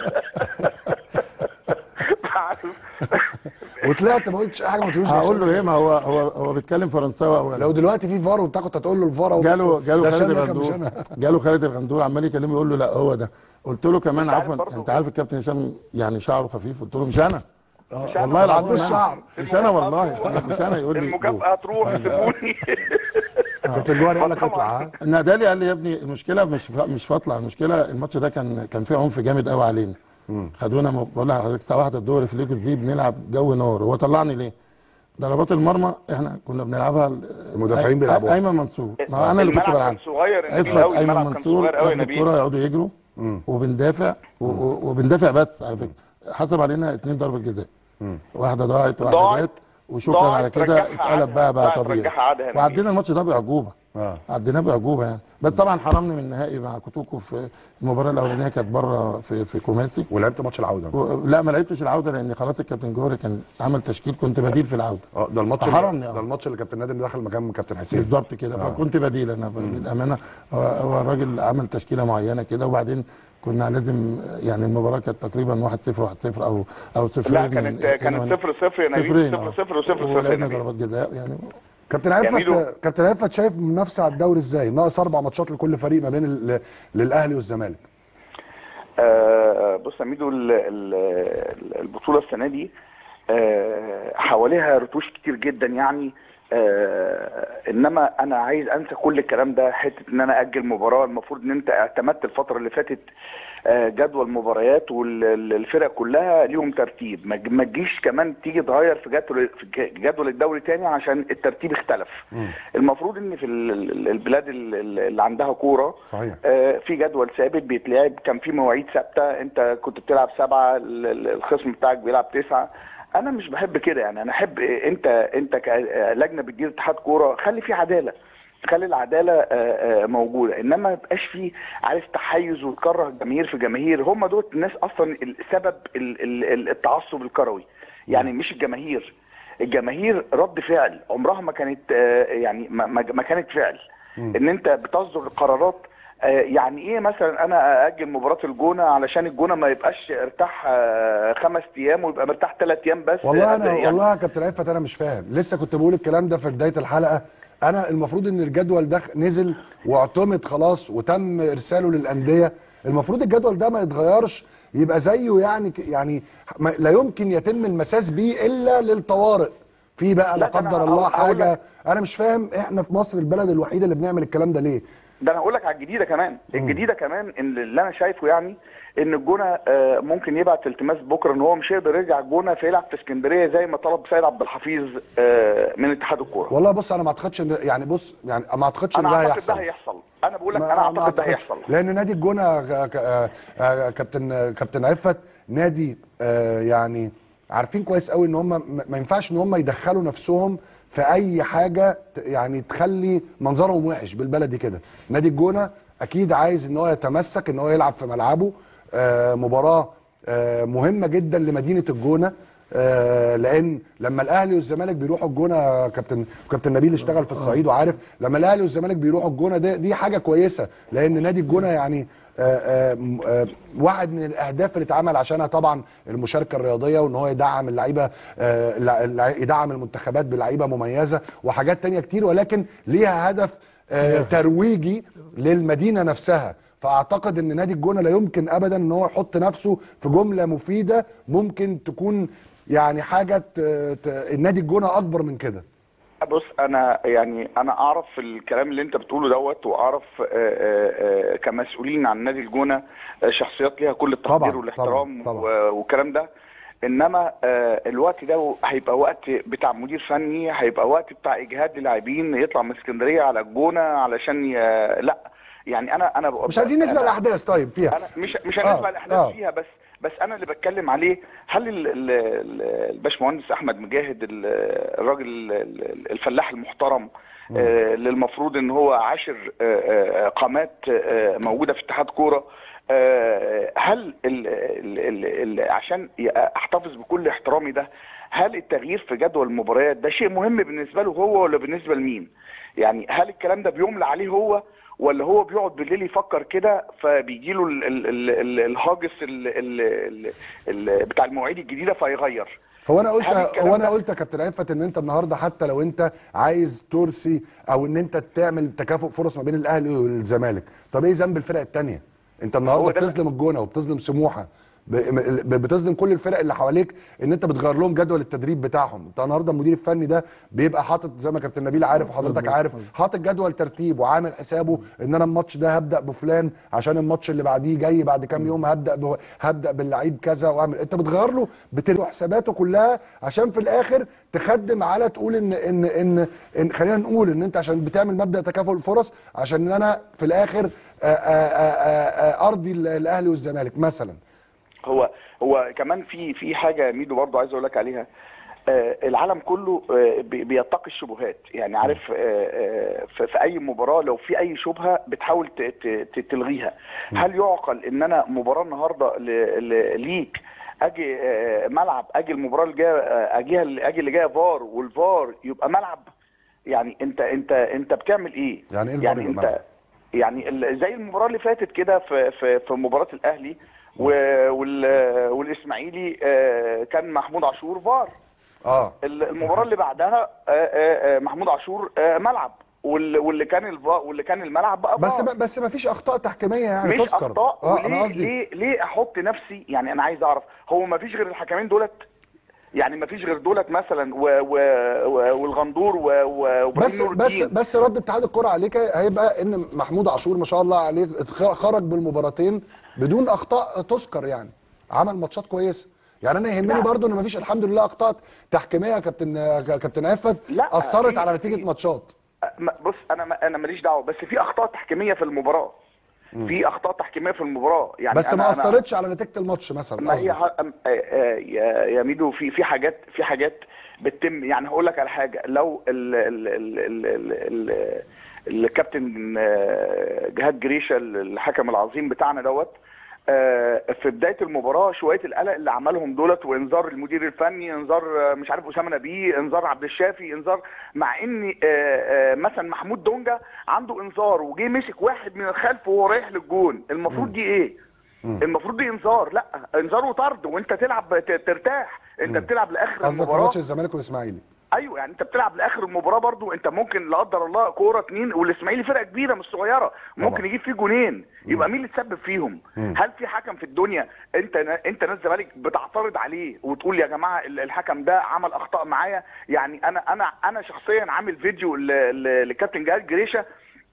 عارف؟ وطلعت ما قلتش اي حاجه ما تقولوش هقول له ايه ما هو هو هو بيتكلم فرنساوي اولا لو دلوقتي في فار وبتاع كنت هتقول له الفار أهو جاله بص، جاله ده خالد شنكة مش الغندور أنا. جاله خالد الغندور عمال يكلمه يقول له لا هو ده قلت له كمان عارف عفوا برضه- انت عارف الكابتن هشام يعني شعره خفيف قلت له مش انا مش أنا. والله ما العظيم عندوش أنا. شعر. مش انا والله المكافأة مش انا يقول لي المكافاه تروح سيبوني كابتن جوهر قال لك طبعاً. اطلع ها نادالي قال لي يا ابني المشكله مش ف- مش فاطلع المشكله الماتش ده كان كان فيه عنف جامد قوي علينا خدونا م- بقول لحضرتك الساعه 1 الظهر في ليجوس دي بنلعب جو نار هو طلعني ليه؟ ضربات المرمى احنا كنا بنلعبها المدافعين أي- بيلعبوها. ايمن منصور ما انا اللي كنت الملعب بلعب كان صغير يا نبيل عفت قوي ايمن الملعب كان منصور صغير قوي يا ياخدوا نبيل الكوره يقعدوا يجروا وبندافع و- و- وبندافع بس على فكره حسب علينا اتنين ضربه جزاء واحده ضاعت واحده ضاعت- جت وشكرا ضاعت على كده رجعها اتقلب عادة. بقى بقى ضاعت طبيعي رجعها عادة هنا. وعدينا الماتش ده بعجوبه اه عديناه بعجوبه يعني بس طبعا حرمني من النهائي مع كوتوكو في المباراه الاولانيه كانت بره في في كوماسي ولعبت ماتش العوده و- لا ما لعبتش العوده لان خلاص الكابتن جوهري كان عمل تشكيل كنت بديل في العوده اه ده الماتش حرمني، اللي اه. ده الماتش اللي كابتن نادم دخل مكان كابتن حسين بالظبط كده فكنت بديل انا للامانه هو- هو الراجل عمل تشكيله معينه كده وبعدين كنا لازم يعني المباراه كانت تقريبا 1-0 1-0 او او 0 لا كانت كانت 0 0 يا نبيل 0 0 و0 0 ولعبنا ضربات جزاء يعني كابتن عفت ميدو. كابتن عفت شايف المنافسه على الدوري ازاي؟ ناقص اربع ماتشات لكل فريق ما بين ال- للاهلي والزمالك آه، بص يا ميدو ال- ال- البطوله السنه دي آه، حواليها رتوش كتير جدا يعني آه، انما انا عايز انسى كل الكلام ده حته ان انا اجل مباراه المفروض ان انت اعتمدت الفتره اللي فاتت آه، جدول مباريات والفرق كلها ليهم ترتيب ما تج- ما تجيش كمان تيجي تغير في جدول في ج- جدول الدوري تاني عشان الترتيب اختلف المفروض ان في ال- ال- البلاد ال- ال- اللي عندها كوره صحيح. آه، في جدول ثابت بيتلعب كان في مواعيد ثابته انت كنت بتلعب سبعه ال- ال- الخصم بتاعك بيلعب تسعه انا مش بحب كده يعني انا احب انت انت كلجنه بتدير اتحاد كوره خلي في عداله خلي العداله آه، آه، موجوده انما ما يبقاش في عارف تحيز وتكره جماهير في جماهير هم دول الناس اصلا السبب ال- ال- ال- التعصب الكروي يعني مش الجماهير الجماهير رد فعل عمرها ما كانت آه، يعني ما, ما ما كانت فعل ان انت بتصدر قرارات آه، يعني ايه مثلا انا ااجل مباراه الجونه علشان الجونه ما يبقاش ارتاح آه، خمس ايام ويبقى مرتاح ثلاث ايام بس والله انا يعني والله يا كابتن عفت انا مش فاهم لسه كنت بقول الكلام ده في بدايه الحلقه انا المفروض ان الجدول ده نزل واعتمد خلاص وتم ارساله للانديه المفروض الجدول ده ما يتغيرش يبقى زيه يعني ك- يعني ما- لا يمكن يتم المساس بيه الا للطوارئ في بقى لا لا، ده أنا قدر هقول- الله هقول حاجه لك. انا مش فاهم احنا في مصر البلد الوحيده اللي بنعمل الكلام ده ليه ده انا هقول لك على الجديده كمان الجديده كمان ان اللي انا شايفه يعني ان الجونه آه، ممكن يبعت التماس بكره ان هو مش هيقدر يرجع الجونه فيلعب في اسكندريه زي ما طلب سيد عبد الحفيظ آه، من اتحاد الكوره والله بص انا ما اعتقدش ان يعني بص يعني ما اعتقدش ان انا ده اعتقد هيحصل ده هيحصل انا بقول لك ما- انا ما اعتقد ده أعتقدش. هيحصل لان نادي الجونه آه، ك- آه، آه، كابتن كابتن عفت نادي آه، يعني عارفين كويس قوي ان هم ما ما ينفعش ان هم يدخلوا نفسهم في اي حاجه ت- يعني تخلي منظرهم وحش بالبلدي كده نادي الجونه اكيد عايز ان هو يتمسك ان هو يلعب في ملعبه آه، مباراه آه، مهمه جدا لمدينه الجونه آه، لان لما الاهلي والزمالك بيروحوا الجونه يا كابتن كابتن نبيل اشتغل في الصعيد وعارف لما الاهلي والزمالك بيروحوا الجونه دي, دي حاجه كويسه لان نادي الجونه يعني آه، آه، م- آه، واحد من الاهداف اللي اتعمل عشانها طبعا المشاركه الرياضيه وان هو يدعم اللعيبه آه، الع- الع- يدعم المنتخبات بلعيبه مميزه وحاجات تانية كتير ولكن ليها هدف آه، ترويجي للمدينه نفسها فاعتقد ان نادي الجونه لا يمكن ابدا ان هو يحط نفسه في جمله مفيده ممكن تكون يعني حاجه ت... ت... النادي الجونه اكبر من كده بص انا يعني انا اعرف الكلام اللي انت بتقوله دوت واعرف آه، آه، آه، كمسؤولين عن نادي الجونه آه، شخصيات ليها كل التقدير طبعاً، والاحترام طبعاً، طبعاً. و- والكلام ده انما آه، الوقت ده هيبقى وقت بتاع مدير فني هيبقى وقت بتاع اجهاد للاعبين يطلع من اسكندريه على الجونه علشان ي... لا يعني انا انا مش عايزين نسبق أنا- الاحداث طيب فيها انا مش مش آه، هنسمع الاحداث آه. فيها بس بس انا اللي بتكلم عليه هل ال- ال- ال- الباشمهندس احمد مجاهد ال- الراجل ال- ال- الفلاح المحترم آه، اللي المفروض ان هو عاشر آه، آه، قامات آه، موجوده في اتحاد كوره آه، هل ال ال ال ال عشان ي- احتفظ بكل احترامي ده هل التغيير في جدول المباريات ده شيء مهم بالنسبه له هو ولا بالنسبه لمين؟ يعني هل الكلام ده بيملى عليه هو ولا هو بيقعد بالليل يفكر كده فبيجي له ال- ال- ال- ال- الهاجس ال- ال- ال- ال- بتاع المواعيد الجديده فيغير هو انا قلت هل الكلام هو انا ده- قلت يا كابتن عفت ان انت النهارده حتى لو انت عايز ترسي او ان انت تعمل تكافؤ فرص ما بين الاهلي والزمالك طب ايه ذنب الفرق التانية انت النهارده هو ده بتظلم الجونه وبتظلم سموحه ب- ب- بتظلم كل الفرق اللي حواليك ان انت بتغير لهم جدول التدريب بتاعهم انت النهارده المدير الفني ده بيبقى حاطط زي ما كابتن نبيل عارف وحضرتك مظبوط. عارف حاطط جدول ترتيب وعامل حسابه ان انا الماتش ده هبدا بفلان عشان الماتش اللي بعديه جاي بعد كام يوم هبدا ب... هبدا باللعيب كذا واعمل انت بتغير له بتلو حساباته كلها عشان في الاخر تخدم على تقول ان ان ان, إن خلينا نقول ان انت عشان بتعمل مبدا تكافؤ الفرص عشان انا في الاخر آه، آه، آه، آه، ارضي ال- الاهلي والزمالك مثلا هو هو كمان في في حاجه ميدو برضو عايز اقول لك عليها آه، العالم كله آه، بي- بيتقي الشبهات يعني عارف آه، آه، في في اي مباراه لو في اي شبهه بتحاول ت- ت- ت- تلغيها هل يعقل ان انا مباراه النهارده ل- ل- ليك اجي آه، ملعب اجي المباراه اللي جايه آه، اجيها اجي اللي جايه فار والفار يبقى ملعب يعني انت انت انت بتعمل ايه يعني ايه الفار يعني يبقى انت ملعب؟ يعني ال- زي المباراه اللي فاتت كده في في في مباراه الاهلي و- وال- والاسماعيلي آه، كان محمود عاشور فار اه ال- المباراه اللي بعدها آه، آه، آه، محمود عاشور آه، ملعب وال- واللي كان الفا واللي كان الملعب بقى بس فار. ما بس ما فيش اخطاء تحكيميه يعني مش تذكر اخطاء اه وليه انا قصدي ليه ليه احط نفسي يعني انا عايز اعرف هو ما فيش غير الحكمين دولت يعني ما فيش غير دولت مثلا و و و والغندور و و وإبراهيم بس نور بس الدين. بس رد اتحاد الكره عليك هيبقى ان محمود عاشور ما شاء الله عليه اتخ- خرج بالمباراتين بدون اخطاء تذكر يعني عمل ماتشات كويسه يعني انا يهمني لا. برضو ان ما فيش الحمد لله اخطاء تحكيميه يا كابتن يا كابتن عفت لا، اثرت في- على نتيجه في- ماتشات ما- بص انا ما انا ماليش دعوه بس في اخطاء تحكيميه في المباراه في اخطاء تحكيميه في المباراه يعني بس أنا ما أنا اثرتش على نتيجه الماتش مثلا ما قصدي هي ه- أم- آه، آه، يا يا ميدو في في حاجات في حاجات بتتم يعني هقول لك على حاجه لو ال ال ال ال ال ال الكابتن آه، جهاد جريشه الحكم العظيم بتاعنا دوت آه، في بدايه المباراه شويه القلق اللي عملهم دولت وانذار المدير الفني انذار آه، مش عارف اسامه نبيه انذار عبد الشافي انذار مع ان آه، آه، مثلا محمود دونجا عنده انذار وجه مسك واحد من الخلف وهو رايح للجون المفروض دي ايه المفروض دي انذار لا انذار وطرد وانت تلعب ت- ترتاح انت بتلعب لاخر قصدك في المباراه ماتش الزمالك والاسماعيلي ايوه يعني انت بتلعب لاخر المباراه برضو انت ممكن لا قدر الله كوره اتنين والاسماعيلي فرقه كبيره مش صغيره ممكن طبعا. يجيب فيه جونين يبقى مين اللي تسبب فيهم هل في حكم في الدنيا انت انت ناس الزمالك بتعترض عليه وتقول يا جماعه ال- الحكم ده عمل اخطاء معايا يعني انا انا انا شخصيا عامل فيديو ل- ل- لكابتن جهاد جريشه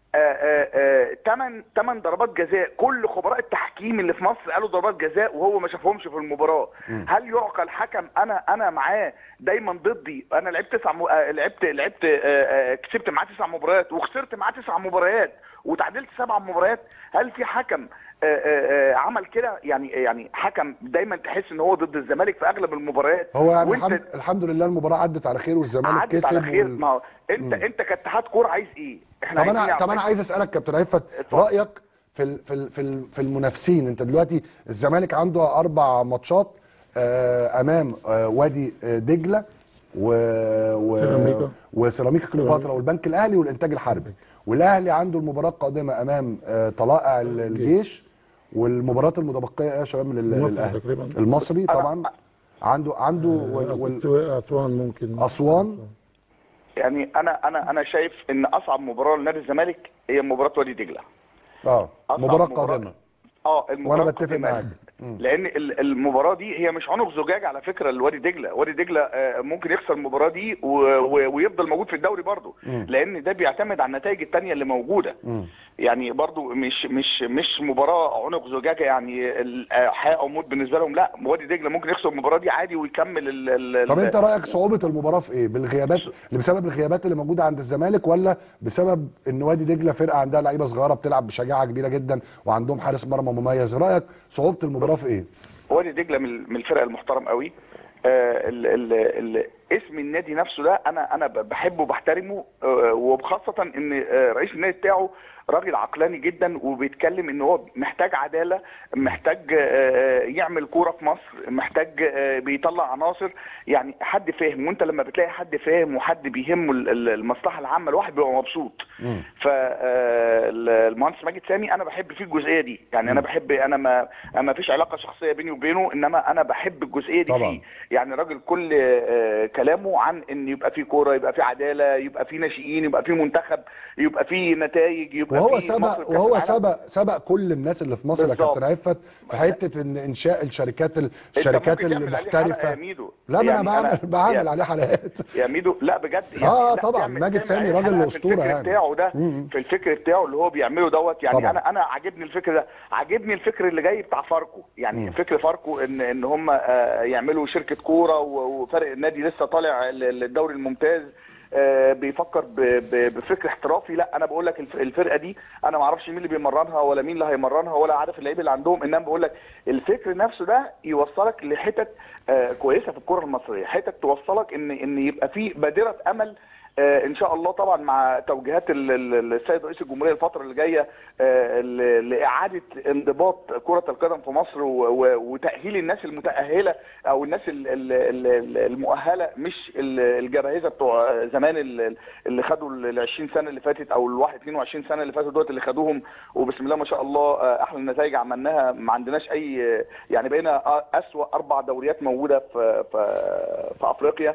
ثمان ثمان ضربات جزاء كل خبراء التحكيم اللي في مصر قالوا ضربات جزاء وهو ما شافهمش في المباراه هل يعقل حكم انا انا معاه دايما ضدي انا لعبت تسع م... آه، لعبت لعبت آه، آه، كسبت معاه تسع مباريات وخسرت معاه تسع مباريات وتعادلت سبع مباريات هل في حكم آه، آه، آه، عمل كده يعني يعني حكم دايما تحس ان هو ضد الزمالك في اغلب المباريات هو يعني وأنت- الحمد, الحمد لله المباراه عدت على خير والزمالك عدت كسب على خير وال- ما هو انت انت كاتحاد كوره عايز ايه؟ احنا طب انا عايزين طب انا نعمل- عايز اسالك كابتن عفت اتفضل. رايك في ال في ال في, ال في المنافسين انت دلوقتي الزمالك عنده اربع ماتشات آه امام آه وادي آه دجله و و سيراميكا. وسيراميكا كليوباترا والبنك الاهلي والانتاج الحربي والاهلي عنده المباراه القادمه امام آه طلائع ال- الجيش والمباراه المتبقيه يا شباب من ال- المصري الاهلي تقريبا. المصري طبعا عنده عنده وال- وال- السواقة اسوان ممكن اسوان يعني انا انا انا شايف ان اصعب مباراه لنادي الزمالك هي مباراه وادي دجله اه أصعب مباراه مباراة- قادمه اه المباراه وانا بتفق القادمة. معاك لان ال- المباراه دي هي مش عنق زجاج على فكره لوادي دجله وادي دجله آه، ممكن يخسر المباراه دي و- و- ويفضل موجود في الدوري برضه لان ده بيعتمد على النتائج التانية اللي موجوده يعني برضه مش مش مش مباراه عنق زجاجه يعني ال- آه، حياه او موت بالنسبه لهم لا وادي دجله ممكن يخسر المباراه دي عادي ويكمل ال ال طب ال- انت رايك صعوبه المباراه في ايه بالغيابات اللي بسبب الغيابات اللي موجوده عند الزمالك ولا بسبب ان وادي دجله فرقه عندها لعيبه صغيره بتلعب بشجاعه كبيره جدا وعندهم حارس مرمى مميز رايك صعوبه المباراه في ايه وادي دجله من من الفرق المحترم قوي آه ال ال ال اسم النادي نفسه ده انا انا ب- بحبه وبحترمه آه وبخاصه ان آه رئيس النادي بتاعه راجل عقلاني جدا وبيتكلم ان هو محتاج عداله محتاج آه يعمل كوره في مصر محتاج آه بيطلع عناصر يعني حد فاهم وانت لما بتلاقي حد فاهم وحد بيهمه ال- ال- المصلحه العامه الواحد بيبقى مبسوط فالمهندس ماجد سامي انا بحب فيه الجزئيه دي يعني انا بحب انا ما انا ما فيش علاقه شخصيه بيني وبينه انما انا بحب الجزئيه دي طبعا. فيه يعني راجل كل آه، كلامه عن ان يبقى في كوره يبقى في عداله يبقى في ناشئين يبقى في منتخب يبقى في نتائج يبقى وهو في سبق مصر كأس وهو العالم. سبق سبق كل الناس اللي في مصر يا بالظبط. كابتن عفت في حته ان انشاء الشركات ال- أنت الشركات ممكن تعمل عليه حلقة المحترفه يا ميدو. لا ما يعني انا بعمل أنا- بعمل يعني- عليه حلقات يا ميدو لا بجد آه، لا، طبعاً، تعمل- ماجد تعمل سامي عليه راجل حلقة في أسطورة الفكر يعني. بتاعه ده مم. في الفكر بتاعه اللي هو بيعمله دوت يعني طبعاً. انا انا عاجبني الفكر ده عاجبني الفكر اللي جاي بتاع فاركو يعني فكر فاركو ان ان هم آه، يعملوا شركه كوره و- وفرق النادي لسه طالع ال- الدوري الممتاز آه، بيفكر ب- ب- بفكر احترافي لا انا بقول لك الف- الفرقه دي انا ما اعرفش مين اللي بيمرنها ولا مين اللي هيمرنها ولا عارف اللعيبه اللي عندهم انما بقول لك الفكر نفسه ده يوصلك لحتت آه، كويسه في الكره المصريه حتت توصلك ان ان يبقى في بادره امل آه، ان شاء الله طبعا مع توجيهات ال- ال- السيد رئيس الجمهوريه الفتره اللي جايه آه، ل- لاعاده انضباط كره القدم في مصر و- و- وتاهيل الناس المتاهله او الناس ال- ال- ال- المؤهله مش ال- الجباهزه بتوع زمان ال- اللي خدوا ال 20 سنه اللي فاتت او ال 22 سنه اللي فاتوا دول اللي خدوهم وبسم الله ما شاء الله آه، احلى النتائج عملناها ما عندناش اي يعني بقينا اسوا اربع دوريات موجوده في في في افريقيا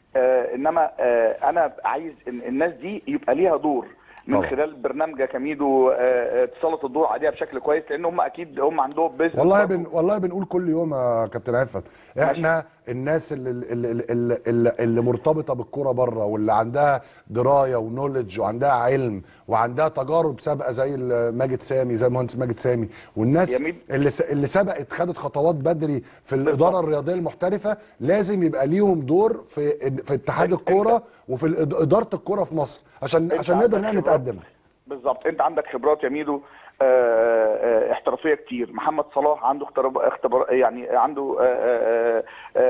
آه انما آه انا عايز إن الناس دي يبقى ليها دور من طبعا. خلال برنامج كميدو آه، آه، تسلط الضوء عليها بشكل كويس لان هم اكيد هم عندهم بيزنس والله برضه. بن والله بنقول كل يوم يا كابتن عفت احنا الناس اللي اللي, اللي, اللي, اللي مرتبطه بالكوره بره واللي عندها درايه ونولج وعندها علم وعندها تجارب سابقه زي ال- ماجد سامي زي المهندس ماجد سامي والناس يمين. اللي س- اللي سبقت خدت خطوات بدري في الاداره الرياضيه المحترفه لازم يبقى ليهم دور في في اتحاد أنت- الكوره وفي الإد- اداره الكوره في مصر عشان أنت عشان نقدر عندك نعمل خبرات. نتقدم بالظبط انت عندك خبرات يا ميدو آه، آه، احترافيه كتير محمد صلاح عنده اختبار اختبار يعني عنده آه، آه،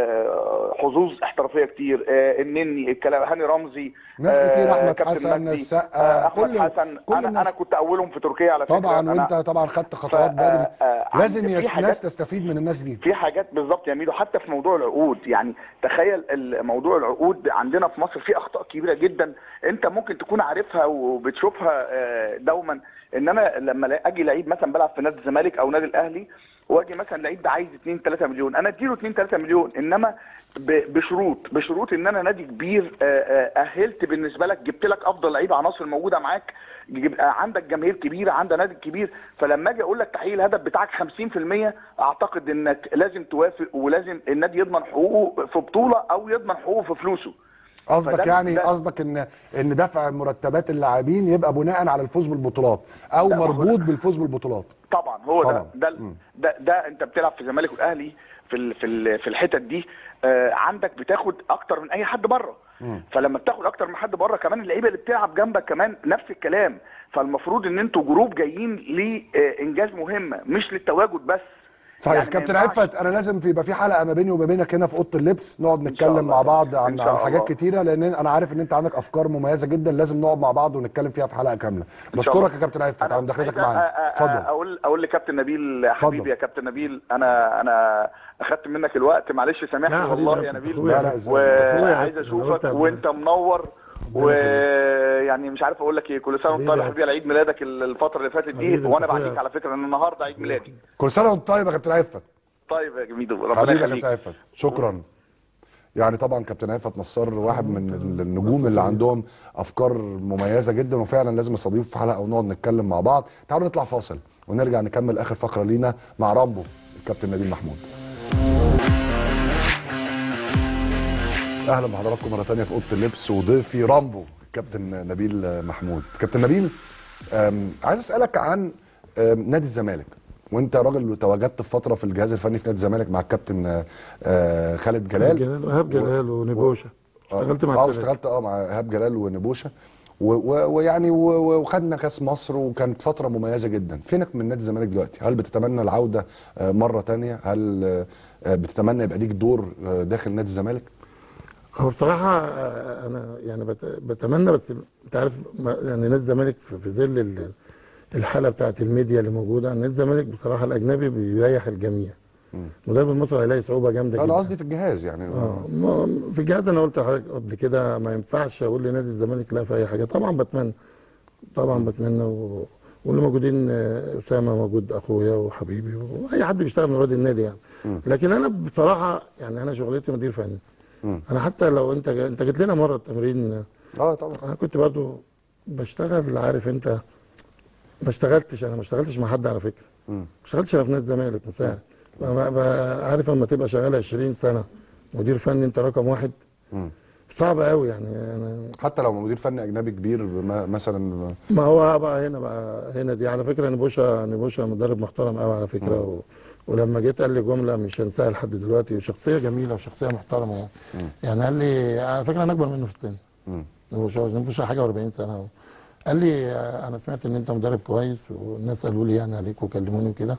آه، حظوظ احترافيه كتير آه، النني الكلام هاني رمزي ناس كتير، آه، أحمد كابتن حسن، مجدي، السقا، آه، احمد كل- حسن كل انا الناس. انا كنت اولهم في تركيا على فكره طبعا أنا- وانت طبعا خدت خطوات ف- بدري آه، آه، لازم عندي- يس في ناس حاجات- تستفيد من الناس دي في حاجات بالظبط يا ميدو حتى في موضوع العقود يعني تخيل ال- موضوع العقود عندنا في مصر فيه اخطاء كبيره جدا انت ممكن تكون عارفها وبتشوفها آه، دوما ان انا لما لا- اجي لعيب مثلا بلعب في نادي الزمالك او نادي الاهلي واجي مثلا لعيب ده عايز 2 3 مليون انا اديله 2 3 مليون انما ب- بشروط بشروط ان انا نادي كبير آه، آه، اهلت بالنسبه لك جبت لك افضل لعيبه عناصر موجوده معاك يبقى عندك جماهير كبيره عندك نادي كبير فلما اجي اقول لك تحقيق الهدف بتاعك 50% اعتقد انك لازم توافق ولازم النادي يضمن حقوقه في بطوله او يضمن حقوقه في فلوسه قصدك فده- يعني ده- قصدك ان ان دفع مرتبات اللاعبين يبقى بناء على الفوز بالبطولات او لا، ما هو مربوط بالفوز بالبطولات طبعا هو طبعاً. ده ده, ده ده انت بتلعب في الزمالك والاهلي في ال في ال في الحتت دي آه عندك بتاخد اكتر من اي حد بره فلما بتاخد اكتر من حد بره كمان اللعيبه اللي بتلعب جنبك كمان نفس الكلام فالمفروض ان انتوا جروب جايين لانجاز مهمه مش للتواجد بس صحيح يعني ما كابتن ينفعش- عفت انا لازم في يبقى في حلقه ما بيني وما بينك هنا في اوضه اللبس نقعد شاء نتكلم الله. مع بعض عن إن شاء عن حاجات الله. كتيره لان انا عارف ان انت عندك افكار مميزه جدا لازم نقعد مع بعض ونتكلم فيها في حلقه كامله بشكرك يا كابتن عفت أنا على مداخلتك عايز أ- معانا أ- أ- اتفضل اقول اقول لكابتن نبيل اتفضل. حبيبي يا كابتن نبيل انا انا اخدت منك الوقت معلش لا سامحني حبيبي والله يا يا أخي، نبيل أخويا. لا، لا، إزاي؟ أخويا يا وعايز أخي، أنا قلت اشوفك قبل- وانت منور ويعني مش عارف اقول لك ايه كل سنه وانت حبيبي طيب يا يا حبيبي على عيد ميلادك الفتره اللي فاتت دي حبيبي وانا أنت بعديك أخويا. على فكره ان النهارده عيد ميلادي كل سنه وانت طيب يا كابتن عفت طيب يا جميل ربنا حبيبي يا يخليك كابتن عفت شكرا يعني طبعا كابتن عفت نصار واحد من النجوم اللي عندهم افكار مميزه جدا وفعلا لازم نستضيفه في حلقه ونقعد نتكلم مع بعض تعالوا نطلع فاصل ونرجع نكمل اخر فقره لينا مع رامبو الكابتن نبيل محمود اهلا بحضراتكم مره ثانيه في اوضه اللبس وضيفي رامبو كابتن نبيل محمود كابتن نبيل أم، عايز اسالك عن أم، نادي الزمالك وانت راجل تواجدت في فتره في الجهاز الفني في نادي الزمالك مع الكابتن آه، خالد جلال جلال وهاب جلال ونبوشه اشتغلت مع اه التلاتة. اشتغلت اه مع ايهاب جلال ونبوشه و- و- ويعني و- و- وخدنا كاس مصر وكانت فتره مميزه جدا فينك من نادي الزمالك دلوقتي هل بتتمنى العوده آه، مره تانية هل آه، آه، بتتمنى يبقى ليك دور آه، داخل نادي الزمالك هو بصراحة آه، أنا يعني بت- بتمنى بس أنت عارف ما- يعني نادي الزمالك في في ظل ال- الحالة بتاعت الميديا اللي موجودة نادي الزمالك بصراحة الأجنبي بيريح الجميع مدرب المصري هيلاقي صعوبة جامدة انا جدا قصدي في الجهاز يعني اه ما- في الجهاز انا قلت لحضرتك قبل كده ما ينفعش اقول لنادي الزمالك لا في اي حاجه طبعا بتمنى طبعا بتمنى و... واللي موجودين آه، اسامه موجود اخويا وحبيبي واي حد بيشتغل من رواد النادي يعني لكن انا بصراحه يعني انا شغلتي مدير فني انا حتى لو انت جا... انت جيت لنا مره التمرين اه طبعا انا كنت برضو بشتغل عارف انت ما اشتغلتش انا ما اشتغلتش مع حد على فكره ما اشتغلتش انا في نادي الزمالك مساعد ما- ما- عارف اما تبقى شغال 20 سنه مدير فني انت رقم واحد صعب قوي يعني انا حتى لو مدير فني اجنبي كبير ما- مثلا ما هو بقى هنا بقى هنا دي على فكره نبوشا نبوشا مدرب محترم قوي على فكره و... ولما جيت قال لي جمله مش هنساها لحد دلوقتي وشخصيه جميله وشخصيه محترمه يعني قال لي على فكره انا اكبر منه في السن نبوشة نبوشة حاجه و40 سنه اهو قال لي آه، انا سمعت ان انت مدرب كويس والناس قالوا لي يعني عليك وكلموني وكده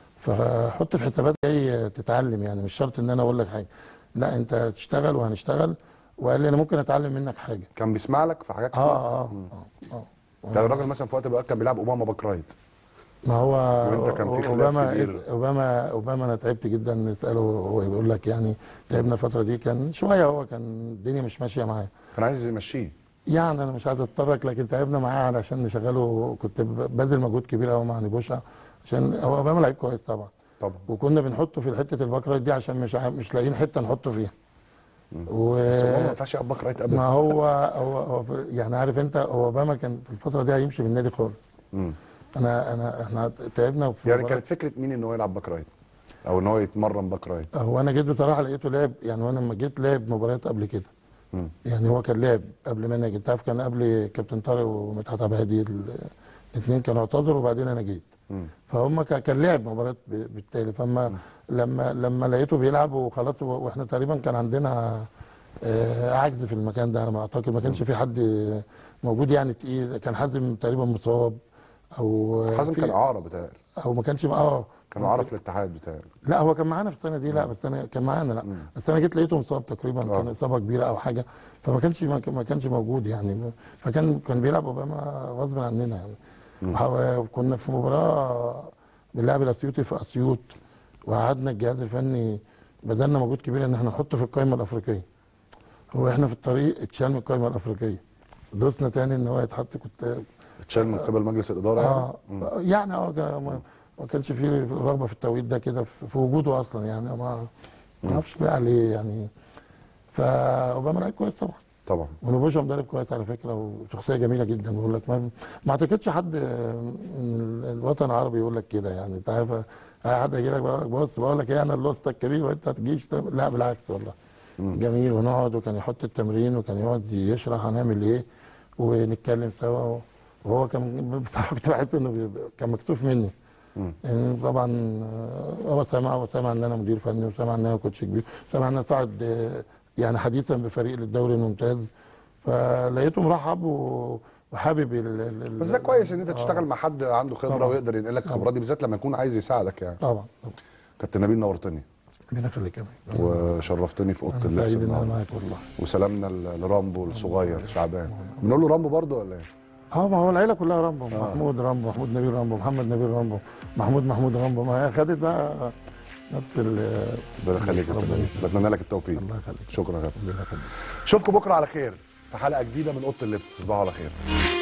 فحط في حسابات جاي تتعلم يعني مش شرط ان انا اقول لك حاجه لا انت تشتغل وهنشتغل وقال لي انا ممكن اتعلم منك حاجه كان بيسمع لك في حاجات كتير اه اه اه, آه. يعني الراجل مثلا في وقت من الأوقات كان بيلعب اوباما باك رايت ما هو وانت كان في خلاف اوباما كبير. اوباما اوباما انا تعبت جدا نساله هو يقول لك يعني تعبنا الفتره دي كان شويه هو كان الدنيا مش ماشيه معاه كان عايز يمشيه يعني انا مش عايز اتطرق لكن تعبنا معاه علشان نشغله كنت باذل مجهود كبير قوي مع نبوشة عشان هو اوباما لعيب كويس طبعا طبعا وكنا بنحطه في حته الباك رايت دي عشان مش عا- مش لاقيين حته نحطه فيها و... بس اوباما ما ينفعش يلعب باك رايت ما ابدا هو هو, هو في- يعني عارف انت هو اوباما كان في الفتره دي هيمشي من النادي خالص مم. انا انا احنا تعبنا في يعني مباراة- كانت فكره مين ان هو يلعب باك رايت او ان هو يتمرن باك رايت هو انا جيت بصراحه لقيته لعب يعني وانا لما جيت لعب مباريات قبل كده مم. يعني هو كان لعب قبل ما انا جيت عارف كان قبل كابتن طارق ومدحت عبد الهادي الاثنين كانوا اعتذروا وبعدين انا جيت مم. فهم كا- كان لعب مباريات ب- بالتالي فما لما لما لقيته بيلعب وخلاص و- واحنا تقريبا كان عندنا آه، عجز في المكان ده انا ما اعتقد ما كانش في حد موجود يعني تقيل كان حازم تقريبا مصاب او حازم في- كان اعاره بتاعي او ما كانش اه كان اعاره في الاتحاد بتاعي لا هو كان معانا في السنه دي لا بس انا كان معانا لا بس انا جيت لقيته مصاب تقريبا آه. كان اصابه كبيره او حاجه فما كانش ما كان- ما كانش موجود يعني فكان كان بيلعب اوباما غصب عننا يعني وح- كنا في مباراه بنلعب الاسيوطي في اسيوط وقعدنا الجهاز الفني بذلنا مجهود كبير ان احنا نحطه في القائمه الافريقيه هو احنا في الطريق اتشال من القائمه الافريقيه دوسنا تاني ان هو يتحط كنت اتشال من قبل مجلس الاداره يعني اه يعني اه كان- ما ما كانش فيه رغبه في التوقيت ده كده في في وجوده اصلا يعني ما ما اعرفش بقى عليه يعني فاوباما لعيب كويس طبعا طبعا ونبوشا مدرب كويس على فكره وشخصيه جميله جدا بقول لك ما, ما اعتقدش حد من الوطن العربي يقول لك كده يعني انت عارف حد يجي لك بقى بص بقول لك ايه انا الوسط الكبير وانت هتجيش تعمل- لا بالعكس والله جميل ونقعد وكان يحط التمرين وكان يقعد يشرح هنعمل ايه ونتكلم سوا وهو كان بصراحه كنت بحس انه بيبقى- كان مكسوف مني يعني طبعا آه، هو سمع وسمع ان انا مدير فني وسمع ان انا كوتش كبير سمع ان انا صاعد آه، يعني حديثا بفريق للدوري الممتاز فلقيته مرحب و- وحابب ال- ال- ال- بس ده كويس ان انت آه، تشتغل مع حد عنده خبره طبعا. ويقدر ينقل لك الخبرات دي بالذات لما يكون عايز يساعدك يعني طبعا طبعا كابتن نبيل نورتني ربنا يخليك يا مي. وشرفتني في اوضه انا اللبس سعيد ان انا النهارده معاك والله وسلامنا ل- لرامبو الصغير شعبان بنقول له رامبو برضه ولا ايه؟ اه ما هو العيله كلها رامبو محمود رامبو محمود نبيل رامبو محمد نبيل رامبو محمود محمود رامبو ما هي خدت بقى نفس ال ربنا يخليك يا كابتن ربنا نبيل. بتمنى لك التوفيق الله يخليك شكرا يا كابتن ربنا يخليك اشوفكم بكره على خير في حلقه جديده من اوضه اللبس تصبحوا على خير